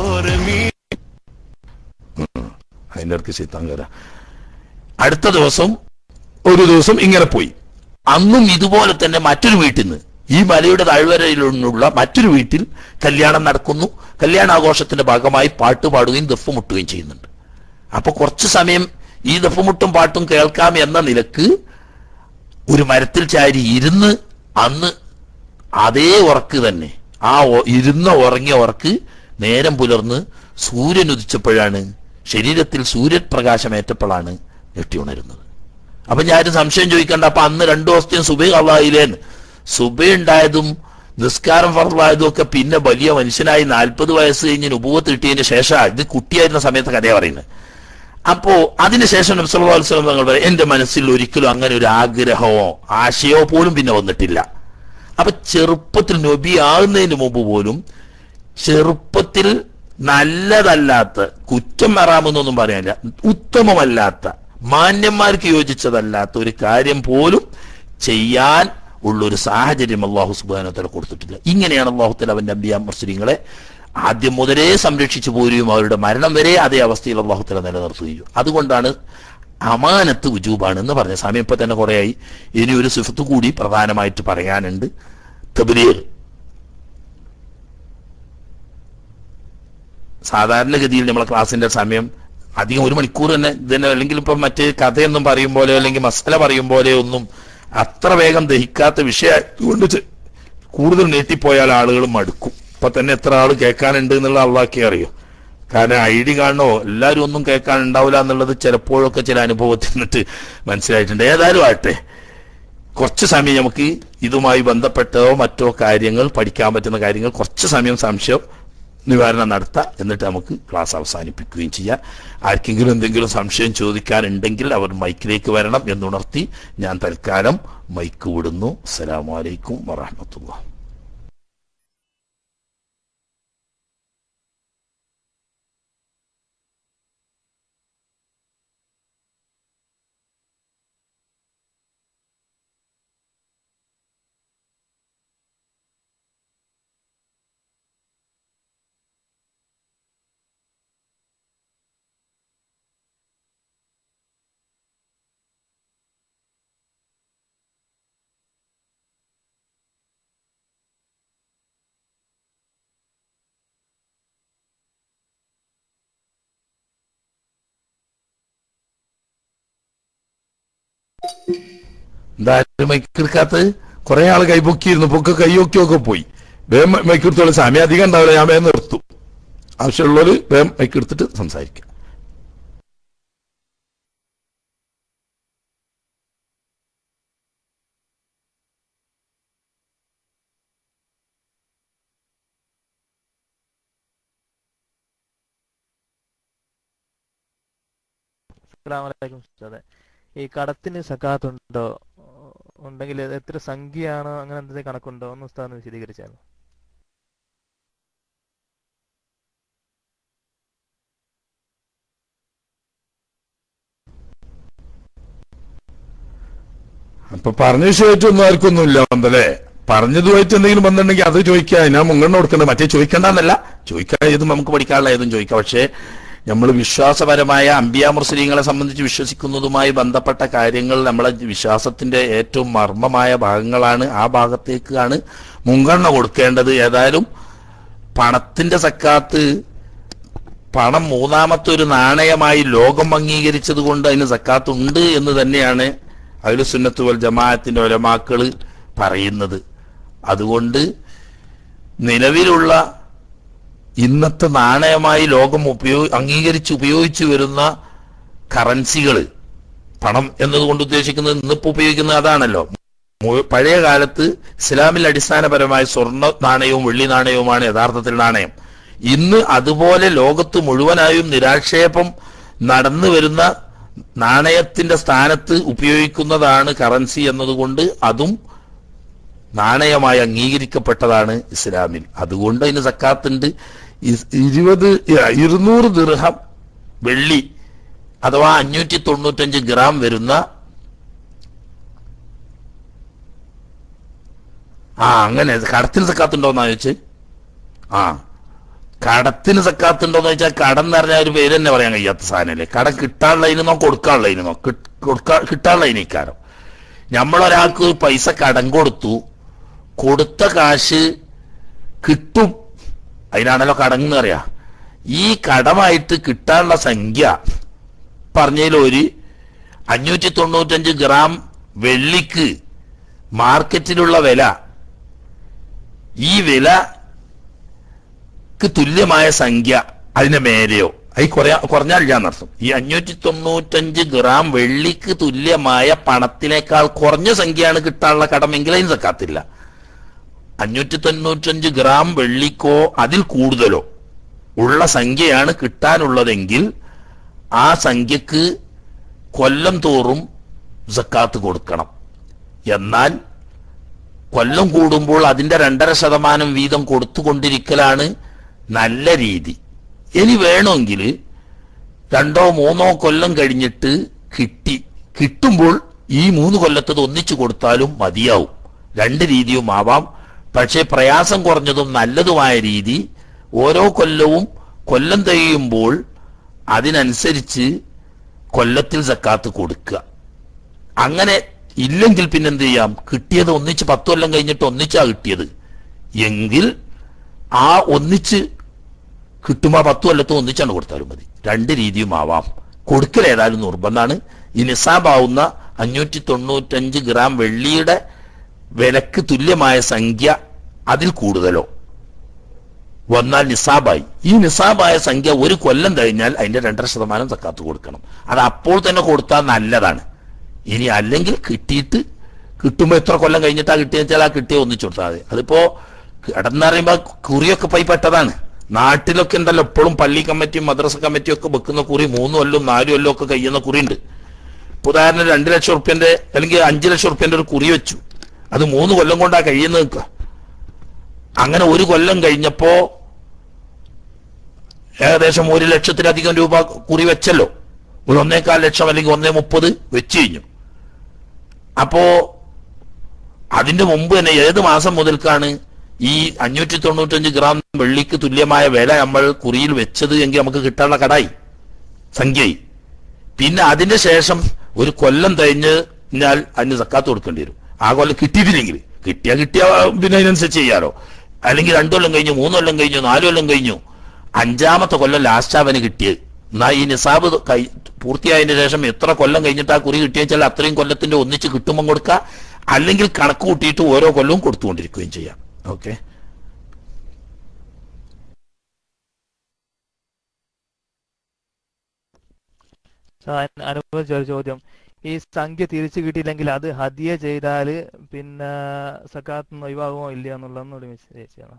അതിന്റെ ഇടയ്ക്ക് ശൈത്താൻ കയറാ അടുത്ത ദിവസം ഒരു ദിവസം ഇങ്ങനെ പോയി അന്നും ഇതുപോലെ തന്നെ മറ്റൊരു വീട്ടിൽ നിന്ന് ഈ മലയുടെ താഴ്വരയിലുള്ള മറ്റൊരു വീട്ടിൽ കല്യാണം നടക്കുന്നു കല്യാണാഘോഷത്തിന്റെ ഭാഗമായി പാട്ട് പാടുകയും ദഫ് മുട്ടുകയും ചെയ്യുന്നുണ്ട് അപ്പൊ കുറച്ചു സമയം ഈ ദഫുമുട്ടും പാട്ടും കേൾക്കാം എന്ന നിലക്ക് ഒരു മരത്തിൽ ചാരി ഇരുന്ന് അന്ന് അതേ ഉറക്ക് തന്നെ ആ ഒ- ഇരുന്ന ഉറങ്ങിയ ഉറക്ക് നേരം പുലർന്ന് സൂര്യൻ ഉദിച്ചപ്പോഴാണ് ശരീരത്തിൽ സൂര്യപ്രകാശമേറ്റപ്പോഴാണ് ഞെട്ടി ഉണരുന്നത് അപ്പൊ ഞാനൊരു സംശയം ചോദിക്കണ്ട അപ്പൊ അന്ന് രണ്ടു ദിവസത്തെയും സുബൈ അള്ളാഹിലേന്ന് സുബൈ ഉണ്ടായതും നിസ്കാരം ഫറലായതും ഒക്കെ പിന്നെ വലിയ മനുഷ്യനായി നാൽപ്പത് വയസ്സ് കഴിഞ്ഞ് ഉപവത്ത് കിട്ടിയതിന് ശേഷം ഇത് കുട്ടിയായിരുന്ന സമയത്ത് കഥയാണ് പറയുന്നത് അപ്പോ അതിനുശേഷം നബ്സല്ലാസ്ലം തങ്ങൾ പറയും എന്റെ മനസ്സിൽ ഒരിക്കലും അങ്ങനെ ഒരു ആഗ്രഹമോ ആശയോ പോലും പിന്നെ വന്നിട്ടില്ല അപ്പൊ ചെറുപ്പത്തിൽ നബി ആകുന്നതിന് മുമ്പ് പോലും ചെറുപ്പത്തിൽ നല്ലതല്ലാത്ത കുറ്റം വരാമെന്നൊന്നും പറയാനില്ല ഉത്തമമല്ലാത്ത മാന്യന്മാർക്ക് യോജിച്ചതല്ലാത്ത ഒരു കാര്യം പോലും ചെയ്യാൻ ഉള്ള ഒരു സാഹചര്യം അള്ളാഹു സുബാനത്തല കൊടുത്തിട്ടില്ല ഇങ്ങനെയാണ് അള്ളാഹുത്തല അവന്റെ അമ്പിയ മുസ്ലിങ്ങളെ ആദ്യം മുതലേ സംരക്ഷിച്ചു പോരുകയും അവരുടെ മരണം വരെ അതേ അവസ്ഥയിൽ അള്ളാഹുത്തല നിലനിർത്തുകയും അതുകൊണ്ടാണ് അമാനത്ത് ഉജൂബാണ് എന്ന് പറഞ്ഞ സമയം ഇപ്പൊ തന്നെ കുറേയായി ഇനി ഒരു സിഫത്ത് കൂടി പ്രധാനമായിട്ട് പറയാനുണ്ട് തബ്ലീഗ് സാധാരണഗതിയിൽ നമ്മളെ ക്ലാസ്സിന്റെ സമയം അധികം ഒരു മണിക്കൂർ തന്നെ ഇതന്നെ അല്ലെങ്കിൽ ഇപ്പം മറ്റേ കഥയൊന്നും പറയും പോലെ അല്ലെങ്കിൽ മസാല പറയും പോലെ ഒന്നും അത്ര വേഗം ദഹിക്കാത്ത വിഷയമായതുകൊണ്ട് ചെ- കൂടുതൽ നീട്ടിപ്പോയാൽ ആളുകൾ മടുക്കും ഇപ്പൊ തന്നെ എത്ര ആൾ കേൾക്കാനുണ്ട് എന്നുള്ള അള്ളാക്കി അറിയോ കാരണം ഐ ഡി കാണണോ എല്ലാവരും ഒന്നും കേൾക്കാൻ ഉണ്ടാവില്ല എന്നുള്ളത് ചിലപ്പോഴൊക്കെ ചില അനുഭവത്തിൽ നിന്നിട്ട് മനസ്സിലായിട്ടുണ്ട് ഏതായാലും ആട്ടെ കുറച്ച് സമയം നമുക്ക് ഇതുമായി ബന്ധപ്പെട്ടതോ മറ്റോ കാര്യങ്ങൾ പഠിക്കാൻ പറ്റുന്ന കാര്യങ്ങൾ കുറച്ച് സമയം സംശയം നിവാരണം നടത്താം എന്നിട്ട് നമുക്ക് ക്ലാസ് അവസാനിപ്പിക്കുകയും ചെയ്യാം ആർക്കെങ്കിലും എന്തെങ്കിലും സംശയം ചോദിക്കാനുണ്ടെങ്കിൽ അവർ മൈക്കിലേക്ക് വരണം എന്നുണർത്തി ഞാൻ തൽക്കാലം മൈക്ക് വിടുന്നു അസ്സലാമലൈക്കും വറഹമത്തുള്ള എന്താ മൈക്കെടുക്കാത്തത് കുറെ ആൾ കൈപൊക്കിയിരുന്നു പൊക്കെ കൈയൊക്കിയൊക്കെ പോയി വേഗം മൈക്കെടുത്തോളം സമയം അധികം ഉണ്ടാവില്ല ഞാൻ വേഗം നിർത്തും ആവശ്യമുള്ളവര് വേഗം മൈക്കെടുത്തിട്ട് സംസാരിക്കാം അസ്സലാമലൈക്കും ഉസ്താദെ ഈ കടത്തിന് സക്കാത്ത് ഉണ്ടോ ഉണ്ടെങ്കിൽ അത് എത്ര സംഖ്യയാണ് അങ്ങനെ എന്തെങ്കിലും കണക്കുണ്ടോ ഒന്ന് ഉസ്താദ് വിശദീകരിച്ചാൽ അപ്പൊ പറഞ്ഞ വിഷയമായിട്ടൊന്നും ആർക്കൊന്നുമില്ല വന്നല്ലേ പറഞ്ഞതുമായിട്ട് എന്തെങ്കിലും ബന്ധമുണ്ടെങ്കിൽ അത് ചോദിക്കാം ഞാൻ മുൻഗണന കൊടുക്കണ്ട മറ്റേ ചോദിക്കണ്ടെന്നല്ല ചോദിക്കാൻ ഏതും നമുക്ക് പഠിക്കാനുള്ള ഏതും ചോദിക്കാം പക്ഷേ നമ്മൾ വിശ്വാസപരമായ അമ്പിയ മുസ്ലിങ്ങളെ സംബന്ധിച്ച് വിശ്വസിക്കുന്നതുമായി ബന്ധപ്പെട്ട കാര്യങ്ങൾ നമ്മളെ വിശ്വാസത്തിന്റെ ഏറ്റവും മർമ്മമായ ഭാഗങ്ങളാണ് ആ ഭാഗത്തേക്കാണ് മുൻഗണന കൊടുക്കേണ്ടത് ഏതായാലും പണത്തിന്റെ സക്കാത്ത് പണം മൂന്നാമത്തെ ഒരു നാണയമായി ലോകം അംഗീകരിച്ചത് കൊണ്ട് അതിന് സക്കാത്ത് ഉണ്ട് എന്ന് തന്നെയാണ് അതിൽ സുന്നത്ത് വൽ ജമാഅത്തിന്റെ ഒലമാക്കള് പറയുന്നത് അതുകൊണ്ട് നിലവിലുള്ള ഇന്നത്തെ നാണയമായി ലോകം ഉപയോഗ അംഗീകരിച്ച് ഉപയോഗിച്ചു വരുന്ന കറൻസികൾ പണം എന്നതുകൊണ്ട് ഉദ്ദേശിക്കുന്നത് ഇന്നിപ്പോ ഉപയോഗിക്കുന്നത് അതാണല്ലോ മു- പഴയ കാലത്ത് ഇസ്ലാമിൽ അടിസ്ഥാനപരമായ സ്വർണ്ണ നാണയവും വെള്ളി നാണയവുമാണ് യഥാർത്ഥത്തിൽ നാണയം ഇന്ന് അതുപോലെ ലോകത്ത് മുഴുവനായും നിരാക്ഷേപം നടന്നു വരുന്ന നാണയത്തിന്റെ സ്ഥാനത്ത് ഉപയോഗിക്കുന്നതാണ് കറൻസി എന്നതുകൊണ്ട് അതും നാണയമായി അംഗീകരിക്കപ്പെട്ടതാണ് ഇസ്ലാമിൽ അതുകൊണ്ട് അതിന് സക്കാത്തുണ്ട് ഇ- ഇരുപത് ഇ- ഇരുന്നൂറ് ദിർഹം വെള്ളി അഥവാ അഞ്ഞൂറ്റി തൊണ്ണൂറ്റഞ്ച് ഗ്രാം വരുന്ന ആ അങ്ങനെ കടത്തിന് സക്കാത്തുണ്ടോന്നാ ചോദിച്ച് ആ കടത്തിന് സക്കാത്തുണ്ടോന്ന് ചോദിച്ചാൽ കടം എന്ന് പറഞ്ഞാൽ ഒരു പേര് തന്നെ പറയാൻ കഴിയാത്ത സാധനമല്ലേ കടം കിട്ടാനുള്ളതിനോ കൊടുക്കാനുള്ളതിനോ കൊടുക്കാ കിട്ടാനുള്ളതിന് ഇക്കാരം നമ്മളൊരാൾക്ക് പൈസ കടം കൊടുത്തു കൊടുത്ത കാശ് കിട്ടും അതിനാണല്ലോ കടം എന്ന് പറയാ ഈ കടമായിട്ട് കിട്ടാനുള്ള സംഖ്യ പറഞ്ഞതിൽ ഒരു അഞ്ഞൂറ്റി തൊണ്ണൂറ്റഞ്ച് ഗ്രാം വെള്ളിക്ക് മാർക്കറ്റിലുള്ള വില ഈ വിലക്ക് തുല്യമായ സംഖ്യ അതിന്റെ മേലെയോ അത് കുറയാ കുറഞ്ഞാലില്ല എന്നർത്ഥം ഈ അഞ്ഞൂറ്റി തൊണ്ണൂറ്റഞ്ച് ഗ്രാം വെള്ളിക്ക് തുല്യമായ പണത്തിനേക്കാൾ കുറഞ്ഞ സംഖ്യയാണ് കിട്ടാനുള്ള കടമെങ്കിൽ അതിന് സക്കാത്തില്ല അഞ്ഞൂറ്റി തൊണ്ണൂറ്റഞ്ച് ഗ്രാം വെള്ളിക്കോ അതിൽ കൂടുതലോ ഉള്ള സംഖ്യയാണ് കിട്ടാനുള്ളതെങ്കിൽ ആ സംഖ്യക്ക് കൊല്ലം തോറും സക്കാത്ത് കൊടുക്കണം എന്നാൽ കൊല്ലം കൂടുമ്പോൾ അതിന്റെ രണ്ടര ശതമാനം വീതം കൊടുത്തുകൊണ്ടിരിക്കലാണ് നല്ല രീതി ഇനി വേണമെങ്കിൽ രണ്ടോ മൂന്നോ കൊല്ലം കഴിഞ്ഞിട്ട് കിട്ടി കിട്ടുമ്പോൾ ഈ മൂന്ന് കൊല്ലത്തത് ഒന്നിച്ചു കൊടുത്താലും മതിയാവും രണ്ട് രീതിയും ആവാം പക്ഷേ പ്രയാസം കുറഞ്ഞതും നല്ലതുമായ രീതി ഓരോ കൊല്ലവും കൊല്ലം തികയുമ്പോൾ അതിനനുസരിച്ച് കൊല്ലത്തിൽ സക്കാത്ത് കൊടുക്കുക അങ്ങനെ ഇല്ലെങ്കിൽ പിന്നെന്ത് ചെയ്യാം കിട്ടിയത് ഒന്നിച്ച് പത്ത് കൊല്ലം കഴിഞ്ഞിട്ട് ഒന്നിച്ചാ കിട്ടിയത് എങ്കിൽ ആ ഒന്നിച്ച് കിട്ടുമ്പോൾ പത്ത് കൊല്ലത്ത് ഒന്നിച്ചാണ് കൊടുത്താലും മതി രണ്ട് രീതിയും ആവാം കൊടുക്കൽ ഏതായാലും നിർബന്ധമാണ് ഈ നിസാബാവുന്ന അഞ്ഞൂറ്റി തൊണ്ണൂറ്റഞ്ച് ഗ്രാം വെള്ളിയുടെ വിലക്ക് തുല്യമായ സംഖ്യ അതിൽ കൂടുതലോ വന്നാൽ നിസാബായി ഈ നിസാബായ സംഖ്യ ഒരു കൊല്ലം കഴിഞ്ഞാൽ അതിന്റെ രണ്ടര ശതമാനം തക്കാത്ത് കൊടുക്കണം അത് അപ്പോൾ തന്നെ കൊടുത്താൽ നല്ലതാണ് ഇനി അല്ലെങ്കിൽ കിട്ടിയിട്ട് കിട്ടുമ്പോൾ എത്ര കൊല്ലം കഴിഞ്ഞിട്ടാ കിട്ടിയെന്ന് വെച്ചാൽ ആ കിട്ടിയ ഒന്നിച്ചു കൊടുത്താൽ മതി അതിപ്പോ കിടന്നറിയുമ്പോ കുറിയൊക്കെ പോയി പെട്ടതാണ് നാട്ടിലൊക്കെ ഉണ്ടല്ലോ എപ്പോഴും പള്ളി കമ്മിറ്റിയും മദ്രസ കമ്മിറ്റിയും ഒക്കെ വെക്കുന്ന കുറി മൂന്ന് കൊല്ലം നാല് കൊല്ലം ഒക്കെ കഴിയുന്ന കുറിയുണ്ട് ഇപ്പൊ ഉദാഹരണം രണ്ട് ലക്ഷം റുപ്യന്റെ അല്ലെങ്കിൽ അഞ്ചു ലക്ഷം റുപ്യന്റെ ഒരു കുറി വെച്ചു അത് മൂന്ന് കൊല്ലം കൊണ്ടാ കഴിയുന്ന നിൽക്കുക അങ്ങനെ ഒരു കൊല്ലം കഴിഞ്ഞപ്പോ ഏകദേശം ഒരു ലക്ഷത്തിലധികം രൂപ കുറി വെച്ചല്ലോ ഒരു ഒന്നേകാൽ ലക്ഷം അല്ലെങ്കിൽ ഒന്നേ മുപ്പത് വെച്ച് കഴിഞ്ഞു അപ്പോ അതിന്റെ മുമ്പ് തന്നെ ഏത് മാസം മുതൽക്കാണ് ഈ അഞ്ഞൂറ്റി തൊണ്ണൂറ്റഞ്ച് ഗ്രാം വെള്ളിക്ക് തുല്യമായ വില നമ്മൾ കുറിയിൽ വെച്ചത് എങ്കിൽ നമുക്ക് കിട്ടാനുള്ള കടായി സംഖ്യയായി പിന്നെ അതിന്റെ ശേഷം ഒരു കൊല്ലം കഴിഞ്ഞ് കഴിഞ്ഞാൽ അതിന് സക്കാത്ത് കൊടുക്കേണ്ടി വരും ആ കൊല്ലം കിട്ടിയിട്ടില്ലെങ്കിൽ കിട്ടിയാ കിട്ടിയ പിന്നെ അതിനനുസരിച്ച് ചെയ്യാലോ അല്ലെങ്കിൽ രണ്ടു കൊല്ലം കഴിഞ്ഞു മൂന്ന് കൊല്ലം കഴിഞ്ഞു നാലു കൊല്ലം കഴിഞ്ഞു അഞ്ചാമത്തെ കൊല്ലം ലാസ്റ്റ് അവന് കിട്ടിയത് എന്നാ ഈ നിസാബ് കൈ പൂർത്തിയായതിനു ശേഷം എത്ര കൊല്ലം കഴിഞ്ഞിട്ട് ആ കുറി കിട്ടിയാൽ അത്രയും കൊല്ലത്തിന്റെ ഒന്നിച്ച് കിട്ടുമ്പോൾ കൊടുക്കുക അല്ലെങ്കിൽ കണക്ക് കൂട്ടിയിട്ട് ഓരോ കൊല്ലവും കൊടുത്തുകൊണ്ടിരിക്കുകയും ചെയ്യാം ഓക്കെ അനുഭവിച്ച ഒരു ചോദ്യം ഈ സംഖ്യ തിരിച്ചു കിട്ടിയില്ലെങ്കിൽ അത് ഹദിയ ചെയ്താല് പിന്നെ സക്കാത്ത് ഒഴിവാകുമോ ഇല്ലയോ എന്നുള്ളതൊന്നുകൂടി മെസ്സേജ് ചെയ്യണം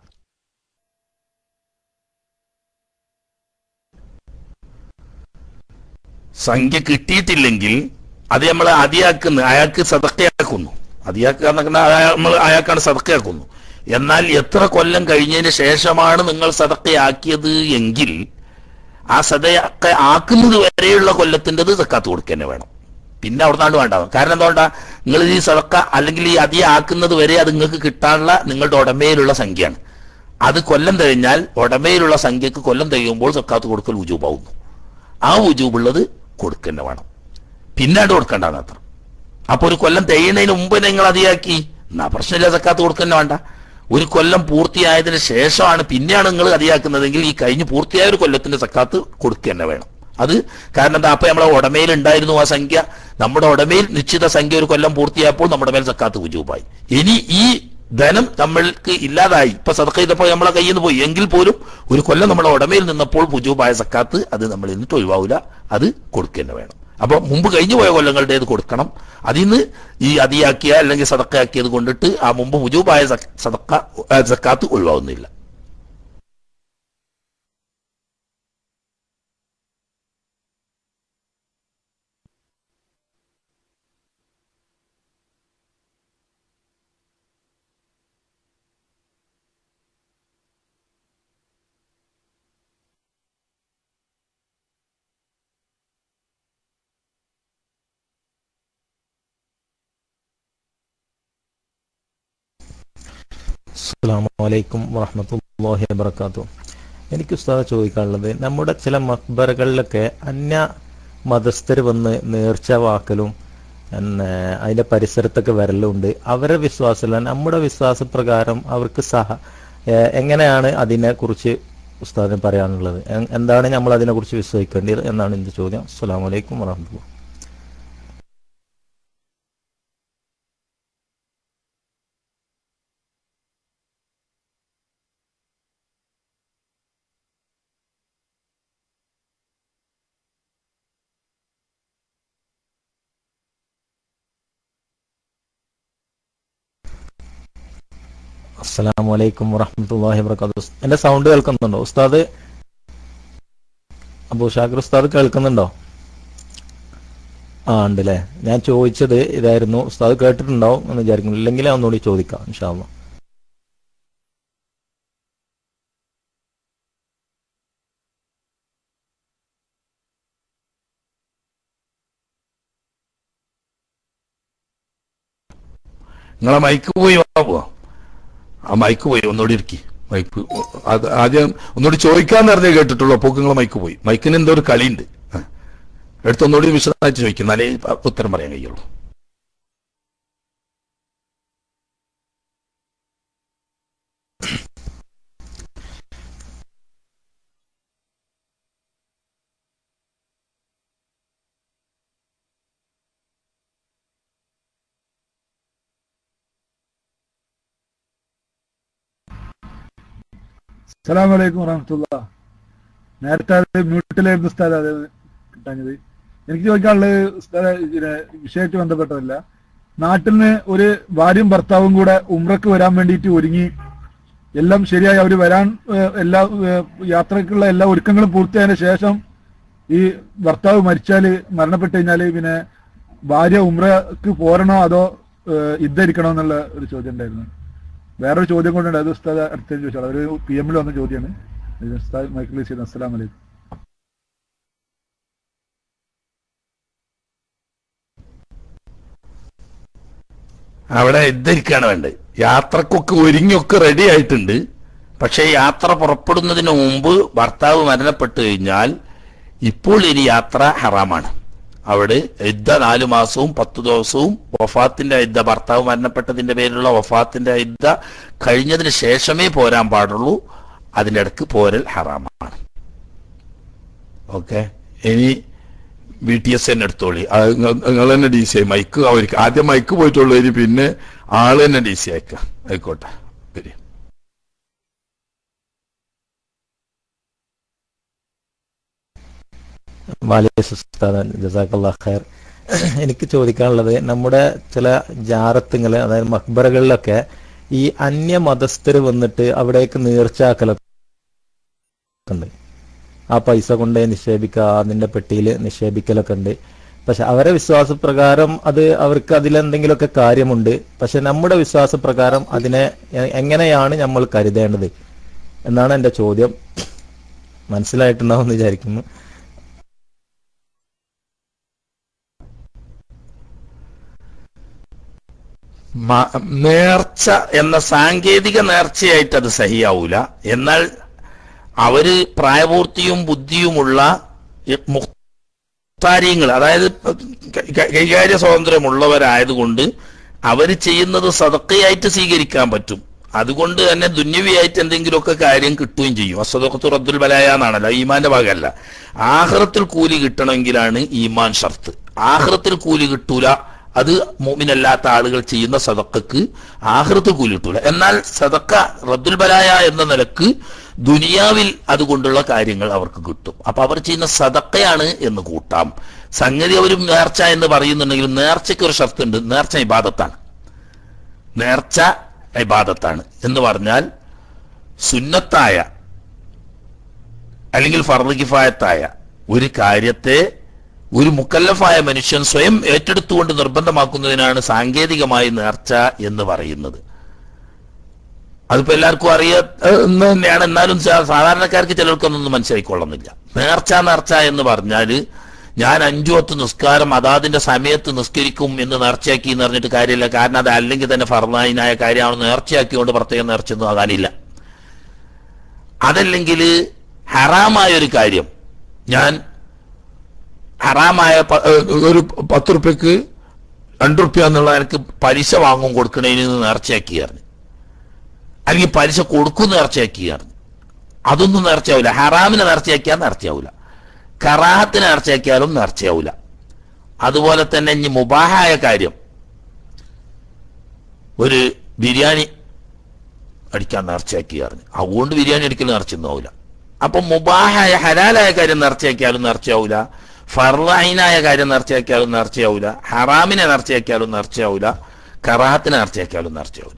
സംഖ്യ കിട്ടിയിട്ടില്ലെങ്കിൽ അത് നമ്മൾ അതിയാക്കുന്ന അയാൾക്ക് സതക്കയാക്കുന്നു അതിയാക്കുക എന്നൊക്കെ നമ്മൾ അയാൾക്കാണ് സതക്കയാക്കുന്നു എന്നാൽ എത്ര കൊല്ലം കഴിഞ്ഞതിന് ശേഷമാണ് നിങ്ങൾ സതക്കയാക്കിയത് എങ്കിൽ ആ സതയൊക്കെ ആക്കുന്നത് വരെയുള്ള കൊല്ലത്തിൻ്റെത് സക്കാത്ത് കൊടുക്കുക തന്നെ വേണം പിന്നെ അവിടെ നിന്നാണ്ട് വേണ്ടാവും കാരണം എന്തുകൊണ്ടാ നിങ്ങൾ ഈ സതക്ക അല്ലെങ്കിൽ ഈ അതി ആക്കുന്നത് വരെ അത് നിങ്ങൾക്ക് കിട്ടാനുള്ള നിങ്ങളുടെ ഉടമയിലുള്ള സംഖ്യയാണ് അത് കൊല്ലം കഴിഞ്ഞാൽ ഉടമയിലുള്ള സംഖ്യക്ക് കൊല്ലം കഴിയുമ്പോൾ സക്കാത്ത് കൊടുക്കൽ ഉജൂബാവുന്നു ആ ഉജൂബുള്ളത് കൊടുക്കുക തന്നെ വേണം പിന്നാണ്ട് കൊടുക്കണ്ടെന്ന് അത്ര അപ്പൊ ഒരു കൊല്ലം തെയ്യുന്നതിന് മുമ്പ് നിങ്ങൾ അതിയാക്കി എന്നാ പ്രശ്നമില്ല സക്കാത്ത് കൊടുക്കുക തന്നെ വേണ്ട ഒരു കൊല്ലം പൂർത്തിയായതിനു ശേഷമാണ് പിന്നെയാണ് നിങ്ങൾ അതിയാക്കുന്നതെങ്കിൽ ഈ കഴിഞ്ഞ് പൂർത്തിയായ ഒരു കൊല്ലത്തിന്റെ സക്കാത്ത് കൊടുക്കുക തന്നെ വേണം അത് കാരണം എന്താ അപ്പൊ നമ്മളെ ഉടമയിൽ ഉണ്ടായിരുന്നു ആ സംഖ്യ നമ്മുടെ ഉടമയിൽ നിശ്ചിത സംഖ്യ ഒരു കൊല്ലം പൂർത്തിയായപ്പോൾ നമ്മുടെ മേൽ സക്കാത്ത് ഉജൂബായി ഇനി ഈ ധനം നമ്മൾക്ക് ഇല്ലാതായി ഇപ്പൊ സദക്ക ചെയ്തപ്പോൾ നമ്മളെ കയ്യിൽ നിന്ന് പോയി എങ്കിൽ പോലും ഒരു കൊല്ലം നമ്മുടെ ഉടമയിൽ നിന്നപ്പോൾ പുജൂബായ സക്കാത്ത് അത് നമ്മൾ എന്നിട്ട് ഒഴിവാവില്ല അത് കൊടുക്കുക തന്നെ വേണം അപ്പൊ മുമ്പ് കഴിഞ്ഞു പോയ കൊല്ലങ്ങളുടേത് കൊടുക്കണം അതിൽ നിന്ന് ഈ അതിയാക്കിയ അല്ലെങ്കിൽ സദക്കയാക്കിയത് കൊണ്ടിട്ട് ആ മുമ്പ് മുജൂബായ സദക്ക സക്കാത്ത് ഒഴിവാകുന്നില്ല അസ്സാം വലൈക്കും വാഹമത്തല്ലാഹി വാബർക്കാത്തു എനിക്ക് ഉസ്താദ് ചോദിക്കാനുള്ളത് നമ്മുടെ ചില മക്ബറകളിലൊക്കെ അന്യ മതസ്ഥർ വന്ന് നേർച്ച വാക്കലും പിന്നെ അതിന്റെ പരിസരത്തൊക്കെ വരലുണ്ട് അവരുടെ വിശ്വാസമല്ല നമ്മുടെ വിശ്വാസപ്രകാരം അവർക്ക് സഹ ഏഹ് എങ്ങനെയാണ് അതിനെ കുറിച്ച് ഉസ്താദിന് പറയാനുള്ളത് എ- എന്താണ് നമ്മൾ അതിനെ കുറിച്ച് വിശ്വസിക്കേണ്ടത് എന്നാണ് എന്റെ ചോദ്യം അസ്സാം വലൈക്കും വാഹമത്തുള്ള അസ്സലാമു അലൈക്കും വറഹ്മത്തുള്ളാഹി വബറകാതുഹു എന്റെ സൗണ്ട് കേൾക്കുന്നുണ്ടോ ഉസ്താദ് അബൂ ഷാക്കിർ ഉസ്താദ് കേൾക്കുന്നുണ്ടോ ആ ഉണ്ട് അല്ലേ ഞാൻ ചോദിച്ചത് ഇതായിരുന്നു ഉസ്താദ് കേട്ടിട്ടുണ്ടാവും എന്ന് വിചാരിക്കുന്നു ഇല്ലെങ്കിൽ ഞാൻ ഒന്നുകൂടി ചോദിക്കാം ഇൻഷാല്ല നിങ്ങളെ മൈക്ക് പോയി വാ ആ മൈക്ക് പോയി ഒന്നുകൂടി ഇരിക്കി മൈക്ക് അത് ആദ്യം ഒന്നുകൂടി ചോദിക്കാന്ന് അറിഞ്ഞേ കേട്ടിട്ടുള്ളൂ അപ്പോൾ നിങ്ങളെ മൈക്ക് പോയി മൈക്കിന് എന്തോ ഒരു കളിയുണ്ട് ആ. എടുത്ത് ഒന്നുകൂടി വിശദമായിട്ട് ചോദിക്കും എന്നാലേ ഉത്തരം പറയാൻ കഴിയുള്ളൂ അസ്സലാം വലൈക്കും വറഹമത്തുള്ള നേരത്തെ അത് മ്യൂട്ടിലായിരുന്നു ഉസ്താദ് അത് കിട്ടാഞ്ഞത് എനിക്ക് ചോദിക്കാനുള്ളത് ഉസ്താദ് ഇതിനെ വിഷയമായിട്ട് ബന്ധപ്പെട്ടതല്ല നാട്ടിൽ നിന്ന് ഒരു ഭാര്യയും ഭർത്താവും കൂടെ ഉംറക്ക് വരാൻ വേണ്ടിയിട്ട് ഒരുങ്ങി എല്ലാം ശരിയായി അവർ വരാൻ ഏഹ്, എല്ലാ ഏഹ്, യാത്രക്കുള്ള എല്ലാ ഒരുക്കങ്ങളും പൂർത്തിയായതിനു ശേഷം ഈ ഭർത്താവ് മരിച്ചാല് മരണപ്പെട്ടു കഴിഞ്ഞാല് പിന്നെ ഭാര്യ ഉംറക്ക് പോരണോ അതോ ഏഹ്, ഇദ്ധരിക്കണോ എന്നുള്ള ഒരു ചോദ്യം ഉണ്ടായിരുന്നു വേറൊരു ചോദ്യം കൊണ്ടുണ്ട് അത് ഉസ്താദ് അടുത്ത ചോദിച്ചാൽ ഒരു പി എമ്മിൽ വന്ന ചോദ്യമാണ് ഇത് ഉസ്താദ് മൈക്കിൾ ചെയ്യുന്നത് അസ്സലാം വലൈക്കും അവിടെ ഇദ്ധരിക്കാണ് വേണ്ടത് യാത്രക്കൊക്കെ ഒരുങ്ങിയൊക്കെ റെഡി ആയിട്ടുണ്ട് പക്ഷേ യാത്ര പുറപ്പെടുന്നതിന് മുമ്പ് ഭർത്താവ് മരണപ്പെട്ടു കഴിഞ്ഞാൽ ഇപ്പോൾ ഇനി യാത്ര ഹറാമാണ് അവിടെ യുദ്ധ നാലു മാസവും പത്തു ദിവസവും വഫാത്തിന്റെ യുദ്ധ ഭർത്താവ് മരണപ്പെട്ടതിന്റെ പേരിലുള്ള വഫാത്തിന്റെ യുദ്ധ കഴിഞ്ഞതിന് ശേഷമേ പോരാൻ പാടുള്ളൂ അതിന്റെ ഇടക്ക് പോരൽ ഹറാമാണ് ഓക്കെ ഇനി ബി ടി എസ് തന്നെ എടുത്തോളി അത് നിങ്ങൾ നിങ്ങൾ തന്നെ ഡി സി ആയി മൈക്ക് അവർക്ക് ആദ്യം മൈക്ക് പോയിട്ടുള്ളൂ ഇനി പിന്നെ ആള് തന്നെ ഡി സി അയക്കാം ആയിക്കോട്ടെ ശരി വാലിയസ് ഉസ്താദ് ജസാഖല്ലാ ഖൈർ എനിക്ക് ചോദിക്കാനുള്ളത് നമ്മുടെ ചില ജാറത്തുങ്ങൾ അതായത് മക്ബറകളിലൊക്കെ ഈ അന്യ മതസ്ഥര് വന്നിട്ട് അവിടേക്ക് നേർച്ചാക്കലൊക്കെ ഉണ്ട് ആ പൈസ കൊണ്ട് നിക്ഷേപിക്കുക അതിന്റെ പെട്ടിയിൽ നിക്ഷേപിക്കലൊക്കെ ഉണ്ട് പക്ഷെ അവരെ വിശ്വാസപ്രകാരം അത് അവർക്ക് അതിലെന്തെങ്കിലുമൊക്കെ കാര്യമുണ്ട് പക്ഷെ നമ്മുടെ വിശ്വാസപ്രകാരം അതിനെ എ- എങ്ങനെയാണ് നമ്മൾ കരുതേണ്ടത് എന്നാണ് എന്റെ ചോദ്യം മനസ്സിലായിട്ടുണ്ടാവും എന്ന് വിചാരിക്കുന്നു മ- നേർച്ച എന്ന സാങ്കേതിക നേർച്ചയായിട്ട് അത് സഹിയാവൂല എന്നാൽ അവര് പ്രായപൂർത്തിയും ബുദ്ധിയുമുള്ള ഈ മുഖ്താര്യങ്ങൾ അതായത് ക- ക- കൈകാര്യ സ്വാതന്ത്ര്യമുള്ളവരായതുകൊണ്ട് അവര് ചെയ്യുന്നത് സതക്കയായിട്ട് സ്വീകരിക്കാൻ പറ്റും അതുകൊണ്ട് തന്നെ ദുന്യവിയായിട്ട് എന്തെങ്കിലുമൊക്കെ കാര്യം കിട്ടുകയും ചെയ്യും അസദഖത്തു റദ്ദുൽ ബലായ എന്നാണല്ലോ ഈമാന്റെ ഭാഗമല്ല ആഹ്റത്തിൽ കൂലി കിട്ടണമെങ്കിലാണ് ഈമാൻ ഷർത്ത് ആഹ്റത്തിൽ കൂലി കിട്ടൂല അത് മോമിനല്ലാത്ത ആളുകൾ ചെയ്യുന്ന സദക്കക്ക് ആഹൃത്ത് കൂലി കിട്ടൂല എന്നാൽ സദക്ക റദ്ദുൽ ബലായ എന്ന നിലക്ക് ദുനിയാവിൽ അതുകൊണ്ടുള്ള കാര്യങ്ങൾ അവർക്ക് കിട്ടും അപ്പൊ അവർ ചെയ്യുന്ന സദക്കയാണ് എന്ന് കൂട്ടാം സംഗതി അവർ നേർച്ച എന്ന് പറയുന്നുണ്ടെങ്കിലും നേർച്ചയ്ക്ക് ഒരു ഷർത്ത് ഉണ്ട് നേർച്ച ഇബാദത്താണ് നേർച്ച ഇബാദത്താണ് എന്ന് പറഞ്ഞാൽ സുന്നത്തായ അല്ലെങ്കിൽ ഫർദ് കിഫായത്തായ ഒരു കാര്യത്തെ ഒരു മുക്കല്ലഫായ മനുഷ്യൻ സ്വയം ഏറ്റെടുത്തുകൊണ്ട് നിർബന്ധമാക്കുന്നതിനാണ് സാങ്കേതികമായി നേർച്ച എന്ന് പറയുന്നത് അതിപ്പോ എല്ലാവർക്കും അറിയാന്ന് തന്നെയാണ് എന്നാലും സാ- സാധാരണക്കാർക്ക് ചിലർക്കൊന്നും മനസ്സിലാക്കിക്കൊള്ളുന്നില്ല നേർച്ച നേർച്ച എന്ന് പറഞ്ഞാല് ഞാൻ അഞ്ചു പത്ത് നിസ്കാരം അതാതിന്റെ സമയത്ത് നിസ്കരിക്കും എന്ന് നേർച്ചയാക്കി എന്ന് പറഞ്ഞിട്ട് കാര്യമില്ല കാരണം അത് അല്ലെങ്കിൽ തന്നെ ഫർദായിനായ കാര്യമാണ് നേർച്ചയാക്കിക്കൊണ്ട് പ്രത്യേകം നേർച്ചയൊന്നും ആകാനില്ല അതല്ലെങ്കിൽ ഹറാമായ ഒരു കാര്യം ഞാൻ ഹറാമായ പ- ഏഹ് ഒരു പത്ത് റുപ്യക്ക് രണ്ട് റുപ്യ എന്നുള്ള എനിക്ക് പലിശ വാങ്ങും കൊടുക്കണേന് നേർച്ചയാക്കിയായിരുന്നു അല്ലെങ്കിൽ പലിശ കൊടുക്കും നേർച്ചയാക്കിയായിരുന്നു അതൊന്നും നേർച്ചയാവില്ല ഹറാമിനെ നേർച്ചയാക്കിയാൽ നേർച്ചയാവില്ല കറാഹത്തിനെ നേർച്ചയാക്കിയാലും നേർച്ചയാവില്ല അതുപോലെ തന്നെ ഇനി മുബാഹായ കാര്യം ഒരു ബിരിയാണി അടിക്കാൻ നേർച്ചയാക്കിയായിരുന്നു അതുകൊണ്ട് ബിരിയാണി അടിക്കൽ നേർച്ചയൊന്നും ആവില്ല അപ്പൊ മുബാഹായ ഹലാലായ കാര്യം നേർച്ചയാക്കിയാലും നേർച്ചയാവില്ല ഫർലൈനായ കാര്യം നേർച്ചയാക്കിയാലും നേർച്ചയാവില്ല ഹറാമിനെ നേർച്ചയാക്കിയാലും നേർച്ചയാവില്ല കറാഹത്തിനെ നേർച്ചയാക്കിയാലും നേർച്ചയാവില്ല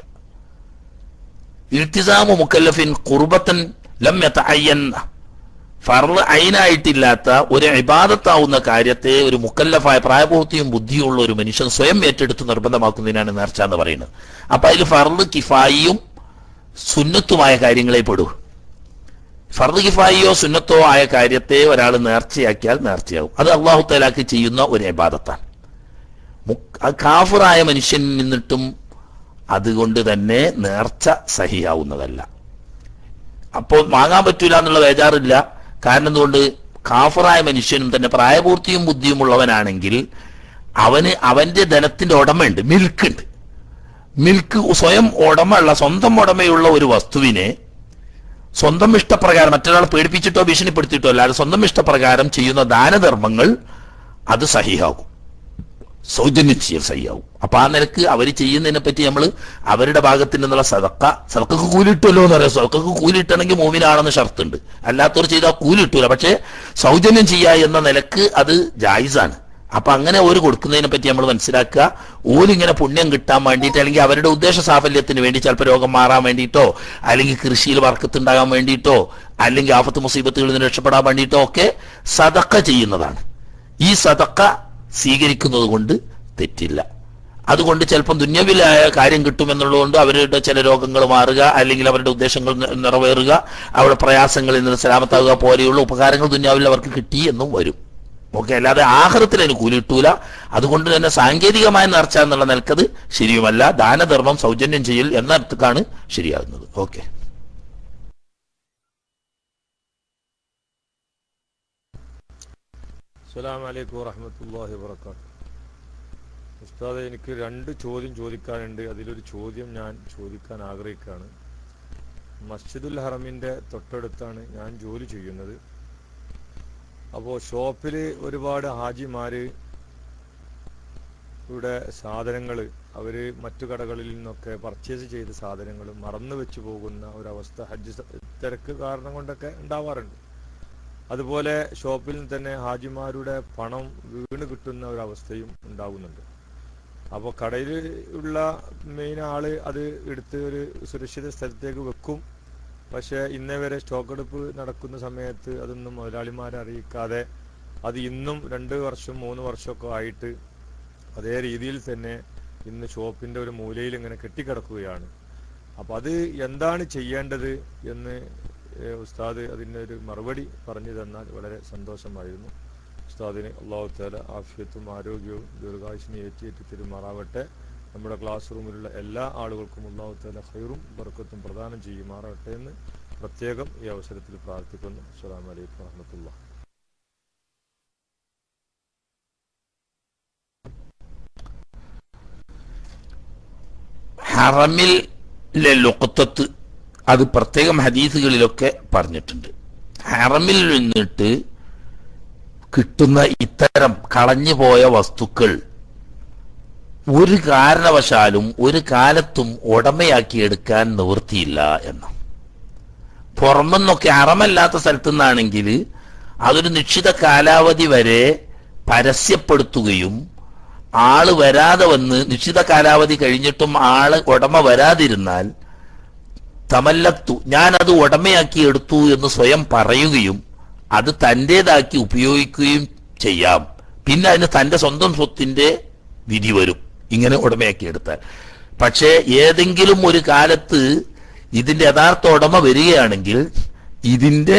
ഇൽത്തിസാമു മുക്കല്ലഫിൻ കുർബത്തൻ ലം യതഅയ്യൻ ഫർള് ഐനായിട്ടില്ലാത്ത ഒരു ഇബാദത്താവുന്ന കാര്യത്തെ ഒരു മുക്കല്ലഫായ പ്രായപൂർത്തിയും ബുദ്ധിയുള്ള ഒരു മനുഷ്യൻ സ്വയം ഏറ്റെടുത്ത് നിർബന്ധമാക്കുന്നതിനാണ് നേർച്ച എന്ന് പറയുന്നത് അപ്പൊ അതിൽ ഫർള് കിഫായിയും സുന്നത്തുമായ കാര്യങ്ങളെ പെടൂ ഫർദ് കിഫായിയോ സുന്നത്തോ ആയ കാര്യത്തെ ഒരാൾ നേർച്ചയാക്കിയാൽ നേർച്ചയാവും അത് അള്ളാഹു തലാക്ക് ചെയ്യുന്ന ഒരു ഇബാദത്താണ് മുക്ക്- ആ കാഫിറായ മനുഷ്യനിൽ നിന്നിട്ടും അതുകൊണ്ട് തന്നെ നേർച്ച സഹിയാവുന്നതല്ല അപ്പോൾ വാങ്ങാൻ പറ്റൂല എന്നുള്ള ബേജാറില്ല കാരണം എന്തുകൊണ്ട് കാഫറായ മനുഷ്യനും തന്നെ പ്രായപൂർത്തിയും ബുദ്ധിയുമുള്ളവനാണെങ്കിൽ അവന് അവന്റെ ധനത്തിന്റെ ഉടമയുണ്ട് മിൽക്കുണ്ട് മിൽക്ക് സ്വയം ഉടമയുള്ള സ്വന്തം ഉടമയുള്ള ഒരു വസ്തുവിനെ സ്വന്തം ഇഷ്ടപ്രകാരം മറ്റൊരാൾ പേടിപ്പിച്ചിട്ടോ ഭീഷണിപ്പെടുത്തിയിട്ടോ അല്ലാതെ സ്വന്തം ഇഷ്ടപ്രകാരം ചെയ്യുന്ന ദാനധർമ്മങ്ങൾ അത് സഹിയാകും സൗജന്യം ചെയ്യൽ സഹിയാവും അപ്പൊ ആ നിലക്ക് അവർ ചെയ്യുന്നതിനെ പറ്റി നമ്മൾ അവരുടെ ഭാഗത്തിൽ നിന്നുള്ള സതക്ക സതക്കക്ക് കൂലിട്ടുമല്ലോ എന്ന് പറയാം സതക്കക്ക് കൂലിട്ടണമെങ്കിൽ മൂവിനാണെന്ന് ഷർത്തുണ്ട് അല്ലാത്തവർ ചെയ്താൽ കൂലി കിട്ടൂല പക്ഷേ സൗജന്യം ചെയ്യുക എന്ന നിലക്ക് അത് ജായിസാണ് അപ്പൊ അങ്ങനെ ഓര് കൊടുക്കുന്നതിനെ പറ്റി നമ്മൾ മനസ്സിലാക്കുക ഓരിങ്ങനെ പുണ്യം കിട്ടാൻ വേണ്ടിയിട്ട് അല്ലെങ്കിൽ അവരുടെ ഉദ്ദേശ സാഫല്യത്തിന് വേണ്ടി ചിലപ്പോൾ രോഗം മാറാൻ വേണ്ടിയിട്ടോ അല്ലെങ്കിൽ കൃഷിയിൽ വർക്കത്തുണ്ടാകാൻ വേണ്ടിയിട്ടോ അല്ലെങ്കിൽ ആഫത്ത് മുസീബത്തുകളിൽ നിന്ന് രക്ഷപ്പെടാൻ വേണ്ടിയിട്ടോ ഒക്കെ സതക്ക ചെയ്യുന്നതാണ് ഈ സതക്ക സ്വീകരിക്കുന്നത് കൊണ്ട് തെറ്റില്ല അതുകൊണ്ട് ചിലപ്പം ദുന്യവിലായ കാര്യം കിട്ടുമെന്നുള്ളതുകൊണ്ട് അവരുടെ ചില രോഗങ്ങൾ മാറുക അല്ലെങ്കിൽ അവരുടെ ഉദ്ദേശങ്ങൾ നി- നിറവേറുക അവരുടെ പ്രയാസങ്ങളിൽ നിന്ന് സലാമത്താകുക പോലെയുള്ള ഉപകാരങ്ങൾ ദുന്യാവിൽ അവർക്ക് കിട്ടി എന്നും വരും ഓക്കെ അല്ലാതെ ആഹാരത്തിൽ അതിന് കൂലി കിട്ടൂല അതുകൊണ്ട് തന്നെ സാങ്കേതികമായ നേർച്ച എന്നുള്ള നിലക്കത് ശരിയുമല്ല ദാനധർമ്മം സൗജന്യം ചെയ്യൽ എന്ന അർത്ഥക്കാണ് ശരിയാകുന്നത് ഓക്കെ അസ്സലാം വലൈക്കും വറഹമത്തല്ലാഹി വബർക്കാത്തു ഉസ്താദ് എനിക്ക് രണ്ട് ചോദ്യം ചോദിക്കാനുണ്ട് അതിലൊരു ചോദ്യം ഞാൻ ചോദിക്കാൻ ആഗ്രഹിക്കുകയാണ് മസ്ജിദുൽ ഹറമിൻ്റെ തൊട്ടടുത്താണ് ഞാൻ ജോലി ചെയ്യുന്നത് അപ്പോൾ ഷോപ്പിൽ ഒരുപാട് ഹാജിമാര് ഇവിടെ സാധനങ്ങൾ അവർ മറ്റു കടകളിൽ നിന്നൊക്കെ പർച്ചേസ് ചെയ്ത സാധനങ്ങൾ മറന്നു വെച്ച് പോകുന്ന ഒരവസ്ഥ ഹജ്ജ് സ- തിരക്ക് കാരണം കൊണ്ടൊക്കെ ഉണ്ടാവാറുണ്ട് അതുപോലെ ഷോപ്പിൽ തന്നെ ഹാജിമാരുടെ പണം വീണ് കിട്ടുന്ന ഒരവസ്ഥയും ഉണ്ടാകുന്നുണ്ട് അപ്പോൾ കടയിൽ ഉള്ള മെയിൻ ആള് അത് എടുത്ത് ഒരു സുരക്ഷിത സ്ഥലത്തേക്ക് വെക്കും പക്ഷേ ഇന്നേ വരെ സ്റ്റോക്ക് എടുപ്പ് നടക്കുന്ന സമയത്ത് അതൊന്നും മുതലാളിമാരെ അറിയിക്കാതെ അത് ഇന്നും രണ്ട് വർഷം മൂന്ന് വർഷമൊക്കെ ആയിട്ട് അതേ രീതിയിൽ തന്നെ ഇന്ന് ഷോപ്പിന്റെ ഒരു മൂലയിൽ ഇങ്ങനെ കെട്ടിക്കിടക്കുകയാണ് അപ്പൊ അത് എന്താണ് ചെയ്യേണ്ടത് എന്ന് ഏഹ്, ഉസ്താദ് അതിൻ്റെ ഒരു മറുപടി പറഞ്ഞു തന്നാൽ വളരെ സന്തോഷമായിരുന്നു ഉസ്താദിന് അള്ളാഹു താല ആഫിയത്തും ആരോഗ്യവും ദീർഘായുസിനെ ഏറ്റിയേറ്റ് തിരുമാറാവട്ടെ നമ്മുടെ ക്ലാസ് റൂമിലുള്ള എല്ലാ ആളുകൾക്കും അള്ളാഹു താല ഹൈറും ബർക്കത്തും പ്രദാനം ചെയ്യുമാറാവട്ടെ എന്ന് പ്രത്യേകം ഈ അവസരത്തിൽ പ്രാർത്ഥിക്കുന്നു അസ്സലാമു അലൈക്കും വറഹമത്തുള്ള ഹറമിലെ ലുക്കത്തത്ത് അത് പ്രത്യേകം ഹദീസുകളിലൊക്കെ പറഞ്ഞിട്ടുണ്ട് ഹറമിൽ നിന്നിട്ട് കിട്ടുന്ന ഇത്തരം കളഞ്ഞു പോയ വസ്തുക്കൾ ഒരു കാരണവശാലും ഒരു കാലത്തും ഉടമയാക്കിയെടുക്കാൻ നിവൃത്തിയില്ല എന്ന് പുറമെന്നൊക്കെ അറമല്ലാത്ത സ്ഥലത്തു നിന്നാണെങ്കിൽ അതൊരു നിശ്ചിത കാലാവധി വരെ പരസ്യപ്പെടുത്തുകയും ആള് വരാതെ വന്ന് നിശ്ചിത കാലാവധി കഴിഞ്ഞിട്ടും ആള് ഉടമ വരാതിരുന്നാൽ തമല്ലത്തു ഞാൻ അത് ഉടമയാക്കി എടുത്തു എന്ന് സ്വയം പറയുകയും അത് തന്റേതാക്കി ഉപയോഗിക്കുകയും ചെയ്യാം പിന്നെ അതിന് തന്റെ സ്വന്തം സ്വത്തിന്റെ വിധി വരും ഇങ്ങനെ ഉടമയാക്കി എടുത്താൽ പക്ഷേ ഏതെങ്കിലും ഒരു കാലത്ത് ഇതിന്റെ യഥാർത്ഥ ഉടമ വരികയാണെങ്കിൽ ഇതിന്റെ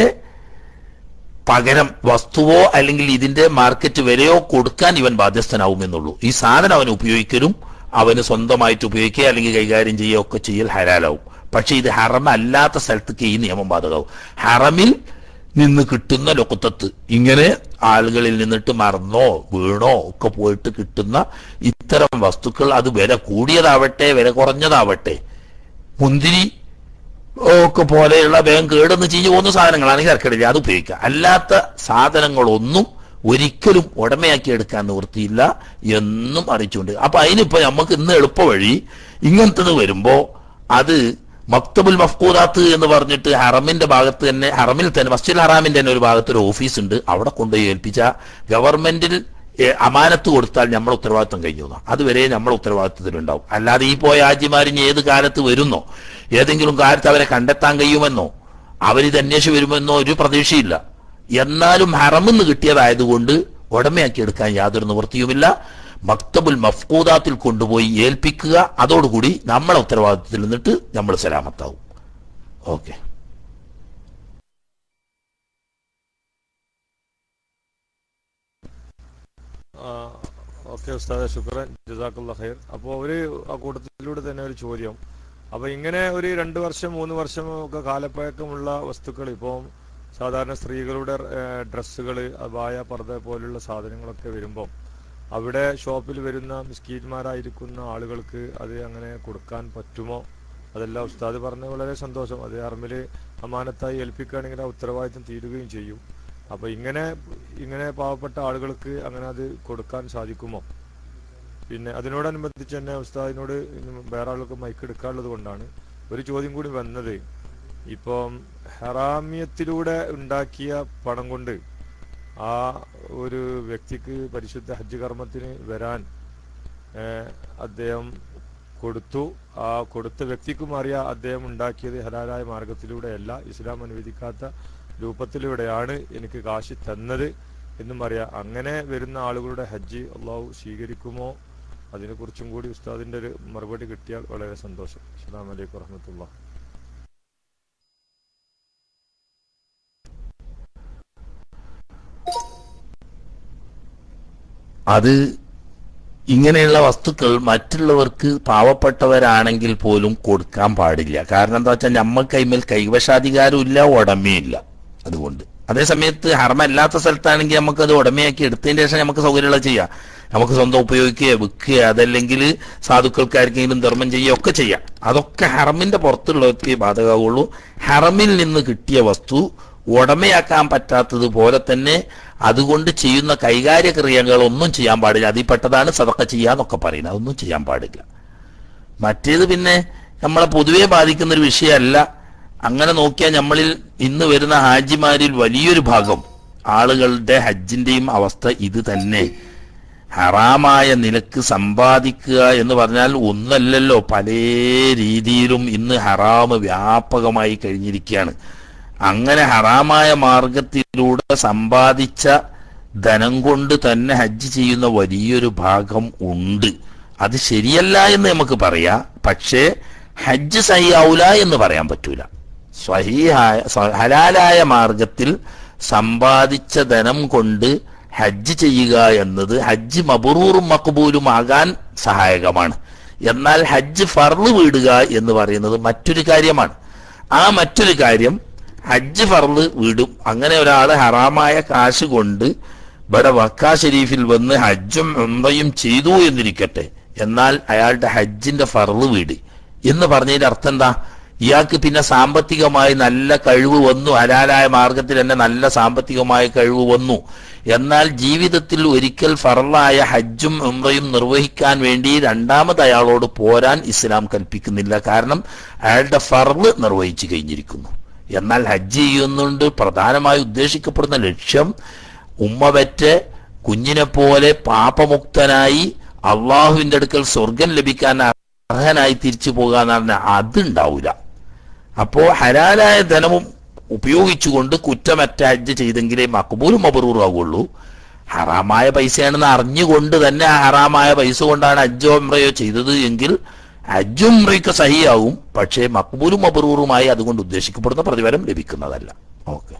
പകരം വസ്തുവോ അല്ലെങ്കിൽ ഇതിന്റെ മാർക്കറ്റ് വിലയോ കൊടുക്കാൻ ഇവൻ ബാധ്യസ്ഥനാവുമെന്നുള്ളൂ ഈ സാധനം അവൻ ഉപയോഗിക്കലും അവന് സ്വന്തമായിട്ട് ഉപയോഗിക്കുക അല്ലെങ്കിൽ കൈകാര്യം ചെയ്യുക ഒക്കെ ചെയ്യൽ ഹലാലാവും പക്ഷെ ഇത് ഹറം അല്ലാത്ത സ്ഥലത്തേക്ക് ഈ നിയമം ബാധകമാവും ഹറമിൽ നിന്ന് കിട്ടുന്ന ലൊക്കത്തത്ത് ഇങ്ങനെ ആളുകളിൽ നിന്നിട്ട് മറന്നോ വീണോ ഒക്കെ പോയിട്ട് കിട്ടുന്ന ഇത്തരം വസ്തുക്കൾ അത് വില കൂടിയതാവട്ടെ വില കുറഞ്ഞതാവട്ടെ മുന്തിരി ഒക്കെ പോലെയുള്ള വേഗം കേടെന്ന് ചീഞ്ഞു പോകുന്ന സാധനങ്ങളാണെങ്കിൽ ഇറക്കടില്ല അത് ഉപയോഗിക്കുക അല്ലാത്ത സാധനങ്ങളൊന്നും ഒരിക്കലും ഉടമയാക്കി എടുക്കാൻ നിവൃത്തിയില്ല എന്നും അറിയിച്ചുകൊണ്ട് അപ്പൊ അതിനിപ്പോ നമുക്ക് ഇന്ന് എളുപ്പ വഴി ഇങ്ങനത്തത് വരുമ്പോ അത് മക്തബുൽ മഫ്കൂദാത്ത് എന്ന് പറഞ്ഞിട്ട് ഹറമിന്റെ ഭാഗത്ത് തന്നെ ഹറമിൽ തന്നെ മസ്ജിദ് ഹറാമിന്റെ തന്നെ ഒരു ഭാഗത്ത് ഒരു ഓഫീസ് ഉണ്ട് അവിടെ കൊണ്ടുപോയി ഏൽപ്പിച്ച ഗവൺമെന്റിൽ ഏ, അമാനത്ത് കൊടുത്താൽ നമ്മൾ ഉത്തരവാദിത്വം കഴിഞ്ഞു എന്നാ. അതുവരെ നമ്മൾ ഉത്തരവാദിത്വത്തിലുണ്ടാവും അല്ലാതെ ഈ പോയ ആജിമാരിഞ്ഞ് ഏത് കാലത്ത് വരുന്നോ ഏതെങ്കിലും കാലത്ത് അവരെ കണ്ടെത്താൻ കഴിയുമെന്നോ അവരിത് അന്വേഷിച്ച് വരുമെന്നോ ഒരു പ്രതീക്ഷയില്ല എന്നാലും ഹറമെന്ന് കിട്ടിയതായതുകൊണ്ട് ഉടമയാക്കി എടുക്കാൻ യാതൊരു നിവൃത്തിയുമില്ല മക്തബുൽ മഫ്കൂദാത്തിൽ കൊണ്ടുപോയി ഏൽപ്പിക്കുക അതോടുകൂടി നമ്മളെ ഉത്തരവാദിത്വത്തിൽ നിന്നിട്ട് നമ്മൾ സലാമത്താവും ഓക്കെ ഓക്കെ ഉസ്താദ് ശുക്രൻ ജസാഖുല്ല ഖൈർ അപ്പോൾ ഒരു ആ കൂട്ടത്തിലൂടെ തന്നെ ഒരു ചോദ്യം അപ്പൊ ഇങ്ങനെ ഒരു രണ്ട് വർഷം മൂന്ന് വർഷം ഒക്കെ കാലപ്പഴക്കമുള്ള വസ്തുക്കൾ ഇപ്പം സാധാരണ സ്ത്രീകളുടെ ഡ്രസ്സുകൾ അപായ പർദ്ദ പോലുള്ള സാധനങ്ങളൊക്കെ വരുമ്പോൾ അവിടെ ഷോപ്പിൽ വരുന്ന മിസ്കീന്മാരായിരിക്കുന്ന ആളുകൾക്ക് അത് അങ്ങനെ കൊടുക്കാൻ പറ്റുമോ അതെല്ലാം ഉസ്താദ് പറഞ്ഞ വളരെ സന്തോഷം അത് അറമില് അമാനത്തായി ഏൽപ്പിക്കുകയാണെങ്കിൽ ആ ഉത്തരവാദിത്തം തീരുകയും ചെയ്യും അപ്പൊ ഇങ്ങനെ ഇങ്ങനെ പാവപ്പെട്ട ആളുകൾക്ക് അങ്ങനെ അത് കൊടുക്കാൻ സാധിക്കുമോ പിന്നെ അതിനോടനുബന്ധിച്ച് തന്നെ ഉസ്താദിനോട് ഇനി വേറെ ആൾക്ക് മൈക്ക് എടുക്കാനുള്ളത് കൊണ്ടാണ് ഒരു ചോദ്യം കൂടി വന്നത് ഇപ്പം ഹറാമിയത്തിലൂടെ ഉണ്ടാക്കിയ പണം കൊണ്ട് ആ ഒരു വ്യക്തിക്ക് പരിശുദ്ധ ഹജ്ജ് കർമ്മത്തിന് വരാൻ ഏഹ്, അദ്ദേഹം കൊടുത്തു ആ കൊടുത്ത വ്യക്തിക്കും അറിയാം അദ്ദേഹം ഉണ്ടാക്കിയത് ഹലാലായ മാർഗത്തിലൂടെയല്ല ഇസ്ലാം അനുവദിക്കാത്ത രൂപത്തിലൂടെയാണ് എനിക്ക് കാശ് തന്നത് എന്നും അറിയാം അങ്ങനെ വരുന്ന ആളുകളുടെ ഹജ്ജ് അള്ളാഹു സ്വീകരിക്കുമോ അതിനെക്കുറിച്ചും കൂടി ഉസ്താദിന്റെ ഒരു മറുപടി കിട്ടിയാൽ വളരെ സന്തോഷം അസ്സാം വലൈക്കും വറഹമത്തുള്ള അത് ഇങ്ങനെയുള്ള വസ്തുക്കൾ മറ്റുള്ളവർക്ക് പാവപ്പെട്ടവരാണെങ്കിൽ പോലും കൊടുക്കാൻ പാടില്ല കാരണം എന്താ വെച്ചാൽ നമ്മൾക്ക് കൈമേൽ കൈവശാധികാരം ഇല്ല ഉടമയില്ല അതുകൊണ്ട് അതേ സമയത്ത് ഹർമ്മല്ലാത്ത സ്ഥലത്താണെങ്കിൽ നമുക്ക് അത് ഉടമയാക്കി എടുത്തതിന് ശേഷം നമുക്ക് സൗകര്യമുള്ള ചെയ്യാം നമുക്ക് സ്വന്തം ഉപയോഗിക്കുകയോ വിൽക്കുകയോ അതല്ലെങ്കിൽ സാധുക്കൾക്ക് ആർക്കെങ്കിലും ധർമ്മം ചെയ്യുകയോ ഒക്കെ ചെയ്യാം അതൊക്കെ ഹറമിന്റെ പുറത്തുള്ളവർക്ക് ബാധകമാവുള്ളൂ ഹറമിൽ നിന്ന് കിട്ടിയ വസ്തു ഉടമയാക്കാൻ പറ്റാത്തതുപോലെ തന്നെ അതുകൊണ്ട് ചെയ്യുന്ന കൈകാര്യ ക്രിയകൾ ഒന്നും ചെയ്യാൻ പാടില്ല അതിൽ പെട്ടതാണ് സതക്ക ചെയ്യാന്നൊക്കെ പറയുന്നത് അതൊന്നും ചെയ്യാൻ പാടില്ല മറ്റേത് പിന്നെ നമ്മളെ പൊതുവെ ബാധിക്കുന്ന ഒരു വിഷയമല്ല അങ്ങനെ നോക്കിയാൽ നമ്മളിൽ ഇന്ന് വരുന്ന ഹാജിമാരിൽ വലിയൊരു ഭാഗം ആളുകളുടെ ഹജ്ജിന്റെയും അവസ്ഥ ഇത് തന്നെ ഹറാമായ നിലക്ക് സമ്പാദിക്കുക എന്ന് പറഞ്ഞാൽ ഒന്നല്ലല്ലോ പല രീതിയിലും ഇന്ന് ഹറാമ് വ്യാപകമായി കഴിഞ്ഞിരിക്കുകയാണ് അങ്ങനെ ഹറാമായ മാർഗത്തിലൂടെ സമ്പാദിച്ച ധനം കൊണ്ട് തന്നെ ഹജ്ജ് ചെയ്യുന്ന വലിയൊരു ഭാഗം ഉണ്ട് അത് ശരിയല്ല എന്ന് നമുക്ക് പറയാം പക്ഷേ ഹജ്ജ് സഹിയാവൂല എന്ന് പറയാൻ പറ്റൂല സ്വഹീഹായ സ്വ- ഹലാലായ മാർഗത്തിൽ സമ്പാദിച്ച ധനം കൊണ്ട് ഹജ്ജ് ചെയ്യുക എന്നത് ഹജ്ജ് മബറൂറും മക്ബൂലും ആകാൻ സഹായകമാണ് എന്നാൽ ഹജ്ജ് ഫർള് വീടുക എന്ന് പറയുന്നത് മറ്റൊരു കാര്യമാണ് ആ മറ്റൊരു കാര്യം ഹജ്ജ് ഫർള് വീടും അങ്ങനെ ഒരാൾ ഹറാമായ കാശ് കൊണ്ട് ഇവിടെ വക്ക ഷെരീഫിൽ വന്ന് ഹജ്ജും ഉംറയും ചെയ്തു എന്നിരിക്കട്ടെ എന്നാൽ അയാളുടെ ഹജ്ജിന്റെ ഫർള് വീട് എന്ന് പറഞ്ഞതിന്റെ അർത്ഥം എന്താ ഇയാൾക്ക് പിന്നെ സാമ്പത്തികമായി നല്ല കഴിവ് വന്നു ഹലാലായ മാർഗത്തിൽ തന്നെ നല്ല സാമ്പത്തികമായ കഴിവ് വന്നു എന്നാൽ ജീവിതത്തിൽ ഒരിക്കൽ ഫറലായ ഹജ്ജും ഉംറയും നിർവഹിക്കാൻ വേണ്ടി രണ്ടാമത് അയാളോട് പോരാൻ ഇസ്ലാം കൽപ്പിക്കുന്നില്ല കാരണം അയാളുടെ ഫർള് നിർവഹിച്ചു കഴിഞ്ഞിരിക്കുന്നു എന്നാൽ ഹജ്ജ് ചെയ്യുന്നുണ്ട് പ്രധാനമായി ഉദ്ദേശിക്കപ്പെടുന്ന ലക്ഷ്യം ഉമ്മ വെറ്റ് കുഞ്ഞിനെ പോലെ പാപമുക്തനായി അള്ളാഹുവിന്റെ അടുക്കൽ സ്വർഗം ലഭിക്കാൻ അർഹനായി തിരിച്ചു പോകാന്ന് പറഞ്ഞാൽ അതുണ്ടാവൂല അപ്പോ ഹലാലായ ധനവും ഉപയോഗിച്ചുകൊണ്ട് കുറ്റമറ്റ ഹജ്ജ് ചെയ്തെങ്കിലേ മക്ബൂലും മബറൂറും ആവുള്ളൂ ഹറാമായ പൈസയാണെന്ന് അറിഞ്ഞുകൊണ്ട് തന്നെ ആ ഹറാമായ പൈസ കൊണ്ടാണ് ഹജ്ജോ ഉംറയോ ചെയ്തത് എങ്കിൽ ഹജ്ജും ഉംറയൊക്കെ സഹിയാവും പക്ഷേ മക്ബൂലും മബറൂറുമായി അതുകൊണ്ട് ഉദ്ദേശിക്കപ്പെടുന്ന പ്രതിഫലം ലഭിക്കുന്നതല്ല ഓക്കെ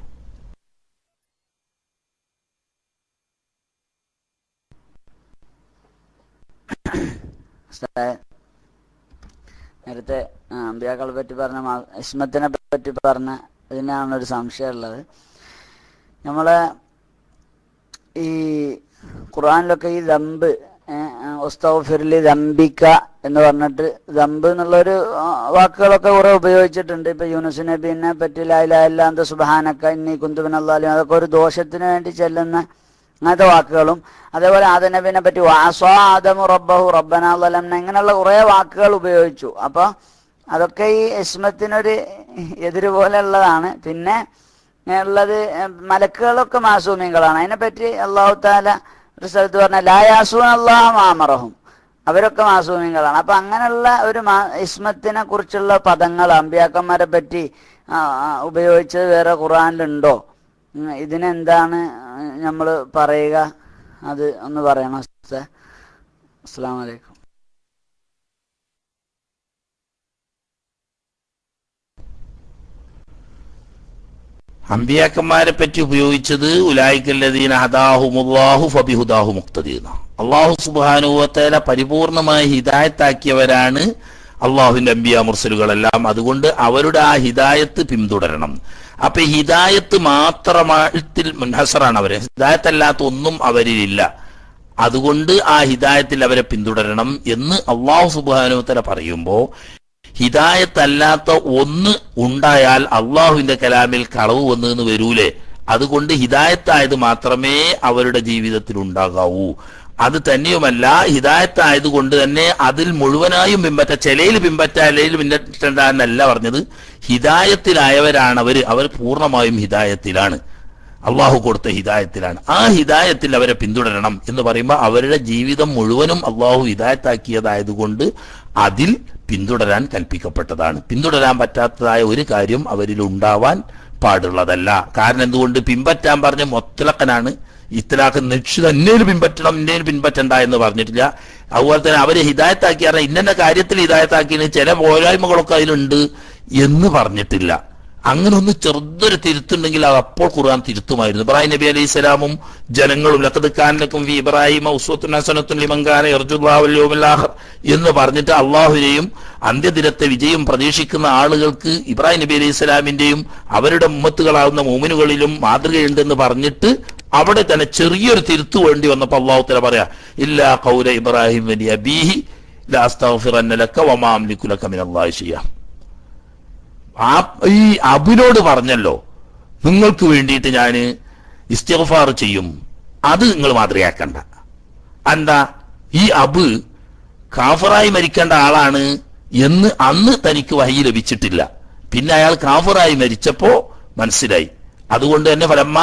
ഉസ്താദേ, നേരത്തെ ആ, അമ്പിയാക്കളെ പറ്റി പറഞ്ഞ മാ- ഇസ്മത്തിനെ പറ്റി പറഞ്ഞ ഇതിനാണ് ഒരു സംശയമുള്ളത് നമ്മളെ ഈ ഖുർആനിലൊക്കെ ഈ ദമ്പ് ഒസ്തഫിർലി ദമ്പിക്ക എന്ന് പറഞ്ഞിട്ട് ദമ്പ് എന്നുള്ളൊരു ആ, വാക്കുകളൊക്കെ കുറെ ഉപയോഗിച്ചിട്ടുണ്ട് ഇപ്പൊ യൂനുസ് നബീനെ പറ്റി ലായിലാത്ത സുബാനക്ക ഇന്നീ കുന്തുബിൻ അള്ളാലും അതൊക്കെ ഒരു ദോഷത്തിന് വേണ്ടി ചെല്ലുന്ന അങ്ങനത്തെ വാക്കുകളും അതേപോലെ ആദനബിനെ പറ്റി വാസ്വാ ആദമു റബ്ബഹു റബ്ബനാലം ഇങ്ങനെയുള്ള കുറെ വാക്കുകൾ ഉപയോഗിച്ചു അപ്പൊ അതൊക്കെ ഈ ഇസ്മത്തിനൊരു എതിര് പോലെ ഉള്ളതാണ് പിന്നെ ഉള്ളത് മലക്കുകളൊക്കെ മാസൂമികളാണ് അതിനെപ്പറ്റി അള്ളാഹു താല ഒരു സ്ഥലത്ത് പറഞ്ഞ ലായാസൂൻ അള്ളാഹ് മാമറഹും അവരൊക്കെ മാസൂമികളാണ് അപ്പൊ അങ്ങനെയുള്ള ഒരു മാ ഇസ്മത്തിനെ കുറിച്ചുള്ള പദങ്ങൾ അമ്പിയാക്കന്മാരെ പറ്റി ആ, ആ, ഉപയോഗിച്ചത് വേറെ ഖുറാനിലുണ്ടോ ഉം, ഇതിനെന്താണ് നമ്മൾ പറയുക അത് ഒന്ന് പറയണം ഉസ്താദേ. അസ്സലാമു അലൈക്കും അമ്പിയാക്കന്മാരെ പറ്റി ഉപയോഗിച്ചത് ഉലായിക്കല്ലദീന ഹദാഹുമുല്ലാഹു ഫബിഹുദാഹു മുക്തദീന അള്ളാഹു സുബാനുവത്തേല പരിപൂർണമായി ഹിദായത്താക്കിയവരാണ് അള്ളാഹുവിന്റെ അമ്പിയ മുർസലുകളെല്ലാം അതുകൊണ്ട് അവരുടെ ആ ഹിദായത്ത് പിന്തുടരണം അപ്പൊ ഹിദായത്ത് മാത്രമാത്തിൽ മുൻഹസറാണ് അവര് ഹിദായത്തല്ലാത്ത ഒന്നും അവരിലില്ല അതുകൊണ്ട് ആ ഹിദായത്തിൽ അവരെ പിന്തുടരണം എന്ന് അള്ളാഹു സുബാനുവത്തല പറയുമ്പോ ഹിദായത്തല്ലാത്ത ഒന്ന് ഉണ്ടായാൽ അള്ളാഹുവിന്റെ കലാമിൽ കളവ് വന്നു എന്ന് വരൂലേ അതുകൊണ്ട് ഹിദായത്തായത് മാത്രമേ അവരുടെ ജീവിതത്തിൽ ഉണ്ടാകാവൂ അത് തന്നെയുമല്ല ഹിദായത്തായത് കൊണ്ട് തന്നെ അതിൽ മുഴുവനായും പിമ്പറ്റ ചിലയിൽ പിമ്പറ്റ അല്ലെങ്കിൽ പിമ്പറ്റണ്ട എന്നല്ല പറഞ്ഞത് ഹിദായത്തിലായവരാണ് അവര് അവർ പൂർണ്ണമായും ഹിദായത്തിലാണ് അള്ളാഹു കൊടുത്ത ഹിദായത്തിലാണ് ആ ഹിദായത്തിൽ അവരെ പിന്തുടരണം എന്ന് പറയുമ്പോൾ അവരുടെ ജീവിതം മുഴുവനും അള്ളാഹു ഹിദായത്താക്കിയതായതുകൊണ്ട് അതിൽ പിന്തുടരാൻ കൽപ്പിക്കപ്പെട്ടതാണ് പിന്തുടരാൻ പറ്റാത്തതായ ഒരു കാര്യം അവരിൽ ഉണ്ടാവാൻ പാടുള്ളതല്ല കാരണം എന്തുകൊണ്ട് പിൻപറ്റാൻ പറഞ്ഞ മൊത്തലക്കനാണ് ഇത്തലാക്ക് നിശ്ചിത എന്നേൽ പിൻപറ്റണം ഇന്നേൽ പിൻപറ്റണ്ട എന്ന് പറഞ്ഞിട്ടില്ല അതുപോലെ തന്നെ അവരെ ഹിദായത്താക്കി പറഞ്ഞാൽ ഇന്ന കാര്യത്തിൽ ഹിദായത്താക്കിയതിന് ചില പോരായ്മകളൊക്കെ അതിലുണ്ട് എന്ന് പറഞ്ഞിട്ടില്ല അങ്ങനെ ഒന്ന് ചെറുതൊരു തിരുത്തുണ്ടെങ്കിൽ അത് അപ്പോൾ ഖുർആൻ തിരുത്തുമായിരുന്നു ഇബ്രാഹിം നബി അലൈഹി സ്വലാമും ജനങ്ങളും ലഖദ് കാനലക്കും ഫി ഇബ്രാഹിം ഉസ്വത്തുൻ ഹസനത്തുൻ ലിമൻ കാന യർജുല്ലാഹു വൽ യൗമൽ ആഖിർ എന്ന് പറഞ്ഞിട്ട് അള്ളാഹുവിനെയും അന്ത്യദിനത്തെ വിജയം പ്രതീക്ഷിക്കുന്ന ആളുകൾക്ക് ഇബ്രാഹിം നബി അലൈഹി സ്വലാമിന്റെയും അവരുടെ ഉമ്മത്തുകളാവുന്ന മോമിനുകളിലും മാതൃകയുണ്ടെന്ന് പറഞ്ഞിട്ട് അവിടെ തന്നെ ചെറിയൊരു തിരുത്തു വേണ്ടി വന്നപ്പോൾ അള്ളാഹു തല പറയാ ഇല്ലാ കൗല ഇബ്രാഹിം വലി അബീഹി ലാ അസ്തഗ്ഫിറന്ന ലക വമാ അംലികു ലക മിനല്ലാഹി ഷൈഅ ആ ഈ അബിനോട് പറഞ്ഞല്ലോ നിങ്ങൾക്ക് വേണ്ടിയിട്ട് ഞാൻ ഇസ്തിഗ്ഫാർ ചെയ്യും അത് നിങ്ങൾ മാതൃകയാക്കണ്ട എന്താ ഈ അബ് കാഫറായി മരിക്കേണ്ട ആളാണ് എന്ന് അന്ന് തനിക്ക് വഹി ലഭിച്ചിട്ടില്ല പിന്നെ അയാൾ കാഫറായി മരിച്ചപ്പോ മനസ്സിലായി അതുകൊണ്ട് തന്നെ ഫലമ്മ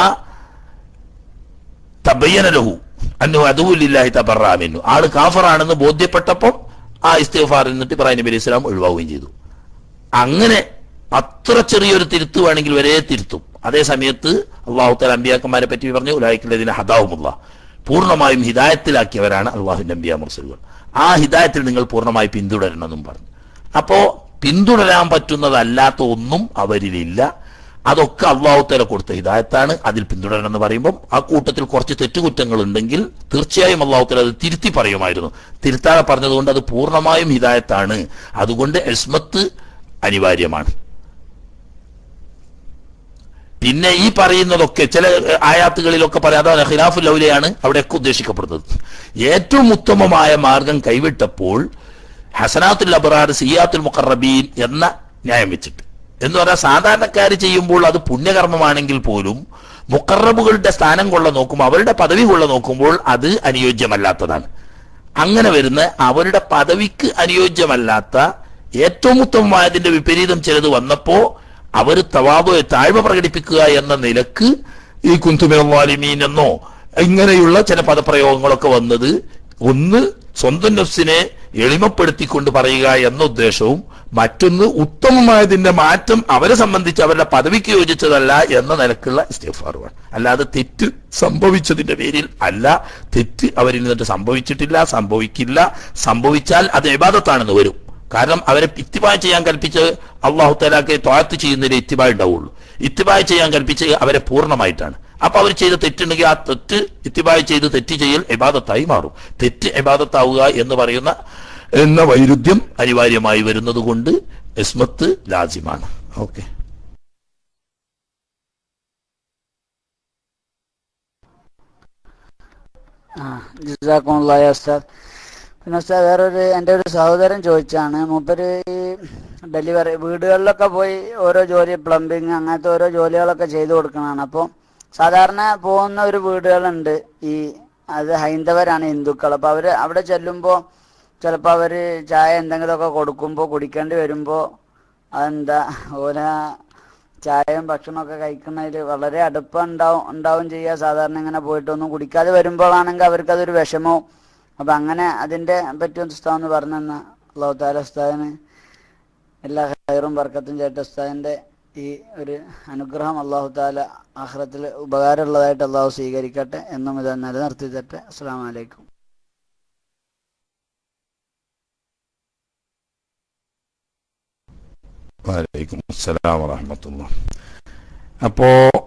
തബയ്യന ലഹു അന്നു അതുലില്ലാഹി തബറാമിന്നു ആള് കാഫറാണെന്ന് ബോധ്യപ്പെട്ടപ്പം ആ ഇസ്തിഗ്ഫാറിൽ നിന്നിട്ട് ഇബ്രാഹിം നബി അലൈഹി സ്വലാം ഒഴിവാവുകയും ചെയ്തു അങ്ങനെ അത്ര ചെറിയൊരു തിരുത്ത് വേണമെങ്കിൽ വരെ തിരുത്തും അതേ സമയത്ത് അള്ളാഹു തല അമ്പിയാക്കന്മാരെ പറ്റി പറഞ്ഞു ഉലായിക്കുള്ളതിന് ഹദാവുമുള്ള പൂർണ്ണമായും ഹിദായത്തിലാക്കിയവരാണ് അള്ളാഹുവിന്റെ അമ്പിയ മുർസലുകൾ ആ ഹിദായത്തിൽ നിങ്ങൾ പൂർണ്ണമായി പിന്തുടരണമെന്നും പറഞ്ഞു അപ്പോ പിന്തുടരാൻ പറ്റുന്നതല്ലാത്ത ഒന്നും അവരിലില്ല അതൊക്കെ അള്ളാഹു തല കൊടുത്ത ഹിദായത്താണ് അതിൽ പിന്തുടരണം എന്ന് പറയുമ്പോൾ ആ കൂട്ടത്തിൽ കുറച്ച് തെറ്റുകുറ്റങ്ങൾ ഉണ്ടെങ്കിൽ തീർച്ചയായും അള്ളാഹു തല അത് തിരുത്തി പറയുമായിരുന്നു തിരുത്താതെ പറഞ്ഞതുകൊണ്ട് അത് പൂർണ്ണമായും ഹിദായത്താണ് അതുകൊണ്ട് എസ്മത്ത് അനിവാര്യമാണ് പിന്നെ ഈ പറയുന്നതൊക്കെ ചില ഏഹ്, ആയാത്തുകളിലൊക്കെ പറയാതെ അതാണ് ഖിലാഫുൽ ലൗലയാണ് അവിടെയൊക്കെ ഉദ്ദേശിക്കപ്പെടുന്നത് ഏറ്റവും ഉത്തമമായ മാർഗം കൈവിട്ടപ്പോൾ ഹസനാത്തുൽ അബ്റാർ സിയാത്തുൽ മുഖറബീൻ എന്ന ന്യായം വെച്ചിട്ട് എന്ന് പറഞ്ഞാൽ സാധാരണക്കാർ ചെയ്യുമ്പോൾ അത് പുണ്യകർമ്മമാണെങ്കിൽ പോലും മുക്കറബുകളുടെ സ്ഥാനം കൊള്ള നോക്കുമ്പോൾ അവരുടെ പദവി കൊള്ള നോക്കുമ്പോൾ അത് അനുയോജ്യമല്ലാത്തതാണ് അങ്ങനെ വരുന്ന അവരുടെ പദവിക്ക് അനുയോജ്യമല്ലാത്ത ഏറ്റവും ഉത്തമമായതിന്റെ വിപരീതം ചിലത് വന്നപ്പോ അവർ തവാബ് താഴ്മ പ്രകടിപ്പിക്കുക എന്ന നിലക്ക് ഈ കുന്തുമിറവാലിമീൻ എന്നോ ഇങ്ങനെയുള്ള ചില പദപ്രയോഗങ്ങളൊക്കെ വന്നത് ഒന്ന് സ്വന്തം നഫ്സിനെ എളിമപ്പെടുത്തിക്കൊണ്ട് പറയുക എന്ന ഉദ്ദേശവും മറ്റൊന്ന് ഉത്തമമായതിന്റെ മാറ്റം അവരെ സംബന്ധിച്ച് അവരുടെ പദവിക്ക് യോജിച്ചതല്ല എന്ന നിലക്കുള്ള ഇസ്തിഗ്ഫാറുമാണ് അല്ലാതെ തെറ്റ് സംഭവിച്ചതിന്റെ പേരിൽ അല്ല തെറ്റ് അവരിൽ നിന്നിട്ട് സംഭവിച്ചിട്ടില്ല സംഭവിക്കില്ല സംഭവിച്ചാൽ അത് ഇബാദത്താണെന്ന് വരും കാരണം അവരെ ഇത്തിബായ് ചെയ്യാൻ കൽപ്പിച്ച് അള്ളാഹു തലാക്കെ ത്വാത്ത് ചെയ്യുന്നതിൽ ഇത്തിബായ് ഉണ്ടാവുള്ളൂ ഇത്തിബായ് ചെയ്യാൻ കൽപ്പിച്ച് അവരെ പൂർണ്ണമായിട്ടാണ് അപ്പൊ അവർ ചെയ്ത തെറ്റുണ്ടെങ്കിൽ ആ തെറ്റ് ഇത്തിബായ് ചെയ്ത് തെറ്റ് ചെയ്യൽ ഇബാദത്തായി മാറും തെറ്റ് ഇബാദത്താവുക എന്ന് പറയുന്ന എന്ന വൈരുദ്ധ്യം അനിവാര്യമായി വരുന്നത് കൊണ്ട് ഇസ്മത്ത് ലാജിമാണ് ഓക്കെ ആ ജസാക്കുമുള്ളായ ഉസ്താദ് പിന്നെ ഉസ്താദ് വേറൊരു എൻ്റെ ഒരു സഹോദരൻ ചോദിച്ചാണ് മൂപ്പര് ഈ ഡെലിവറി വീടുകളിലൊക്കെ പോയി ഓരോ ജോലി പ്ലംബിങ് അങ്ങനത്തെ ഓരോ ജോലികളൊക്കെ ചെയ്തു കൊടുക്കണതാണ് അപ്പോൾ സാധാരണ പോകുന്ന ഒരു വീടുകളുണ്ട് ഈ അത് ഹൈന്ദവരാണ് ഹിന്ദുക്കൾ അപ്പോൾ അവർ അവിടെ ചെല്ലുമ്പോൾ ചിലപ്പോൾ അവർ ചായ എന്തെങ്കിലുമൊക്കെ കൊടുക്കുമ്പോൾ കുടിക്കേണ്ടി വരുമ്പോൾ അതെന്താ ഓരോ ചായയും ഭക്ഷണമൊക്കെ കഴിക്കുന്നതിൽ വളരെ അടുപ്പം ഉണ്ടാവും ഉണ്ടാവും ചെയ്യുക സാധാരണ ഇങ്ങനെ പോയിട്ടൊന്നും കുടിക്കാതെ വരുമ്പോഴാണെങ്കിൽ അവർക്കതൊരു വിഷമവും അപ്പം അങ്ങനെ അതിൻ്റെ പറ്റി ഒന്ന് ഉസ്താദ് എന്ന് പറഞ്ഞു തന്ന അള്ളാഹു താല ഉസ്താദിന് എല്ലാ ഹൈറും ബർക്കത്തും ചേട്ട ഉസ്താദിൻ്റെ ഈ ഒരു അനുഗ്രഹം അള്ളാഹു താല ആഹ്റത്തിൽ ഉപകാരമുള്ളതായിട്ട് അള്ളാഹു സ്വീകരിക്കട്ടെ എന്നും ഇത് നിലനിർത്തി തട്ടെ അസ്സാം വലൈക്കും വലൈക്കും അസ്സലാം വറഹമത്തുള്ള അപ്പോ